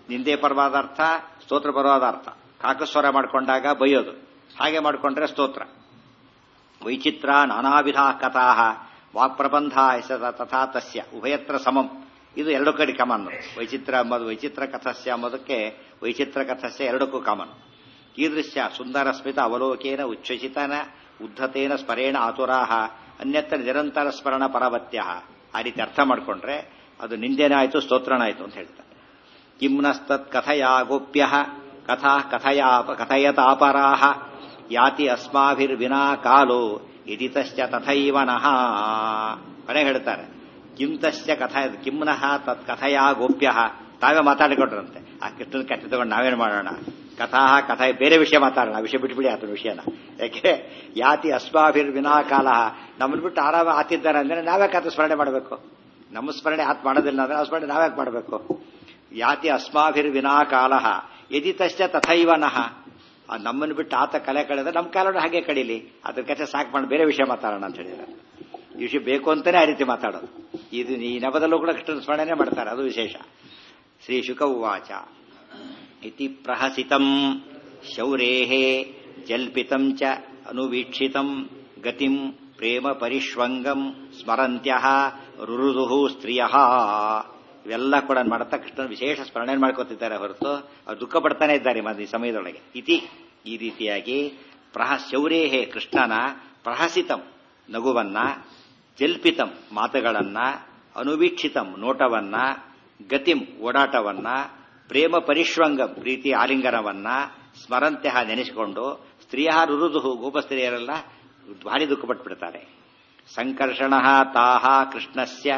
ನಿಂದೆ ಪರವಾದ ಅರ್ಥ ಸ್ತೋತ್ರ ಪರವಾದ ಅರ್ಥ ಕಾಕಸ್ವರ ಮಾಡಿಕೊಂಡಾಗ ಬೈಯೋದು ಹಾಗೆ ಮಾಡಿಕೊಂಡ್ರೆ ಸ್ತೋತ್ರ ವೈಚಿತ್ರ ನಾನಾವಿಧ ಕಥಾ ವಾಕ್ಪ್ರಬಂಧ ಹೆಸರ ತಥಾ ತಸ್ಯ ಉಭಯತ್ರ ಸಮಂ ಇದು ಎರಡು ಕಡೆ ಕಾಮನ್ ವೈಚಿತ್ರ ಎಂಬುದು ವೈಚಿತ್ರ ಕಥಸ್ಯ ಎಂಬುದಕ್ಕೆ ವೈಚಿತ್ರ ಕಥಸ್ಯ ಎರಡಕ್ಕೂ ಕಾಮನ್ ಕೀದೃಶ್ಯ ಸುಂದರ ಸ್ಮಿತ ಅವಲೋಕೇನ ಉಚ್ಛ್ವಸಿತನ ಉದ್ಧತೇನ ಸ್ಮರೇಣ ಆತುರಾಹ ಅನ್ಯತ್ರ ನಿರಂತರ ಸ್ಮರಣ ಪರವತ್ಯ ಆ ರೀತಿ ಅರ್ಥ ಮಾಡಿಕೊಂಡ್ರೆ ಅದು ನಿಂದೆನಾಯಿತು ಸ್ತೋತ್ರನಾಯಿತು ಅಂತ ಹೇಳ್ತಾರೆ ಕಿಮ್ನಸ್ತತ್ ಕಥಯಾ ಗೋಪ್ಯ ಕಥಾ ಕಥಯಾ ಕಥಯತಾಪರಾಹ ಯಾತಿ ಅಸ್ಮಾಭಿರ್ವಿನಾ ಕಾಲೋ ಇದಿತಶ್ಚ ತಥೈವನಃ ಕೊನೆ ಹೇಳ್ತಾರೆ ಕಿಂತಶ್ಚ ಕಥ ಕಿಮ್ನಃ ತತ್ ಕಥಯಾ ಗೋಪ್ಯ ತಾವೇ ಮಾತಾಡಿಕೊಟ್ರಂತೆ ಆ ಕೃಷ್ಣನ ಕಥೆ ತಗೊಂಡು ನಾವೇನು ಮಾಡೋಣ ಕಥಾ ಕಥೆ ಬೇರೆ ವಿಷಯ ಮಾತಾಡೋಣ ಆ ವಿಷಯ ಬಿಟ್ಬಿಡಿ ಆತನ ವಿಷಯನ ಯಾಕೆ ಯಾತಿ ಅಸ್ಮಾಭಿರ್ ವಿನಾಕಾಲ ನಮ್ಮನ್ನು ಬಿಟ್ಟು ಆರಾಮ ಆತಿದ್ದಾರೆ ಅಂದ್ರೆ ನಾವ್ಯಾಕೆ ಆತ ಸ್ಮರಣೆ ಮಾಡಬೇಕು ನಮ್ಮ ಸ್ಮರಣೆ ಆತ್ ಮಾಡೋದಿಲ್ಲ ಅಂದ್ರೆ ಆ ಸ್ಮರಣೆ ನಾವ್ಯಾಕೆ ಮಾಡಬೇಕು ಯಾತಿ ಅಸ್ಮಾಭಿರ್ ವಿನಾಕಾಲ ಯದಿತಶ್ಚ ತಥೈವನಃ ನಮ್ಮನ್ನು ಬಿಟ್ಟು ಆತ ಕಲೆ ಕಳೆದ್ರೆ ನಮ್ಮ ಕಾಲವನ್ನು ಹಾಗೆ ಕಡೀಲಿ ಅದ್ರ ಕಥೆ ಸಾಕು ಮಾಡಿ ಬೇರೆ ವಿಷಯ ಮಾತಾಡೋಣ ಅಂತ ಹೇಳಿದ್ದಾರೆ ಈ ವಿಷಯ ಬೇಕು ಅಂತಾನೆ ಆ ರೀತಿ ಮಾತಾಡೋದು ಇದು ಈ ನವದಲ್ಲೂ ಕೂಡ ಕೃಷ್ಣನ ಸ್ಮರಣೆ ಮಾಡ್ತಾರೆ ಅದು ವಿಶೇಷ ಶ್ರೀ ಶುಕ ಉವಾಚ ಇತಿ ಪ್ರಹಸಿತಂ ಶೌರೇಃ ಜಲ್ಪಿತಂ ಚ ಅನುವೀಕ್ಷಿತಂ ಗತಿಂ ಪ್ರೇಮ ಪರಿಷ್ವಂಗಂ ಸ್ಮರಂತ್ಯಃ ರುರುದುಹು ಸ್ತ್ರೀಯಃ ಇವೆಲ್ಲ ಕೂಡ ಮಾಡ್ತಾ ಕೃಷ್ಣನ ವಿಶೇಷ ಸ್ಮರಣೆ ಮಾಡ್ಕೋತಿದ್ದಾರೆ ಹೊರತು ಅವ್ರು ದುಃಖ ಪಡ್ತಾನೆ ಇದ್ದಾರೆ ಈ ಸಮಯದೊಳಗೆ ಇತಿ ಈ ರೀತಿಯಾಗಿ ಪ್ರಹ ಶೌರೇಹೇ ಕೃಷ್ಣನ ಪ್ರಹಸಿತಂ ನಗುವನ್ನ ಜಲ್ಪಿತಂ ಮಾತುಗಳನ್ನ ಅನುವೀಕ್ಷಿತಂ ನೋಟವನ್ನ ಗತಿಂ ಓಡಾಟವನ್ನ ಪ್ರೇಮ ಪರಿಶ್ವಂಗ ಪ್ರೀತಿ ಆಲಿಂಗನವನ್ನ ಸ್ಮರಂತ್ಯ ನೆನೆಸಿಕೊಂಡು ಸ್ತ್ರೀಯ ರುರುದುಹು ಗೋಪಸ್ತ್ರೀಯರೆಲ್ಲ ಭಾರಿ ದುಃಖಪಟ್ಬಿಡ್ತಾರೆ ಸಂಕರ್ಷಣ ತಾಹ ಕೃಷ್ಣಸ್ಯ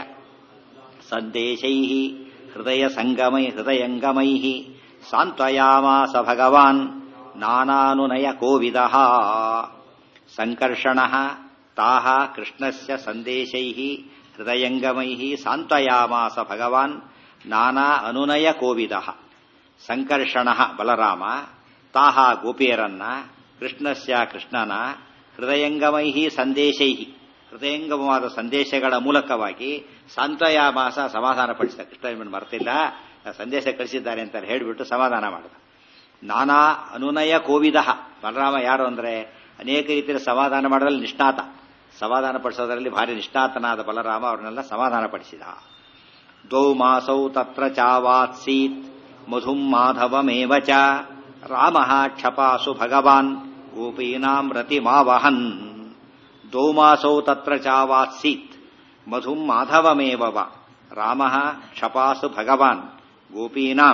ಸಂದೇಶೈ ಹೃದಯ ಸಂಗಮೈ ಹೃದಯಂಗಮೈ ಸಾಂತ್ವಯಾಮಾಸ ಭಗವಾನ್ ನಾನಾನುನಯ ಕೋವಿದ ಸಂಕರ್ಷಣ ತಾಹ ಕೃಷ್ಣಸ್ಯ ಸಂದೇಶೈ ಹೃದಯಂಗಮೈ ಸಾಂತ್ವಯಾಮಾಸ ಭಗವಾನ್ ನಾನಾ ಅನುನಯ ಕೋವಿದ ಸಂಕರ್ಷಣ ಬಲರಾಮ ತಾಹ ಗೋಪಿಯರನ್ನ ಕೃಷ್ಣಸ್ಯ ಕೃಷ್ಣನ ಹೃದಯಂಗಮೈ ಸಂದೇಶೈ ಹೃದಯಂಗಮವಾದ ಸಂದೇಶಗಳ ಮೂಲಕವಾಗಿ ಸಾಂತ್ವಯಾಮಾಸ ಸಮಾಧಾನ ಪಡಿಸಿದ ಕೃಷ್ಣ ಮರ್ತಿಲ್ಲ ಸಂದೇಶ ಕಳಿಸಿದ್ದಾರೆ ಅಂತ ಹೇಳಿಬಿಟ್ಟು ಸಮಾಧಾನ ಮಾಡಿದ ನಾನಾ ಅನುನಯ ಕೋವಿದ ಬಲರಾಮ ಯಾರು ಅಂದ್ರೆ ಅನೇಕ ರೀತಿಯ ಸಮಾಧಾನ ಮಾಡೋದ್ರಲ್ಲಿ ನಿಷ್ಣಾತ ಸಮಾಧಾನ ಪಡಿಸೋದರಲ್ಲಿ ಭಾರಿ ನಿಷ್ಣಾತನಾದ ಬಲರಾಮ ಅವರನ್ನೆಲ್ಲ ಸಮಾಧಾನ ಪಡಿಸಿದ ದ್ವೌ ಮಾಸೌ ತತ್ರ ಚಾವಾತ್ಸೀತ್ ಮಧುಂ ಮಾಧವಮೇವ ಚ ರಾಮ ಕ್ಷಪಾಸು ಭಗವಾನ್ ಗೋಪೀನಾಂ ರತಿಮಾವಹನ್ ದ್ವೌ ಮಾಸೌ ತತ್ರ ಚಾವಾತ್ಸೀತ್ ಮಧುಂ ಮಾಧವಮೇವ ರಾಮ ಕ್ಷಪಾಸು ಭಗವಾನ್ ಗೋಪೀನಾಂ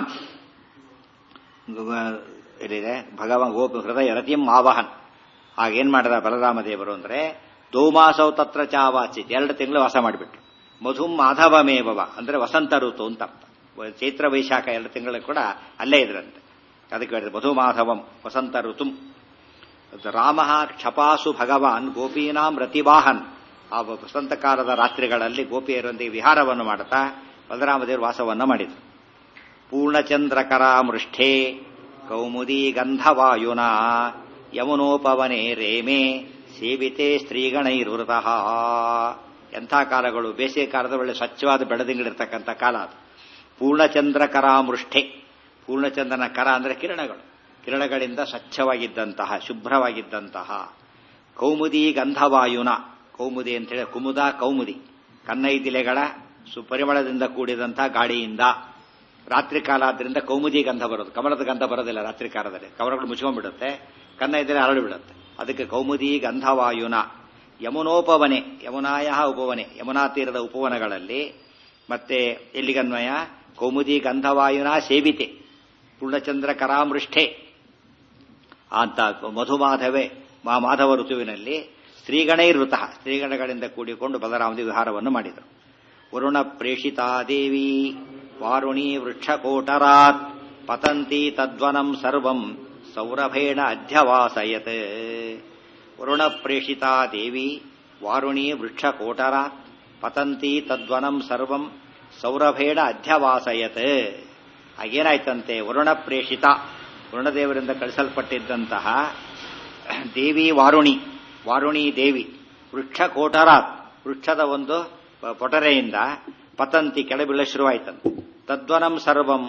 ಎಲ್ಲಿದೆ ಭಗವಾನ್ ಗೋಪಿ ಹೃದಯ ರತಿಂ ಆವಹನ್ ಆಗೇನ್ ಮಾಡಿದ ಬಲರಾಮ ದೇವರು ಅಂದ್ರೆ ದೋಮಾಸೌ ತತ್ರ ಚಾವಾಚಿತ್ ಎರಡು ತಿಂಗಳು ವಾಸ ಮಾಡಿಬಿಟ್ರು ಮಧುಂ ಮಾಧವಮೇವವ ಅಂದ್ರೆ ವಸಂತ ಋತು ಅಂತ ಅರ್ಥ ಚೈತ್ರ ವೈಶಾಖ ಎರಡು ತಿಂಗಳು ಕೂಡ ಅಲ್ಲೇ ಇದ್ರಂತೆ ಅದಕ್ಕೆ ಹೇಳಿದ್ರೆ ಮಧು ಮಾಧವಂ ವಸಂತ ಋತುಂ ರಾಮ ಕ್ಷಪಾಸು ಭಗವಾನ್ ಗೋಪೀನಾಂ ರತಿವಾಹನ್ ಆ ವಸಂತ ಕಾಲದ ರಾತ್ರಿಗಳಲ್ಲಿ ಗೋಪಿಯರೊಂದಿಗೆ ವಿಹಾರವನ್ನು ಮಾಡುತ್ತಾ ಬಲರಾಮದೇವರು ವಾಸವನ್ನು ಮಾಡಿದರು ಪೂರ್ಣಚಂದ್ರಕರಾಮೃಷ್ಠೇ ಕೌಮುದಿ ಗಂಧವಾಯುನ ಯಮುನೋಪವನೆ ರೇಮೆ ಸೇವಿತೆ ಸ್ತ್ರೀಗಣೈರ್ವೃತಃ ಎಂಥ ಕಾಲಗಳು ಬೇಸಿಗೆ ಕಾಲದ ಒಳ್ಳೆ ಸ್ವಚ್ಛವಾದ ಬೆಳದಿಂಗಳಿರ್ತಕ್ಕಂಥ ಕಾಲ ಅದು ಪೂರ್ಣಚಂದ್ರ ಕರಾಮೃಷ್ಠೆ ಪೂರ್ಣಚಂದ್ರನ ಕರ ಅಂದರೆ ಕಿರಣಗಳು ಕಿರಣಗಳಿಂದ ಸ್ವಚ್ಛವಾಗಿದ್ದಂತಹ ಶುಭ್ರವಾಗಿದ್ದಂತಹ ಕೌಮುದಿ ಗಂಧವಾಯುನ ಕೌಮುದಿ ಅಂತೇಳಿ ಕುಮುದ ಕೌಮುದಿ ಕನ್ನೈತಿಲೆಗಳ ಸುಪರಿಮಳದಿಂದ ಕೂಡಿದಂತಹ ಗಾಳಿಯಿಂದ ರಾತ್ರಿ ಕಾಲ ಆದ್ರಿಂದ ಕೌಮುದಿ ಗಂಧ ಬರೋದು ಕಮಲದ ಗಂಧ ಬರೋದಿಲ್ಲ ರಾತ್ರಿ ಕಾಲದಲ್ಲಿ ಕಮಲಗಳು ಮುಚ್ಕೊಂಡ್ಬಿಡುತ್ತೆ ಕನ್ನ ಇದ್ರೆ ಹರಳು ಬಿಡುತ್ತೆ ಅದಕ್ಕೆ ಕೌಮುದಿ ಗಂಧವಾಯುನ ಯಮುನೋಪವನೆ ಯಮುನಾಯ ಉಪವನೆ ಯಮುನಾ ತೀರದ ಉಪವನಗಳಲ್ಲಿ ಮತ್ತೆ ಎಲ್ಲಿಗನ್ವಯ ಕೌಮುದಿ ಗಂಧವಾಯುನ ಸೇವಿತೆ ಪೂರ್ಣಚಂದ್ರ ಕರಾಮೃಷ್ಠೆ ಅಂತ ಮಧುಮಾಧವೇ ಮಾ ಮಾಧವ ಋತುವಿನಲ್ಲಿ ಸ್ತ್ರೀಗಣೈ ಋತಃ ಸ್ತ್ರೀಗಣಗಳಿಂದ ಕೂಡಿಕೊಂಡು ಬಲರಾಮದಿ ವಿಹಾರವನ್ನು ಮಾಡಿದರು ವರುಣ ಪ್ರೇಷಿತಾ ದೇವಿ ವಾರುಣಿ ವೃಕ್ಷಕೋಟರಾತ್ ಪತಂತಿ ತದ್ವನಂ ಸರ್ವಂ ಸೌರಭೇಣ ಅಧ್ಯವಾಸಯತ್ ವರುಣ ಪ್ರೇಷಿತಾ ದೇವಿ ವಾರುಣಿ ವೃಕ್ಷಕೋಟರಾತ್ ಪತಂತಿ ತದ್ವನಂ ಸರ್ವಂ ಸೌರಭೇಣ ಅಧ್ಯವಾಸಯತ್ ಆಗೇನಾಯ್ತಂತೆ ವರುಣ ಪ್ರೇಷಿತ ವರುಣದೇವರಿಂದ ಕಳಿಸಲ್ಪಟ್ಟಿದ್ದಂತಹ ದೇವಿ ವಾರುಣಿ ವಾರುಣಿ ದೇವಿ ವೃಕ್ಷಕೋಟರಾತ್ ವೃಕ್ಷದ ಒಂದು ಪೊಟರೆಯಿಂದ ಪತಂತಿ ಕೆಳಬೀಳ ಶುರುವಾಯ್ತಂತೆ ತದ್ವನಂ ಸರ್ವಂ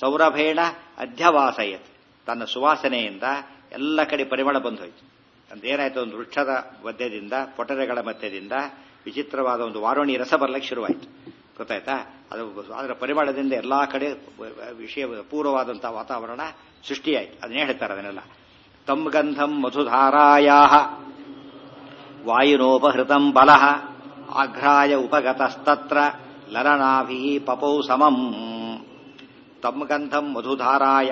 ಸೌರಭೇಣ ಅಧ್ಯವಾಸಯತ್ ತನ್ನ ಸುವಾಸನೆಯಿಂದ ಎಲ್ಲ ಕಡೆ ಪರಿಮಳ ಬಂದು ಹೋಯ್ತು ಅದೇನಾಯ್ತು ಒಂದು ವೃಕ್ಷದ ಮಧ್ಯದಿಂದ ಪೊಟರೆಗಳ ಮಧ್ಯದಿಂದ ವಿಚಿತ್ರವಾದ ಒಂದು ವಾರುಣಿ ರಸ ಬರ್ಲಿಕ್ಕೆ ಶುರುವಾಯಿತು ಗೊತ್ತಾಯ್ತಾ ಅದು ಅದರ ಪರಿಮಳದಿಂದ ಎಲ್ಲಾ ಕಡೆ ವಿಷಯ ಪೂರ್ವವಾದಂತಹ ವಾತಾವರಣ ಸೃಷ್ಟಿಯಾಯಿತು ಅದನ್ನೇ ಹೇಳ್ತಾರೆ ಅದನ್ನೆಲ್ಲ ತಮ್ ಗಂಧಂ ಮಧುಧಾರಾಯಾ ವಾಯುನೋಪಹೃತಂ ಬಲಃ ಆಘ್ರಾಯ ಉಪಗತಸ್ತತ್ರ ಲಲನಾಭಿ ಪಪೌ ಸಮಂ ತಮ್ ಗಂಧಂ ಮಧುಧಾರಾಯ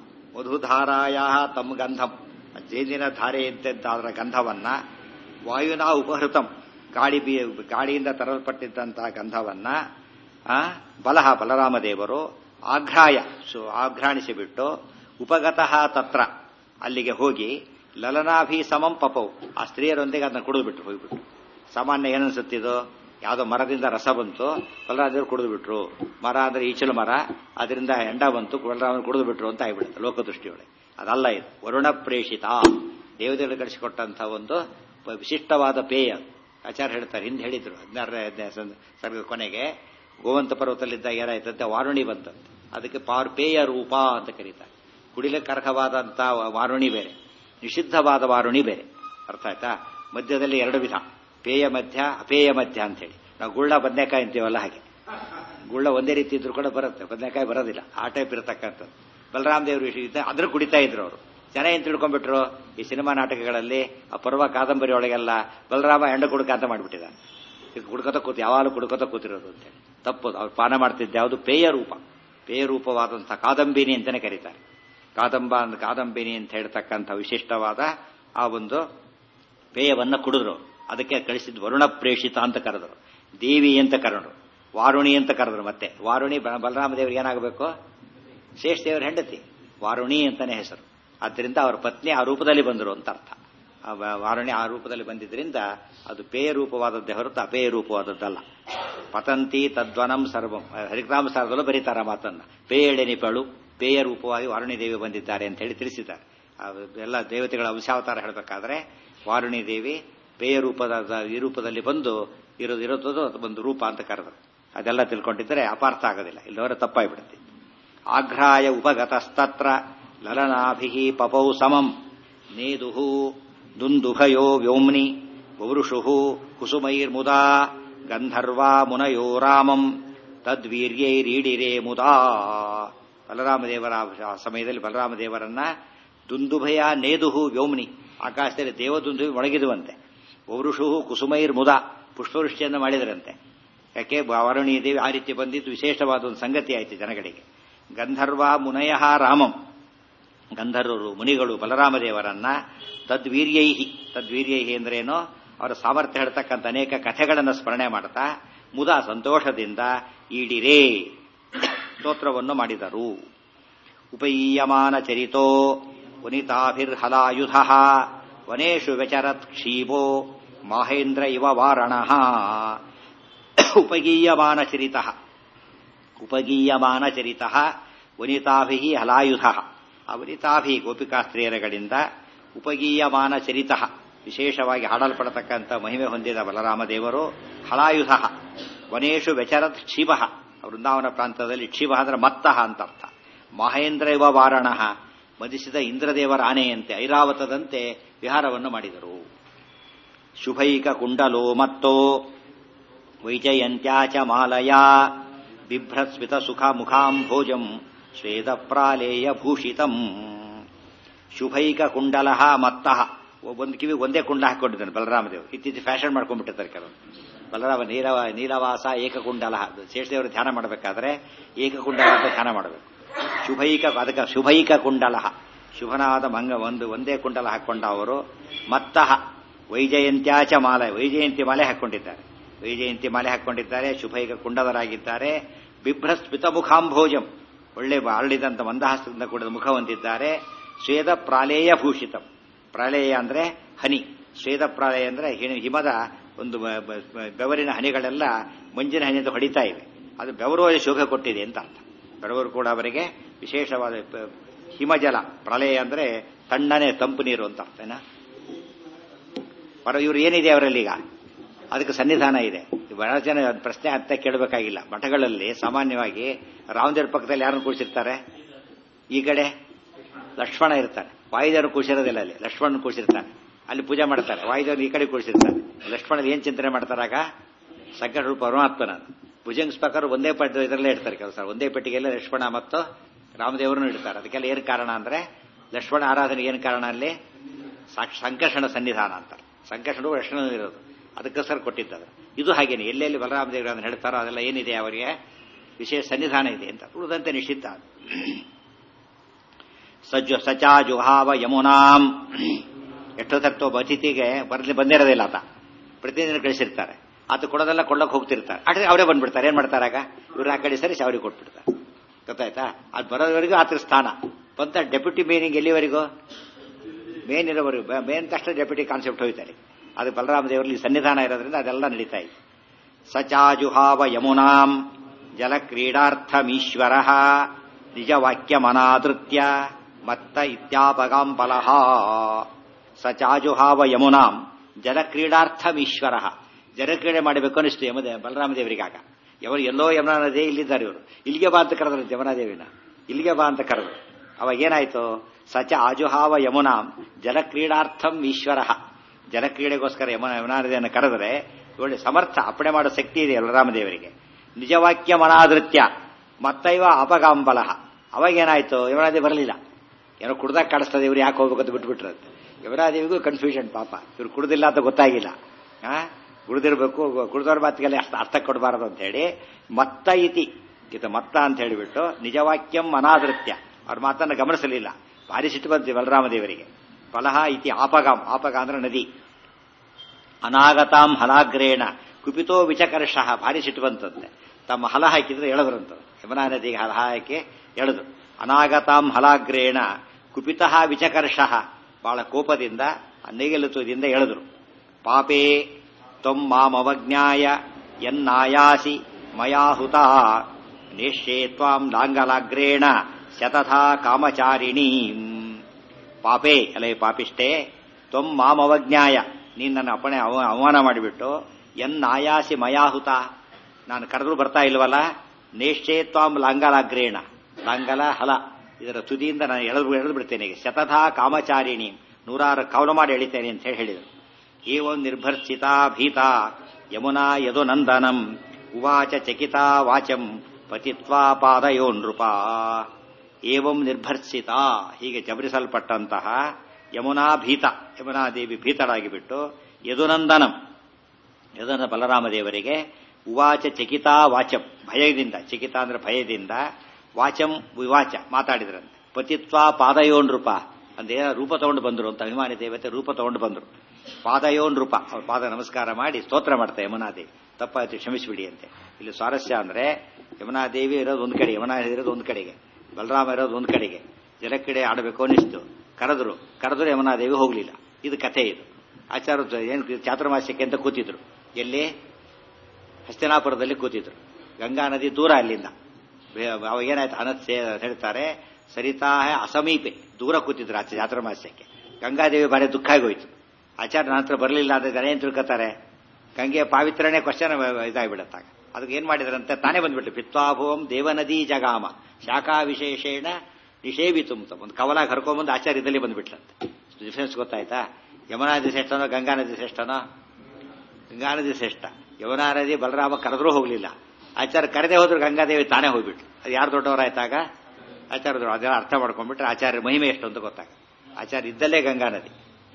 ಮಧುಧಾರಾಯ ತಮ್ ಗಂಧಂ ಜೇನಿನ ಧಾರೆ ಇದ್ದಂತ ಅದರ ಗಂಧವನ್ನ ವಾಯುನಾ ಉಪಹೃತಂ ಗಾಳಿ ಬಿ ಗಾಳಿಯಿಂದ ತರಲ್ಪಟ್ಟಿದ್ದಂತಹ ಗಂಧವನ್ನ ಆ, ಬಲಹ ಬಲರಾಮದೇವರು ಆಘ್ರಾಯ ಸೊ ಆಘ್ರಾಣಿಸಿಬಿಟ್ಟು ಉಪಗತಃ ತತ್ರ ಅಲ್ಲಿಗೆ ಹೋಗಿ ಲಲನಾಭಿ ಸಮಂ ಪಪವು ಆ ಸ್ತ್ರೀಯರೊಂದಿಗೆ ಅದನ್ನ ಕುಡಿದು ಬಿಟ್ರು ಹೋಗ್ಬಿಟ್ರು ಸಾಮಾನ್ಯ ಏನನ್ಸುತ್ತಿದ್ದು ಯಾವುದೋ ಮರದಿಂದ ರಸ ಬಂತು ಬಲರಾಮದೇವರು ಕುಡಿದು ಬಿಟ್ರು ಮರ ಅಂದ್ರೆ ಈಚಲು ಮರ ಅದರಿಂದ ಎಂಡ ಬಂತು ಬಲರಾಮ ಕುಡಿದು ಬಿಟ್ರು ಅಂತ ಆಗ್ಬಿಡುತ್ತೆ ಲೋಕದೃಷ್ಟಿಯೊಳಗೆ ಅದಲ್ಲ ಇದು ವರುಣ ಪ್ರೇಷಿತ ದೇವತೆಗಳು ಕಳಿಸಿಕೊಟ್ಟಂತ ಒಂದು ವಿಶಿಷ್ಟವಾದ ಪೇಯ ಆಚಾರ್ಯ ಹೇಳ್ತಾರೆ ಹಿಂದೆ ಹೇಳಿದ್ರು ಹದಿನಾರನೇ ಹದಿನೈದು ಸರ್ಗ ಕೊನೆಗೆ ಗೋವಂತ ಪರ್ವತದಲ್ಲಿದ್ದಾಗ ಏನಾಯ್ತಂತೆ ವಾರುಣಿ ಬಂತಂತೆ ಅದಕ್ಕೆ ಪಾರ್ ಪೇಯ ರೂಪ ಅಂತ ಕರೀತಾರೆ ಕುಡಿಲಿಕ್ಕೆ ಅರ್ಹವಾದಂತ ವಾರುಣಿ ಬೇರೆ ನಿಷಿದ್ಧವಾದ ವಾರುಣಿ ಬೇರೆ ಅರ್ಥ ಆಯ್ತಾ ಮಧ್ಯದಲ್ಲಿ ಎರಡು ವಿಧ ಪೇಯ ಮಧ್ಯ ಅಪೇಯ ಮಧ್ಯ ಅಂತ ಹೇಳಿ ನಾವು ಗುಳ್ಳ ಬದನೆಕಾಯಿ ಅಂತೀವಲ್ಲ ಹಾಗೆ ಗುಳ್ಳ ಒಂದೇ ರೀತಿ ಇದ್ರು ಕೂಡ ಬರುತ್ತೆ ಬದನೆಕಾಯಿ ಬರೋದಿಲ್ಲ ಆ ಟೈಪ್ ಇರತಕ್ಕಂಥದ್ದು ಬಲರಾಮ ದೇವರು ವಿಷಯ ಅದ್ರ ಕುಡಿತಾ ಇದ್ರು ಅವರು ಜನ ಏನ್ ತಿಳ್ಕೊಂಡ್ಬಿಟ್ರು ಈ ಸಿನಿಮಾ ನಾಟಕಗಳಲ್ಲಿ ಆ ಪರ್ವ ಕಾದಂಬರಿ ಒಳಗೆಲ್ಲ ಬಲರಾಮ ಹೆಂಡ ಕುಡುಕ ಅಂತ ಮಾಡ್ಬಿಟ್ಟಿದ್ದಾರೆ ಈಗ ಕುಡ್ಕೋತ ಕೂತು ಯಾವಾಗಲೂ ಕುಡ್ಕೋತ ಕೂತಿರೋದು ಅಂತೇಳಿ ತಪ್ಪದು ಅವ್ರು ಪಾನ ಮಾಡ್ತಿದ್ದ ಯಾವುದು ಪೇಯ ರೂಪ ಪೇಯ ರೂಪವಾದಂತಹ ಕಾದಂಬಿನಿ ಅಂತಾನೆ ಕರೀತಾರೆ ಕಾದಂಬ ಅಂದ್ ಕಾದಂಬಿನಿ ಅಂತ ಹೇಳ್ತಕ್ಕಂಥ ವಿಶಿಷ್ಟವಾದ ಆ ಒಂದು ಪೇಯವನ್ನ ಕುಡಿದ್ರು ಅದಕ್ಕೆ ಕಳಿಸಿದ್ ವರುಣ ಪ್ರೇಷಿತ ಅಂತ ಕರೆದರು ದೇವಿ ಅಂತ ಕರೆದ್ರು ವಾರುಣಿ ಅಂತ ಕರೆದ್ರು ಮತ್ತೆ ವಾರುಣಿ ಬ- ಬಲರಾಮ ದೇವ್ರಿಗೆ ಏನಾಗಬೇಕು ಶೇಷ ದೇವರ ಹೆಂಡತಿ ವಾರುಣಿ ಅಂತಾನೆ ಹೆಸರು ಆದ್ದರಿಂದ ಅವರ ಪತ್ನಿ ಆ ರೂಪದಲ್ಲಿ ಬಂದರು ಅಂತ ಅರ್ಥ ಆ ವ- ವಾರುಣಿ ಆ ರೂಪದಲ್ಲಿ ಬಂದಿದ್ರಿಂದ ಅದು ಪೇಯ ರೂಪವಾದದ್ದೇ ಹೊರತು ಅಪೇಯ ರೂಪವಾದದ್ದಲ್ಲ ಪತಂತಿ ತದ್ವನಂ ಸರ್ವಂ ಹರಿಗ್ರಾಮ ಸಾರದಲ್ಲೂ ಬರೀತಾರ ಮಾತನ್ನ ಪೇಯಳೆನಿಪಳು ಪೇಯ ರೂಪವಾಗಿ ವಾರುಣಿ ದೇವಿ ಬಂದಿದ್ದಾರೆ ಅಂತ ಹೇಳಿ ತಿಳಿಸಿದ್ದಾರೆ ಆ ಎಲ್ಲ ದೇವತೆಗಳ ಅಂಶಾವತಾರ ಹೇಳಬೇಕಾದ್ರೆ ವಾರುಣಿ ದೇವಿ ಪೇಯ ರೂಪದ ಈ ರೂಪದಲ್ಲಿ ಬಂದು ಇರೋದು ಇರೋದು ಅದು ಒಂದು ರೂಪ ಅಂತ ಕರೆದರು ಅದೆಲ್ಲ ತಿಳ್ಕೊಂಡಿದ್ರೆ ಅಪಾರ್ಥ ಆಗೋದಿಲ್ಲ ಇಲ್ಲವರೆ ತಪ್ಪಾಗ್ಬಿಡುತ್ತೆ ಆಘ್ರಾಯ ಉಪಗತಸ್ತತ್ರ ಲಲನಾಭಿ ಪಪೌ ಸಮಂ ನೇದುಹು ದುಂದುಭಯೋ ವ್ಯೋಮ್ನಿ ಪೌರುಷು ಕುಸುಮೈರ್ಮುದಾ ಗಂಧರ್ವಾ ಮುನಯೋ ರಾಮಂ ತದ್ವೀರ್ಯೈರೀಡಿರೇ ಮುದಾ ಬಲರಾಮದೇವರ ಆ ಸಮಯದಲ್ಲಿ ಬಲರಾಮದೇವರನ್ನ ದುಂದುಭಯ ನೇದುಹು ವ್ಯೋಮ್ನಿ ಆಕಾಶದಲ್ಲಿ ದೇವದುಂದುಭಿ ಮೊಳಗಿದುವಂತೆ ಪೌರುಷು ಕುಸುಮೈರ್ ಮುದ ಪುಷ್ಪವೃಷ್ಟಿಯನ್ನು ಮಾಡಿದರಂತೆ ಯಾಕೆ ವಾರುಣಿ ದೇವಿ ಆ ರೀತಿ ಬಂದಿದ್ದು ವಿಶೇಷವಾದ ಒಂದು ಸಂಗತಿ ಆಯಿತು ಜನಗಳಿಗೆ ಗಂಧರ್ವ ಮುನಯ ರಾಮಂ ಗಂಧರ್ವರು ಮುನಿಗಳು ಬಲರಾಮದೇವರನ್ನ ತದ್ವೀರ್ಯೈಹಿ ತದ್ವೀರ್ಯೈಹಿ ಅಂದ್ರೇನು ಅವರ ಸಾಮರ್ಥ್ಯ ಹೇಳ್ತಕ್ಕಂಥ ಅನೇಕ ಕಥೆಗಳನ್ನು ಸ್ಮರಣೆ ಮಾಡ್ತಾ ಮುದ ಸಂತೋಷದಿಂದ ಈಡಿರೇ ಸ್ತೋತ್ರವನ್ನು ಮಾಡಿದರು ಉಪಯೀಯಮಾನ ಚರಿತೋ ವನಿತಾಭಿರ್ಹಲಾಯುಧ ವನೇಶು ವ್ಯಚರತ್ ಕ್ಷೀಪೋ ಮಾಹೇಂದ್ರ ಇವ ವಾರಣ ಉಪಗೀಯಮಾನ ಚರಿತ ಉಪಗೀಯಮಾನ ಚರಿತ ವನಿತಾಭಿ ಹಲಾಯುಧ ಆ ವನಿತಾಭಿ ಗೋಪಿಕಾಸ್ತ್ರೀಯರಗಳಿಂದ ಉಪಗೀಯಮಾನ ಚರಿತ ವಿಶೇಷವಾಗಿ ಹಾಡಲ್ಪಡತಕ್ಕಂಥ ಮಹಿಮೆ ಹೊಂದಿದ ಬಲರಾಮ ದೇವರು ಹಲಾಯುಧ ವನೇಶು ವ್ಯಚರತ್ ಕ್ಷಿಭ ವೃಂದಾವನ ಪ್ರಾಂತದಲ್ಲಿ ಕ್ಷಿಭ ಅಂದ್ರೆ ಮತ್ತಃ ಅಂತ ಅರ್ಥ ಮಹೇಂದ್ರ ಇವ ವಾರಣ ಮದಿಸಿದ ಇಂದ್ರದೇವರ ಆನೆಯಂತೆ ಐರಾವತದಂತೆ ವಿಹಾರವನ್ನು ಮಾಡಿದರು ಶುಭೈಕ ಕುಂಡಲೋ ಮತ್ತೋ ವೈಜಯಂತ್ಯಾಚ ಮಾಲಯಾ ಬಿಭ್ರಸ್ಮಿತ ಸುಖ ಮುಖಾಂಭೋಜಂ ಶ್ವೇತ ಪ್ರಾಲೇಯ ಭೂಷಿತಂ ಶುಭೈಕ ಕುಂಡಲ ಮತ್ತಃ ಒಂದು ಕಿವಿ ಒಂದೇ ಕುಂಡ ಹಾಕೊಂಡಿದ್ದಾನೆ ಬಲರಾಮದೇವ್ ಇತ್ತೀಚೆ ಫ್ಯಾಷನ್ ಮಾಡ್ಕೊಂಡ್ಬಿಟ್ಟಿರ್ತಾರೆ ಕೆಲವರು ಬಲರಾಮ ನೀಲವ ನೀಲವಾಸ ಏಕಕುಂಡಲ ಶೇಷದೇವರು ಧ್ಯಾನ ಮಾಡಬೇಕಾದ್ರೆ ಏಕಕುಂಡಲ ಅಂತ ಧ್ಯಾನ ಮಾಡಬೇಕು ಶುಭೈಕ ಅದಕ್ಕೆ ಶುಭೈಕ ಕುಂಡಲ ಶುಭನಾದ ಮಂಗ ಒಂದು ಒಂದೇ ಕುಂಡಲ ಹಾಕೊಂಡ ಅವರು ಮತ್ತಃ ವೈಜಯಂತ್ಯಾಚ ಮಾಲೆ ವೈಜಯಂತಿ ಮಾಲೆ ಹಾಕೊಂಡಿದ್ದಾರೆ ವೈಜಯಂತಿ ಮಾಲೆ ಹಾಕೊಂಡಿದ್ದಾರೆ ಶುಭೈಕ ಕುಂಡಲರಾಗಿದ್ದಾರೆ ಬಿಭ್ರಸ್ಮಿತ ಮುಖಾಂಭೋಜಂ ಒಳ್ಳೆ ಅರಳಿದಂತ ಮಂದಹಾಸದಿಂದ ಕೂಡಿದ ಮುಖ ಹೊಂದಿದ್ದಾರೆ ಶ್ವೇತ ಪ್ರಾಲೇಯ ಭೂಷಿತಂ ಪ್ರಾಲೇಯ ಅಂದ್ರೆ ಹನಿ ಶ್ವೇತ ಪ್ರಾಲೇಯ ಅಂದ್ರೆ ಹಿಮ- ಹಿಮದ ಒಂದು ಬ- ಬ- ಬ- ಬೆವರಿನ ಹನಿಗಳೆಲ್ಲ ಮಂಜಿನ ಹನಿಯಿಂದ ಹೊಡಿತಾ ಇವೆ ಅದು ಬೆವರು ಶೋಭೆ ಕೊಟ್ಟಿದೆ ಅಂತ ಅರ್ಥ ಬೆಳವರು ಕೂಡ ಅವರಿಗೆ ವಿಶೇಷವಾದ ಪ- ಹಿಮಜಲ ಪ್ರಳಯ ಅಂದ್ರೆ ತಣ್ಣನೆ ತಂಪು ನೀರು ಅಂತ ಅರ್ಥನಾ ಪರ ಇವರು ಏನಿದೆ ಅವರಲ್ಲಿ ಈಗ ಅದಕ್ಕೆ ಸನ್ನಿಧಾನ ಇದೆ ಬಹಳ ಜನ ಪ್ರಶ್ನೆ ಅರ್ಥ ಕೇಳಬೇಕಾಗಿಲ್ಲ ಮಠಗಳಲ್ಲಿ ಸಾಮಾನ್ಯವಾಗಿ ರಾಮದೇವ್ರ ಪಕ್ಕದಲ್ಲಿ ಯಾರನ್ನು ಕೂಡಿಸಿರ್ತಾರೆ ಈ ಕಡೆ ಲಕ್ಷ್ಮಣ ಇರ್ತಾನೆ ವಾಯುದೇವರು ಕೂಸಿರೋದಿಲ್ಲ ಅಲ್ಲಿ ಲಕ್ಷ್ಮಣನ್ ಕೂಸಿರ್ತಾನೆ ಅಲ್ಲಿ ಪೂಜೆ ಮಾಡ್ತಾರೆ ವಾಯುದೇವರು ಈ ಕಡೆ ಕೂರಿಸಿರ್ತಾನೆ ಲಕ್ಷ್ಮಣ ಏನ್ ಚಿಂತನೆ ಮಾಡ್ತಾರಾಗ ಸಂಕಟ ರೂಪ ಪರಮಾತ್ಮನ ಭುಜಂಗ್ ಪ್ರಕಾರ ಒಂದೇ ಪಟ್ಟಿ ಇದರಲ್ಲೇ ಇಡ್ತಾರೆ ಕೆಲಸ ಒಂದೇ ಪೆಟ್ಟಿಗೆಲ್ಲ ಲಕ್ಷ್ಮಣ ಮತ್ತು ರಾಮದೇವರನ್ನು ಇಡ್ತಾರೆ ಅದಕ್ಕೆಲ್ಲ ಏನು ಕಾರಣ ಅಂದ್ರೆ ಲಕ್ಷ್ಮಣ ಆರಾಧನೆಗೆ ಏನು ಕಾರಣ ಅಲ್ಲಿ ಸಾಕ್ಷ ಸಂಕರ್ಷಣ ಸನ್ನಿಧಾನ ಅಂತ ಸಂಕರ್ಷಣ ಲಕ್ಷ್ಮಣ ಇರೋದು ಅದಕ್ಕೋಸ್ಕರ ಕೊಟ್ಟಿದ್ದಾರೆ ಇದು ಹಾಗೇನೆ ಎಲ್ಲೆಲ್ಲಿ ಬಲರಾಮದೇವರು ಹೇಳ್ತಾರೋ ಅದೆಲ್ಲ ಏನಿದೆ ಅವರಿಗೆ ವಿಶೇಷ ಸನ್ನಿಧಾನ ಇದೆ ಅಂತ ಉಳಿದಂತೆ ನಿಶ್ಚಿತ ಸಜ್ಜು ಸಚಾಜುಹಾವ ಯಮುನಾಂ ಎಷ್ಟೋ ತರ್ತೋ ಅತಿಥಿಗೆ ಬರ್ಲಿ ಬಂದಿರೋದಿಲ್ಲ ಆತ ಪ್ರತಿದಿನ ಕಳಿಸಿರ್ತಾರೆ ಆತ ಕೊಡೋದೆಲ್ಲ ಕೊಳ್ಳಕ್ಕೆ ಹೋಗ್ತಿರ್ತಾರೆ ಅಟ್ರೆ ಅವರೇ ಬಂದ್ಬಿಡ್ತಾರೆ ಏನ್ ಮಾಡ್ತಾರೆ ಆಗ ಇವ್ರು ಆ ಕಡೆ ಸರಿ ಅವ್ರಿಗೆ ಕೊಟ್ಬಿಡ್ತಾರೆ ಗೊತ್ತಾಯ್ತಾ ಅದು ಬರೋವರೆಗೂ ಆತರ ಸ್ಥಾನ ಬಂತ ಡೆಪ್ಯೂಟಿ ಮೇನಿಂಗ್ ಎಲ್ಲಿವರೆಗೂ ಮೇನ್ ಇರೋವರೆಗೂ ಮೇನ್ ತಕ್ಷಣ ಡೆಪ್ಯೂಟಿ ಕಾನ್ಸೆಪ್ಟ್ ಹೋಯ್ತಾರೆ ಅದು ಬಲರಾಮ ದೇವರಲ್ಲಿ ಸನ್ನಿಧಾನ ಇರೋದ್ರಿಂದ ಅದೆಲ್ಲ ನಡೀತಾ ಇದೆ ಸಚಾಜುಹಾವ ಯಮುನಾಂ ಜಲಕ್ರೀಡಾರ್ಥಮೀಶ್ವರ ನಿಜವಾಕ್ಯಮನಾದೃತ್ಯ ಮತ್ತ ಇತ್ಯಾಪಗಾಂಬಲಹ ಸಚಾಜುಹಾವ ಯಮುನಾಂ ಜಲಕ್ರೀಡಾರ್ಥಮೀಶ್ವರ ಜಲಕ್ರೀಡೆ ಮಾಡಬೇಕು ಅನಿಸ್ತು ಯಮದೇ ಬಲರಾಮದೇವರಿಗಾಗ ಯವರು ಎಲ್ಲೋ ಯಮುನಾ ನದಿ ಇಲ್ಲಿದ್ದಾರೆ ಇವರು ಇಲ್ಲಿಗೆ ಬಾ ಅಂತ ಕರೆದ್ರು ಯಮುನಾದೇವಿನ ಇಲ್ಲಿಗೆ ಬಾ ಅಂತ ಕರೆದ್ರು ಅವಾಗ ಏನಾಯ್ತು ಸಚ ಆಜುಹಾವ ಯಮುನಾಂ ಜಲಕ್ರೀಡಾರ್ಥಂ ಈಶ್ವರ ಜಲಕ್ರೀಡೆಗೋಸ್ಕರ ಯಮುನ ಯಮುನಾ ನದಿಯನ್ನು ಕರೆದರೆ ಒಳ್ಳೆ ಸಮರ್ಥ ಅಪ್ಪಣೆ ಮಾಡೋ ಶಕ್ತಿ ಇದೆ ಬಲರಾಮದೇವರಿಗೆ ನಿಜವಾಕ್ಯ ಮನಾದೃತ್ಯ ಮತ್ತೈವ ಅಪಗಾಂಬಲ ಅವಾಗೇನಾಯ್ತು ಯಮುನಾದೇವಿ ಬರಲಿಲ್ಲ ಏನೋ ಕುಡ್ದಾಗ ಕಾಣಿಸ್ತದೆ ಇವ್ರು ಯಾಕೆ ಹೋಗ್ಬೇಕಂತ ಬಿಟ್ಬಿಟ್ರಂತೆ ಯಮುನಾದೇವಿಗೂ ಕನ್ಫ್ಯೂಷನ್ ಪಾಪ ಇವ್ರು ಕುಡ್ದಿಲ್ಲ ಅಂತ ಗೊತ್ತಾಗಿಲ್ಲ ಆ ಕುಡ್ದಿರ್ಬೇಕು ಕುಡ್ದವ್ರ ಮಾತಿಗೆಲ್ಲ ಅಷ್ಟು ಅರ್ಥ ಕೊಡಬಾರದು ಅಂತ ಹೇಳಿ ಮತ್ತ ಇತಿ ಇದು ಮತ್ತ ಅಂತ ಹೇಳಿಬಿಟ್ಟು ನಿಜವಾಕ್ಯಂ ಅನಾದೃತ್ಯ ಅವ್ರ ಮಾತನ್ನು ಗಮನಿಸಲಿಲ್ಲ ಭಾರಿ ಸಿಟ್ಟು ಬಂತು ಬಲರಾಮದೇವರಿಗೆ ಫಲಹ ಇತಿ ಆಪಗಾಂ ಆಪಗ ಅಂದ್ರೆ ನದಿ ಅನಾಗತಾಂ ಹಲಾಗ್ರೇಣ ಕುಪಿತೋ ವಿಚಕರ್ಷ ಭಾರಿ ಸಿಟ್ಟು ಬಂತಂತೆ ತಮ್ಮ ಹಲ ಹಾಕಿದ್ರೆ ಎಳೆದ್ರಂತ ಯಮುನಾ ನದಿಗೆ ಹಲ ಹಾಕಿ ಎಳೆದು ಅನಾಗತಾಂ ಹಲಾಗ್ರೇಣ ಕುಪಿತಃ ವಿಚಕರ್ಷ ಬಹಳ ಕೋಪದಿಂದ ನೇಗೆಲುತುದಿಂದ ಎಳೆದ್ರು ಪಾಪೇ ತ್ವಂ ಮಾಮವಜ್ಞಾಯ ಎನ್ನಾಯಾಸಿ ಮಯಾಹುತ ನೇಷ್ಯೇ ತ್ವಾಂ ಲಾಂಗಲಾಗ್ರೇಣ ಶತಥಾ ಕಾಮಚಾರಿಣೀ ಪಾಪೇ ಅಲೇ ಪಾಪಿಷ್ಟೇ ತ್ವಂ ಮಾಮವಜ್ಞಾಯ ನೀನು ನನ್ನ ಅಪ್ಪಣೆ ಅವಮಾನ ಮಾಡಿಬಿಟ್ಟು ಎನ್ನಾಯಾಸಿ ಮಯಾಹುತ ನಾನು ಕರೆದ್ರು ಬರ್ತಾ ಇಲ್ವಲ್ಲ ನೇಷ್ಯೇ ತ್ವಾಂ ಲಾಂಗಲಾಗ್ರೇಣ ಲಾಂಗಲ ಹಲ ಇದರ ತುದಿಯಿಂದ ನಾನು ಎಳೆದು ಎಳೆದು ಬಿಡ್ತೇನೆ ಈಗ ಶತಥಾ ಕಾಮಚಾರಿಣಿ ನೂರಾರು ಕವನ ಮಾಡಿ ಎಳಿತೇನೆ ಅಂತ ಹೇಳಿ ಹೇಳಿದರು ಏವಂ ನಿರ್ಭರ್ಸಿತಾ ಭೀತಾ ಯಮುನಾ ಯದು ನಂದನಂ ಉವಾಚ ಚಕಿತಾ ವಾಚಂ ಪತಿತ್ವಾ ಪಾದಯೋ ನೃಪ ಏವಂ ನಿರ್ಭರ್ಸಿತಾ ಹೀಗೆ ಜಬರಿಸಲ್ಪಟ್ಟಂತಹ ಯಮುನಾ ಭೀತ ಯಮುನಾದೇವಿ ಭೀತಳಾಗಿ ಬಿಟ್ಟು ಯದುನಂದನಂ ಯದುನ ಬಲರಾಮದೇವರಿಗೆ ಉವಾಚ ಚಕಿತಾ ವಾಚಂ ಭಯದಿಂದ ಚಕಿತ ಅಂದ್ರೆ ಭಯದಿಂದ ವಾಚಂ ವಿವಾಚ ಮಾತಾಡಿದ್ರಂತೆ ಪತಿತ್ವ ಪಾದಯೋನ್ ರೂಪ ಅಂದ್ರೆ ರೂಪ ತಗೊಂಡು ಬಂದ್ರು ಅಂತ ಅಭಿಮಾನಿ ದೇವತೆ ರೂಪ ತಗೊಂಡು ಬಂದ್ರು ಪಾದಯೋನ್ ರೂಪ ಅವ್ರ ಪಾದ ನಮಸ್ಕಾರ ಮಾಡಿ ಸ್ತೋತ್ರ ಮಾಡ್ತಾರೆ ಯಮುನಾದೇವಿ ತಪ್ಪಾಯ್ತು ಕ್ಷಮಿಸಿಬಿಡಿ ಅಂತೆ ಇಲ್ಲಿ ಸ್ವಾರಸ್ಯ ಅಂದ್ರೆ ಯಮುನಾದೇವಿ ಇರೋದು ಒಂದು ಕಡೆ ಯಮುನಾ ಇರೋದು ಒಂದು ಕಡೆಗೆ ಬಲರಾಮ ಇರೋದು ಒಂದು ಕಡೆಗೆ ಜಲಕ್ಕಿಡೆ ಆಡಬೇಕು ಅನಿಸ್ತು ಕರೆದ್ರು ಕರೆದ್ರು ಯಮುನಾದೇವಿ ಹೋಗ್ಲಿಲ್ಲ ಇದು ಕಥೆ ಇದು ಆಚಾರ ಏನು ಚಾತುರ್ಮಾಸ್ಯಕ್ಕೆ ಅಂತ ಕೂತಿದ್ರು ಎಲ್ಲಿ ಹಸ್ತಿನಾಪುರದಲ್ಲಿ ಕೂತಿದ್ರು ಗಂಗಾ ನದಿ ದೂರ ಅಲ್ಲಿಂದ ಅವಾಗ ಏನಾಯ್ತು ಅನತ್ ಹೇಳ್ತಾರೆ ಸರಿತಾ ಅಸಮೀಪೆ ದೂರ ಕೂತಿದ್ರು ಆಚೆ ಚಾತುರ್ಮಾಸ್ಯಕ್ಕೆ ಗಂಗಾದೇವಿ ಬಾರಿ ದುಃಖ ಆಗೋಯ್ತು ಆಚಾರ ನಂತರ ಬರಲಿಲ್ಲ ಅಂದ್ರೆ ಏನ್ ತಿಳ್ಕೊತಾರೆ ಗಂಗೆಯ ಪಾವಿತ್ರನೇ ಕ್ವಶನ್ ಇದಾಗ್ಬಿಡತ್ತಾಗ ಅದಕ್ಕೆ ಏನ್ ಮಾಡಿದ್ರಂತೆ ತಾನೇ ಬಂದ್ಬಿಟ್ಟು ಪಿತ್ವಾಭುವಂ ದೇವನದಿ ಜಗಾಮ ಶಾಖಾ ವಿಶೇಷೇಣ ನಿಷೇವಿತು ಅಂತ ಒಂದು ಕವಲಾಗಿ ಹರ್ಕೊಂಬಂದು ಆಚಾರ್ಯದಲ್ಲಿ ಬಂದ್ಬಿಟ್ಲಂತೆ ಡಿಫ್ರೆನ್ಸ್ ಗೊತ್ತಾಯ್ತಾ ಯಮುನಾ ನದಿ ಶ್ರೇಷ್ಠನೋ ಗಂಗಾ ನದಿ ಶ್ರೇಷ್ಠನೋ ಗಂಗಾ ನದಿ ಶ್ರೇಷ್ಠ ಯಮುನಾ ನದಿ ಬಲರಾಮ ಕರೆದ್ರೂ ಹೋಗ್ಲಿಲ್ಲ ಆಚಾರ್ಯ ಕರೆದೇ ಹೋದ್ರು ಗಂಗಾದೇವಿ ತಾನೇ ಹೋಗ್ಬಿಟ್ಲು ಅದು ಯಾರು ದೊಡ್ಡವರಾಯ್ತಾಗ ಆಚಾರ್ಯದವರು ಅದೆಲ್ಲ ಅರ್ಥ ಮಾಡ್ಕೊಂಡ್ಬಿಟ್ರೆ ಆಚಾರ್ಯ ಮಹಿಮೆ ಎಷ್ಟು ಅಂತ ಗೊತ್ತಾಗ ಆಚಾರ್ಯ ಇದ್ದಲ್ಲೇ ಗಂಗಾ ನದಿ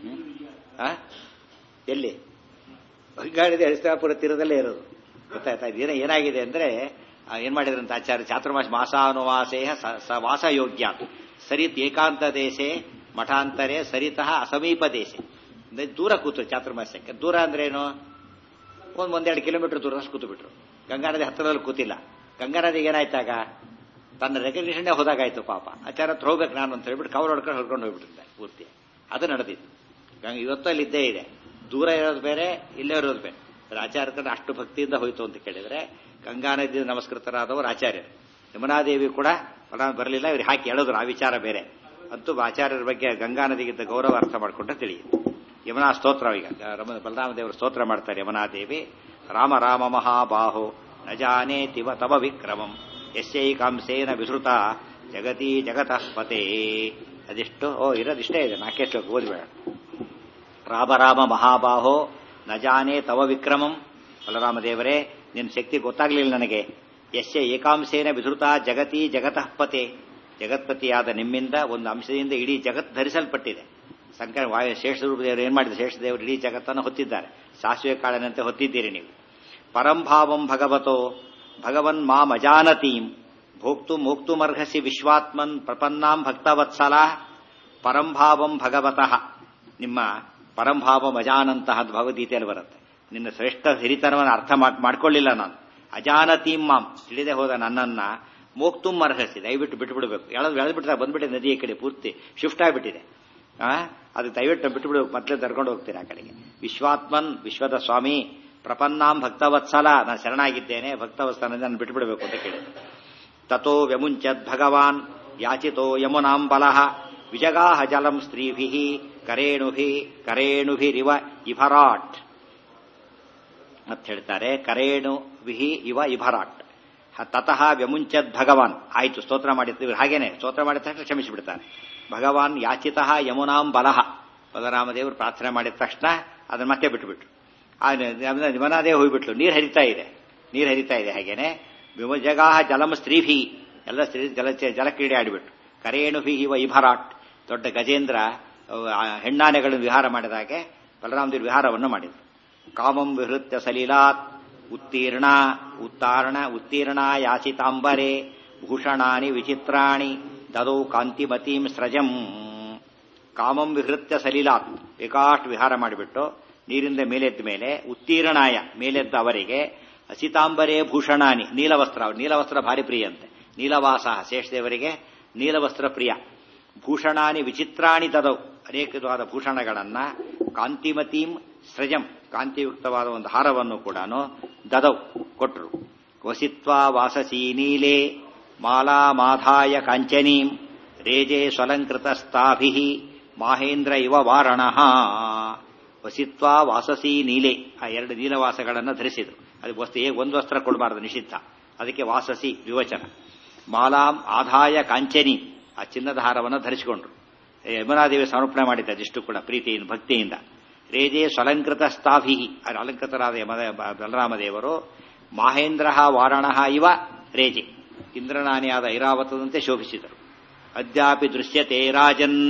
ಎಲ್ಲಿ ಗಂಗಾ ನದಿ ಹರಿಸ್ತಾಪುರ ತೀರದಲ್ಲೇ ಇರೋದು ಗೊತ್ತಾಯ್ತಾ ಇದೇನ ಏನಾಗಿದೆ ಅಂದ್ರೆ ಏನ್ ಮಾಡಿದ್ರಂತ ಆಚಾರ್ಯ ಚಾತುರ್ಮಾಸ ಮಾಸಾನುವಾಸೇಹ ಸ ವಾಸ ಯೋಗ್ಯ ಸರಿತ್ ಏಕಾಂತ ದೇಶೆ ಮಠಾಂತರೆ ಸರಿತಃ ಅಸಮೀಪ ದೇಶೆ ದೂರ ಕೂತು ಚಾತುರ್ಮಾಸ್ಯಕ್ಕೆ ದೂರ ಅಂದ್ರೆ ಏನು ಒಂದ್ ಒಂದೆರಡು ಕಿಲೋಮೀಟರ್ ದೂರದಷ್ಟು ಕೂತು ಬಿಟ್ರು ಗಂಗಾ ನದಿ ಹತ್ತಿರದಲ್ಲಿ ಕೂತಿಲ್ಲ ಗಂಗಾ ನದಿಗೆ ಏನಾಯ್ತಾಗ ತನ್ನ ರೆಕಗ್ನಿಷನ್ನೇ ಹೋದಾಗಾಯ್ತು ಪಾಪ ಆಚಾರ ಹತ್ರ ಹೋಗ್ಬೇಕು ನಾನು ಅಂತ ಹೇಳ್ಬಿಟ್ಟು ಕವರ್ ಹೊಡ್ಕೊಂಡು ಹೊಡ್ಕೊಂಡು ಹೋಗ್ಬಿಟ್ಟಿದ್ದೆ ಪೂರ್ತಿ ಅದು ನಡೆದಿತ್ತು ಗಂಗೆ ಇವತ್ತು ಅಲ್ಲಿ ಇದ್ದೇ ಇದೆ ದೂರ ಇರೋದು ಬೇರೆ ಇಲ್ಲೇ ಇರೋದು ಬೇರೆ ಆಚಾರ್ಯ ಅಷ್ಟು ಭಕ್ತಿಯಿಂದ ಹೋಯ್ತು ಅಂತ ಕೇಳಿದ್ರೆ ಗಂಗಾ ನದಿ ನಮಸ್ಕೃತರಾದವರು ಆಚಾರ್ಯರು ಯಮುನಾದೇವಿ ಕೂಡ ಬರಲಿಲ್ಲ ಇವ್ರಿಗೆ ಹಾಕಿ ಹೇಳಿದ್ರು ಆ ವಿಚಾರ ಬೇರೆ ಅಂತೂ ಆಚಾರ್ಯರ ಬಗ್ಗೆ ಗಂಗಾ ನದಿಗಿದ್ದ ಗೌರವ ಅರ್ಥ ಮಾಡಿಕೊಂಡ್ರೆ ತಿಳಿಯಿತು ಯಮುನಾ ಸ್ತೋತ್ರ ಈಗ ಬಲರಾಮ ದೇವರು ಸ್ತೋತ್ರ ಮಾಡ್ತಾರೆ ಯಮುನಾದೇವಿ ರಾಮ ರಾಮ ಮಹಾಬಾಹೋ ನ ಜಾನೇ ತಿವ ತವ ವಿಕ್ರಮಂ ಯಸ್ಯೈಕಾಂಸೇನ ವಿಸೃತ ಜಗತಿ ಜಗತಃ ಪತೆ ಅದಿಷ್ಟು ಓ ಇರೋದಿಷ್ಟೇ ಇದೆ ನಾಲ್ಕೇ ಶ್ಲೋಕ ಓದ್ಬೇಡ ರಾಮ ರಾಮ ಮಹಾಬಾಹೋ ನ ಜಾನೆ ತವ ವಿಕ್ರಮಂ ಬಲರಾಮ ದೇವರೇ ನಿನ್ನ ಶಕ್ತಿ ಗೊತ್ತಾಗ್ಲಿಲ್ಲ ನನಗೆ ಯಶ್ಯ ಏಕಾಂಶೇನ ವಿಧೃತ ಜಗತಿ ಜಗತಃ ಪತೆ ಜಗತ್ಪತಿಯಾದ ನಿಮ್ಮಿಂದ ಒಂದು ಅಂಶದಿಂದ ಇಡೀ ಜಗತ್ ಧರಿಸಲ್ಪಟ್ಟಿದೆ ಸಂಕರ ವಾಯು ಶೇಷರೂಪದೇವರು ಏನ್ ಮಾಡಿದ್ರು ಶೇಷದೇವರು ಇಡೀ ಜಗತ್ತನ್ನು ಹೊತ್ತಿದ್ದಾರೆ ಸಾಸಿವೆ ಕಾಳನಂತೆ ಹೊತ್ತಿದ್ದೀರಿ ನೀವು ಪರಂಭಾವಂ ಭಗವತೋ ಭಗವನ್ ಮಾಂ ಅಜಾನತೀಂ ಭೋಕ್ತು ಮೋಕ್ತುಮರ್ಹಸಿ ವಿಶ್ವಾತ್ಮನ್ ಪ್ರಪನ್ನಾಂ ಭಕ್ತವತ್ಸಲ ಪರಂಭಾವಂ ಭಗವತಃ ನಿಮ್ಮ ಪರಂಭಾವಂ ಅಜಾನಂತಹ ಅಂತ ಭಗವದ್ಗೀತೆಯಲ್ಲಿ ಬರುತ್ತೆ ನಿನ್ನ ಶ್ರೇಷ್ಠ ಹಿರಿತನವನ್ನು ಅರ್ಥ ಮಾಡ್ಕೊಳ್ಳಿಲ್ಲ ನಾನು ಅಜಾನತೀಂ ಮಾಂ ತಿಳಿದೇ ಹೋದ ನನ್ನನ್ನ ಮೋಕ್ತುಂ ಅರ್ಹಸಿ ದಯವಿಟ್ಟು ಬಿಟ್ಟು ಬಿಡಬೇಕು ಎಳೆದು ಎಳೆದು ಬಿಡ್ತಾರೆ ಬಂದ್ಬಿಟ್ಟಿದೆ ನದಿಯ ಕಡೆ ಪೂರ್ತಿ ಶಿಫ್ಟ್ ಆಗಿಬಿಟ್ಟಿದೆ ಆ ಅದು ದಯವಿಟ್ಟು ಬಿಟ್ಟುಬಿಡ್ಬೇಕು ಮತ್ತೆ ಕರ್ಕೊಂಡು ಹೋಗ್ತೀನಿ ಆ ಕಡೆಗೆ ವಿಶ್ವಾತ್ಮನ್ ವಿಶ್ವದ ಸ್ವಾಮಿ ಪ್ರಪನ್ನಾಂ ಭಕ್ತವತ್ಸಲ ನಾನು ಶರಣಾಗಿದ್ದೇನೆ ಭಕ್ತವತ್ಸಲದಿಂದ ನಾನು ಬಿಟ್ಟುಬಿಡಬೇಕು ಅಂತ ಕೇಳಿದೆ ತಥೋ ವ್ಯಮುಂಚದ್ ಭಗವಾನ್ ಯಾಚಿತೋ ಯಮುನಾಂ ಬಲಃ ವಿಜಗಾಹ ಜಲಂ ಸ್ತ್ರೀಭಿ ಕರೇಣುಭಿ ಕರೇಣುಭಿರಿವ ಇಭರಾಟ್ ಅಂತ ಹೇಳ್ತಾರೆ ಕರೇಣು ವಿಹಿ ಇವ ಇಭರಾಟ್ ತತಃ ವ್ಯಮುಂಚದ್ ಭಗವಾನ್ ಆಯ್ತು ಸ್ತೋತ್ರ ಮಾಡಿರ್ತೀವಿ ಹಾಗೇನೆ ಸ್ತೋತ್ರ ಮಾಡಿದ ತಕ್ಷಣ ಕ್ಷಮಿಸಿಬಿಡ್ತಾನೆ ಭಗವಾನ್ ಯಾಚಿತಃ ಯಮುನಾಂ ಬಲಹ ಬಲರಾಮದೇವರು ಪ್ರಾರ್ಥನೆ ಮಾಡಿದ ತಕ್ಷಣ ಅದನ್ನ ಮತ್ತೆ ಬಿಟ್ಟುಬಿಟ್ರು ಯಮುನಾದೇವ್ ಹೋಗ್ಬಿಟ್ಲು ನೀರು ಹರಿತಾ ಇದೆ ನೀರು ಹರಿತಾ ಇದೆ ಹಾಗೇನೆ ವಿಮಜಗಾಹ ಜಲಂ ಸ್ತ್ರೀಭಿ ಎಲ್ಲ ಸ್ತ್ರೀ ಜಲ ಜಲಕ್ರೀಡೆ ಆಡಿಬಿಟ್ರು ಕರೇಣುಭಿ ಇವ ಇಭರಾಟ್ ದೊಡ್ಡ ಗಜೇಂದ್ರ ಹೆಣ್ಣಾನೆಗಳನ್ನು ವಿಹಾರ ಮಾಡಿದಾಗೆ ಬಲರಾಮದೇವರು ವಿಹಾರವನ್ನು ಮಾಡಿದರು ಕಾಮಂ ವಿಹೃತ್ಯ ಸಲೀಲಾತ್ ಉತ್ತೀರ್ಣ ಉತ್ತಾರ್ಣ ಉತ್ತೀರ್ಣ ಯಾಚಿತಾಂಬರೆ ಭೂಷಣಾನಿ ವಿಚಿತ್ರಾಣಿ ದದೌ ಕಾಂತಿಮತೀಂ ಸ್ರಜಂ ಕಾಮಂ ವಿಹೃತ್ಯ ಸಲೀಲಾತ್ ವಿಕಾಟ್ ವಿಹಾರ ಮಾಡಿಬಿಟ್ಟು ನೀರಿಂದ ಮೇಲೆದ್ದ ಮೇಲೆ ಉತ್ತೀರ್ಣಾಯ ಮೇಲೆದ್ದ ಅವರಿಗೆ ಅಸಿತಾಂಬರೇ ಭೂಷಣಾನಿ ನೀಲವಸ್ತ್ರ ನೀಲವಸ್ತ್ರ ಭಾರಿ ಪ್ರಿಯಂತೆ ನೀಲವಾಸ ಶೇಷದೇವರಿಗೆ ನೀಲವಸ್ತ್ರ ಪ್ರಿಯ ಭೂಷಣಾನಿ ವಿಚಿತ್ರಾಣಿ ತದವು ಅನೇಕವಾದ ಭೂಷಣಗಳನ್ನ ಕಾಂತಿಮತೀಂ ಸೃಜಂ ಕಾಂತಿಯುಕ್ತವಾದ ಒಂದು ಹಾರವನ್ನು ಕೂಡ ದದವ್ ಕೊಟ್ಟರು ವಸಿತ್ವ ವಾಸಸಿ ನೀಲೆ ಮಾಲಾ ಮಾಧಾಯ ಕಾಂಚನೀಂ ರೇಜೆ ಸ್ವಲಂಕೃತ ಸ್ಥಾಭಿ ಮಾಹೇಂದ್ರ ಇವ ವಾರಣ ವಸಿತ್ವ ವಾಸಸಿ ನೀಲೆ ಆ ಎರಡು ನೀಲವಾಸಗಳನ್ನು ಧರಿಸಿದರು ಅದಕ್ಕೆ ವಸ್ತು ಒಂದು ವಸ್ತ್ರ ಕೊಡಬಾರದು ನಿಷಿದ್ಧ ಅದಕ್ಕೆ ವಾಸಸಿ ವಿವಚನ ಮಾಲಾಂ ಆದಾಯ ಕಾಂಚನಿ ಆ ಚಿನ್ನದ ಹಾರವನ್ನು ಧರಿಸಿಕೊಂಡ್ರು ಯಮುನಾದೇವಿ ಸಮರ್ಪಣೆ ಮಾಡಿದ್ದ ಅದಿಷ್ಟು ಕೂಡ ಪ್ರೀತಿಯಿಂದ ಭಕ್ತಿಯಿಂದ ರೇಜೆ ಸ್ವಲಂಕೃತ ಸ್ಥಾಭಿ ಅಲಂಕೃತರಾದ ಯಮ ಬಲರಾಮದೇವರು ಮಾಹೇಂದ್ರ ವಾರಾಣ ಇವ ರೇಜೆ ಇಂದ್ರನಾನಿಯಾದ ಐರಾವತದಂತೆ ಶೋಭಿಸಿದರು ಅದ್ಯಾಪಿ ದೃಶ್ಯತೆ ರಾಜನ್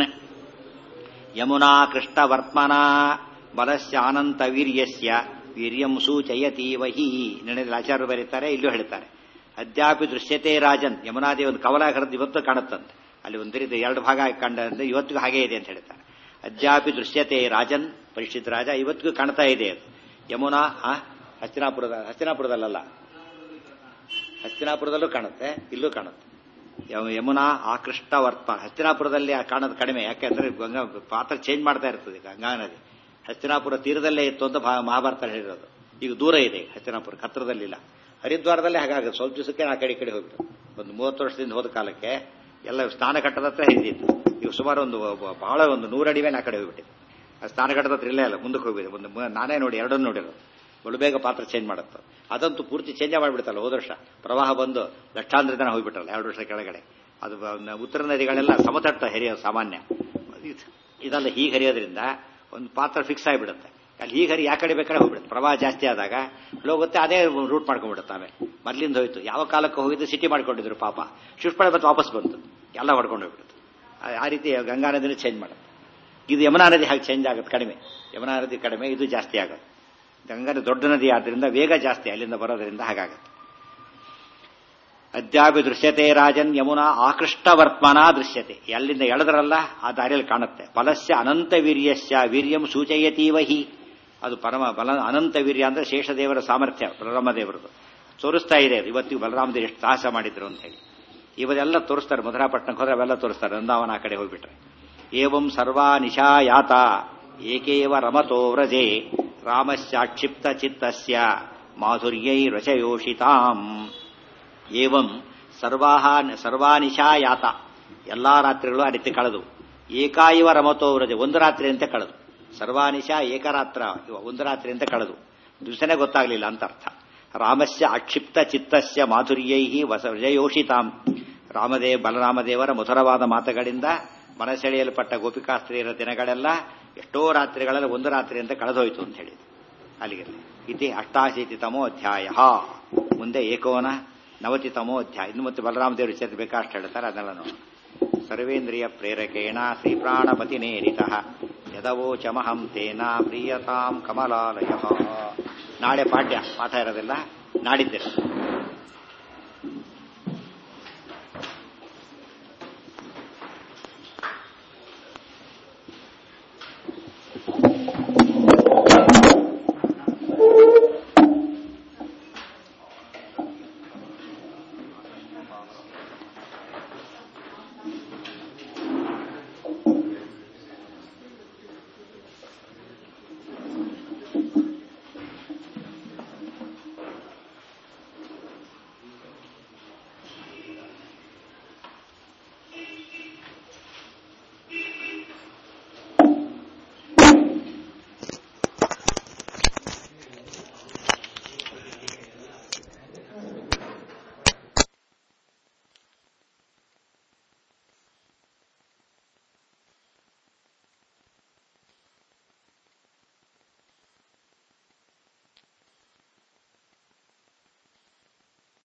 ಯಮುನಾ ಕೃಷ್ಣವರ್ತ್ಮನ ಬಲಸ್ಯಾನಂತ ವೀರ್ಯಸ್ಯ ವೀರ್ಯಂ ಸೂಚಯತಿ ವಹಿ ನೆನೆದಲ್ಲಿ ಆಚಾರ್ಯರು ಬರೀತಾರೆ ಇಲ್ಲೂ ಹೇಳ್ತಾರೆ ಅದ್ಯಾಪಿ ದೃಶ್ಯತೆ ರಾಜನ್ ಯಮುನಾದೇವಿ ಒಂದು ಕವಲ ಹರಿದು ಇವತ್ತು ಕಾಣುತ್ತಂತೆ ಅಲ್ಲಿ ಒಂದು ರೀತಿ ಎರಡು ಭಾಗ ಕಂಡ ಇವತ್ತಿಗೂ ಹಾಗೆ ಇದೆ ಅಂತ ಹೇಳ್ತಾರೆ ಅದ್ಯಾಪಿ ದೃಶ್ಯತೆ ರಾಜನ್ ಪರಿಷತ್ ರಾಜ ಇವತ್ತಿಗೂ ಕಾಣ್ತಾ ಇದೆ ಅದು ಯಮುನಾ ಆ ಹಸ್ತಿನಾಪುರದ ಹಸ್ತಿನಾಪುರದಲ್ಲ ಹಸ್ತಿನಾಪುರದಲ್ಲೂ ಕಾಣುತ್ತೆ ಇಲ್ಲೂ ಕಾಣುತ್ತೆ ಯಮುನಾ ಆಕೃಷ್ಟ ವರ್ತ ಹಸ್ತಿನಾಪುರದಲ್ಲಿ ಕಾಣೋದು ಕಡಿಮೆ ಯಾಕೆಂದ್ರೆ ಗಂಗಾ ಪಾತ್ರ ಚೇಂಜ್ ಮಾಡ್ತಾ ಇರ್ತದೆ ಗಂಗಾ ನದಿ ಹಸ್ತಿನಾಪುರ ತೀರದಲ್ಲೇ ಇತ್ತು ಅಂತ ಮಹಾಭಾರತ ಹೇಳಿರೋದು ಈಗ ದೂರ ಇದೆ ಹಸ್ತಿನಾಪುರ ಹತ್ರದಲ್ಲಿಲ್ಲ ಹರಿದ್ವಾರದಲ್ಲೇ ಹಾಗಾಗುತ್ತೆ ಸ್ವಲ್ಪ ದಿವಸಕ್ಕೆ ಆ ಕಡೆ ಕಡೆ ಹೋಗ್ಬಿಟ್ಟು ಒಂದು ಮೂವತ್ತು ವರ್ಷದಿಂದ ಹೋದ ಕಾಲಕ್ಕೆ ಎಲ್ಲ ಸ್ನಾನಘಟ್ಟದ ಹತ್ರ ಹಿಡಿದಿತ್ತು ಈಗ ಸುಮಾರು ಒಂದು ಬಹಳ ಒಂದು ನೂರಡಿ ಮೇಲೆ ಆ ಕಡೆ ಹೋಗ್ಬಿಟ್ಟಿದೆ ಆ ಸ್ನಾನಘಟ್ಟದ ಹತ್ರ ಇಲ್ಲೇ ಅಲ್ಲ ಮುಂದಕ್ಕೆ ಹೋಗಿದೆ ಒಂದು ನಾನೇ ನೋಡಿ ಎರಡನ್ನು ನೋಡಿರೋದು ಬಲು ಬೇಗ ಪಾತ್ರ ಚೇಂಜ್ ಮಾಡುತ್ತೆ ಅದಂತೂ ಪೂರ್ತಿ ಚೇಂಜ್ ಮಾಡಿಬಿಡ್ತಲ್ಲ ಹೋದ ವರ್ಷ ಪ್ರವಾಹ ಬಂದು ಲಕ್ಷಾಂತರ ಜನ ಹೋಗ್ಬಿಟ್ಟಲ್ಲ ಎರಡು ವರ್ಷ ಕೆಳಗಡೆ ಅದು ಉತ್ತರ ನದಿಗಳೆಲ್ಲ ಸಮತಟ್ಟ ಹರಿಯೋದು ಸಾಮಾನ್ಯ ಇದೆಲ್ಲ ಹೀಗೆ ಹರಿಯೋದ್ರಿಂದ ಒಂದು ಪಾತ್ರ ಫಿಕ್ಸ್ ಆಗಿಬಿಡುತ್ತೆ ಅಲ್ಲಿ ಹೀಗೆ ಹರಿ ಯಾವ ಕಡೆ ಬೇಕಾದ್ರೆ ಹೋಗ್ಬಿಡುತ್ತೆ ಪ್ರವಾಹ ಜಾಸ್ತಿ ಆದಾಗ ಹೋಗುತ್ತೆ ಅದೇ ರೂಟ್ ಮಾಡ್ಕೊಂಡ್ಬಿಡುತ್ತೆ ಆಮೇಲೆ ಮೊದ್ಲಿಂದ ಹೋಯ್ತು ಯಾವ ಕಾಲಕ್ಕೆ ಹೋಗಿದ್ದು ಸಿಟಿ ಮಾಡ್ಕೊಂಡಿದ್ರು ಪಾಪ ಶಿಫ್ಟ್ ಮಾಡಿ ಮತ್ತೆ ವಾಪಸ್ ಬಂತು ಎಲ್ಲ ಹೊಡ್ಕೊಂಡು ಹೋಗ್ಬಿಡುತ್ತೆ ಆ ರೀತಿ ಗಂಗಾ ನದಿನ ಚೇಂಜ್ ಮಾಡುತ್ತೆ ಇದು ಯಮುನಾ ನದಿ ಹಾಗೆ ಚೇಂಜ್ ಆಗುತ್ತೆ ಕಡಿಮೆ ಯಮುನಾ ನದಿ ಕಡಿಮೆ ಇದು ಜಾಸ್ತಿ ಆಗುತ್ತೆ ಗಂಗಾ ನದಿ ದೊಡ್ಡ ನದಿ ಆದ್ರಿಂದ ವೇಗ ಜಾಸ್ತಿ ಅಲ್ಲಿಂದ ಬರೋದ್ರಿಂದ ಹಾಗಾಗುತ್ತೆ ಅದ್ಯಾಪಿ ದೃಶ್ಯತೆ ರಾಜನ್ ಯಮುನಾ ಆಕೃಷ್ಟ ವರ್ತಮಾನ ದೃಶ್ಯತೆ ಎಲ್ಲಿಂದ ಎಳೆದ್ರಲ್ಲ ಆ ದಾರಿಯಲ್ಲಿ ಕಾಣುತ್ತೆ ಫಲಸ್ಯ ಅನಂತ ವೀರ್ಯಸ್ಯ ವೀರ್ಯಂ ಸೂಚಯತೀವಹಿ ಅದು ಪರಮ ಬಲ ಅನಂತ ವೀರ್ಯ ಅಂದ್ರೆ ಶೇಷದೇವರ ಸಾಮರ್ಥ್ಯ ಬಲರಾಮದೇವರದು ತೋರಿಸ್ತಾ ಇದೆ ಅದು ಇವತ್ತಿಗೂ ಬಲರಾಮದೇವರು ಎಷ್ಟು ಸಾಹಸ ಮಾಡಿದ್ರು ಅಂತ ಹೇಳಿ ಇವರೆಲ್ಲ ತೋರಿಸ್ತಾರೆ ಮಧುರಾಪಟ್ಟಣಕ್ಕೆ ಹೋದ್ರೆ ಅವೆಲ್ಲ ತೋರಿಸ್ತಾರೆ ವೃಂದಾವನ ಆ ಕಡೆ ಹೋಗ್ಬಿಟ್ರೆ ಏವಂ ಸರ್ವಾ ನಿಶಾಯಾತ ಏಕೇವ ರಮತೋ ವ್ರಜೆ ರಾಮಸ್ಯಾಕ್ಷಿಪ್ತ ಚಿತ್ತಸ್ಯ ಮಾಧುರ್ಯೈ ರಚಯೋಷಿತಾಂ ಏವಂ ಸರ್ವಾಹ ಸರ್ವಾನಿಶಾಯಾತ ಎಲ್ಲಾ ರಾತ್ರಿಗಳು ಆ ರೀತಿ ಕಳೆದು ಏಕಾಯಿವ ರಮತೋ ವ್ರಜೆ ಒಂದು ರಾತ್ರಿ ಅಂತ ಕಳೆದು ಸರ್ವಾನಿಶಾ ಏಕರಾತ್ರ ಒಂದು ರಾತ್ರಿ ಅಂತ ಕಳೆದು ದಿವಸನೇ ಗೊತ್ತಾಗ್ಲಿಲ್ಲ ಅಂತ ಅರ್ಥ ರಾಮಸ್ಯ ಅಕ್ಷಿಪ್ತ ಚಿತ್ತಸ್ಯ ಮಾಧುರ್ಯೈ ವಸ ವ್ರಜಯೋಷಿತಾಂ ರಾಮದೇವ ಬಲರಾಮದೇವರ ಮಧುರವಾದ ಮಾತುಗಳಿಂದ ಮನಸೆಳೆಯಲ್ಪಟ್ಟ ಗೋಪಿಕಾಸ್ತ್ರೀಯರ ದಿನಗಳೆಲ್ಲ ಎಷ್ಟೋ ರಾತ್ರಿಗಳಲ್ಲಿ ಒಂದು ರಾತ್ರಿ ಅಂತ ಕಳೆದೋಯ್ತು ಅಂತ ಹೇಳಿ ಅಲ್ಲಿಗೆ ಇತಿ ಅಷ್ಟಾಶೀತಿತಮೋ ಅಧ್ಯಾಯ ಮುಂದೆ ಏಕೋನ ನವತಿತಮೋ ಅಧ್ಯಾಯ ಇನ್ನು ಮತ್ತೆ ಬಲರಾಮದೇವರು ಸೇರ್ಬೇಕಾ ಅಷ್ಟು ಹೇಳ್ತಾರೆ ಅದನ್ನೆಲ್ಲ ನೋಡಿ ಸರ್ವೇಂದ್ರಿಯ ಪ್ರೇರಕೇಣ ಶ್ರೀಪ್ರಾಣಪತಿನೇರಿತ ಯದವೋಚಮಹಂ ತೇನ ಪ್ರಿಯತಾಂ ಕಮಲಾಲಯ ನಾಳೆ ಪಾಠ್ಯ ಪಾಠ ಇರೋದಿಲ್ಲ ನಾಡಿದ್ದಿರ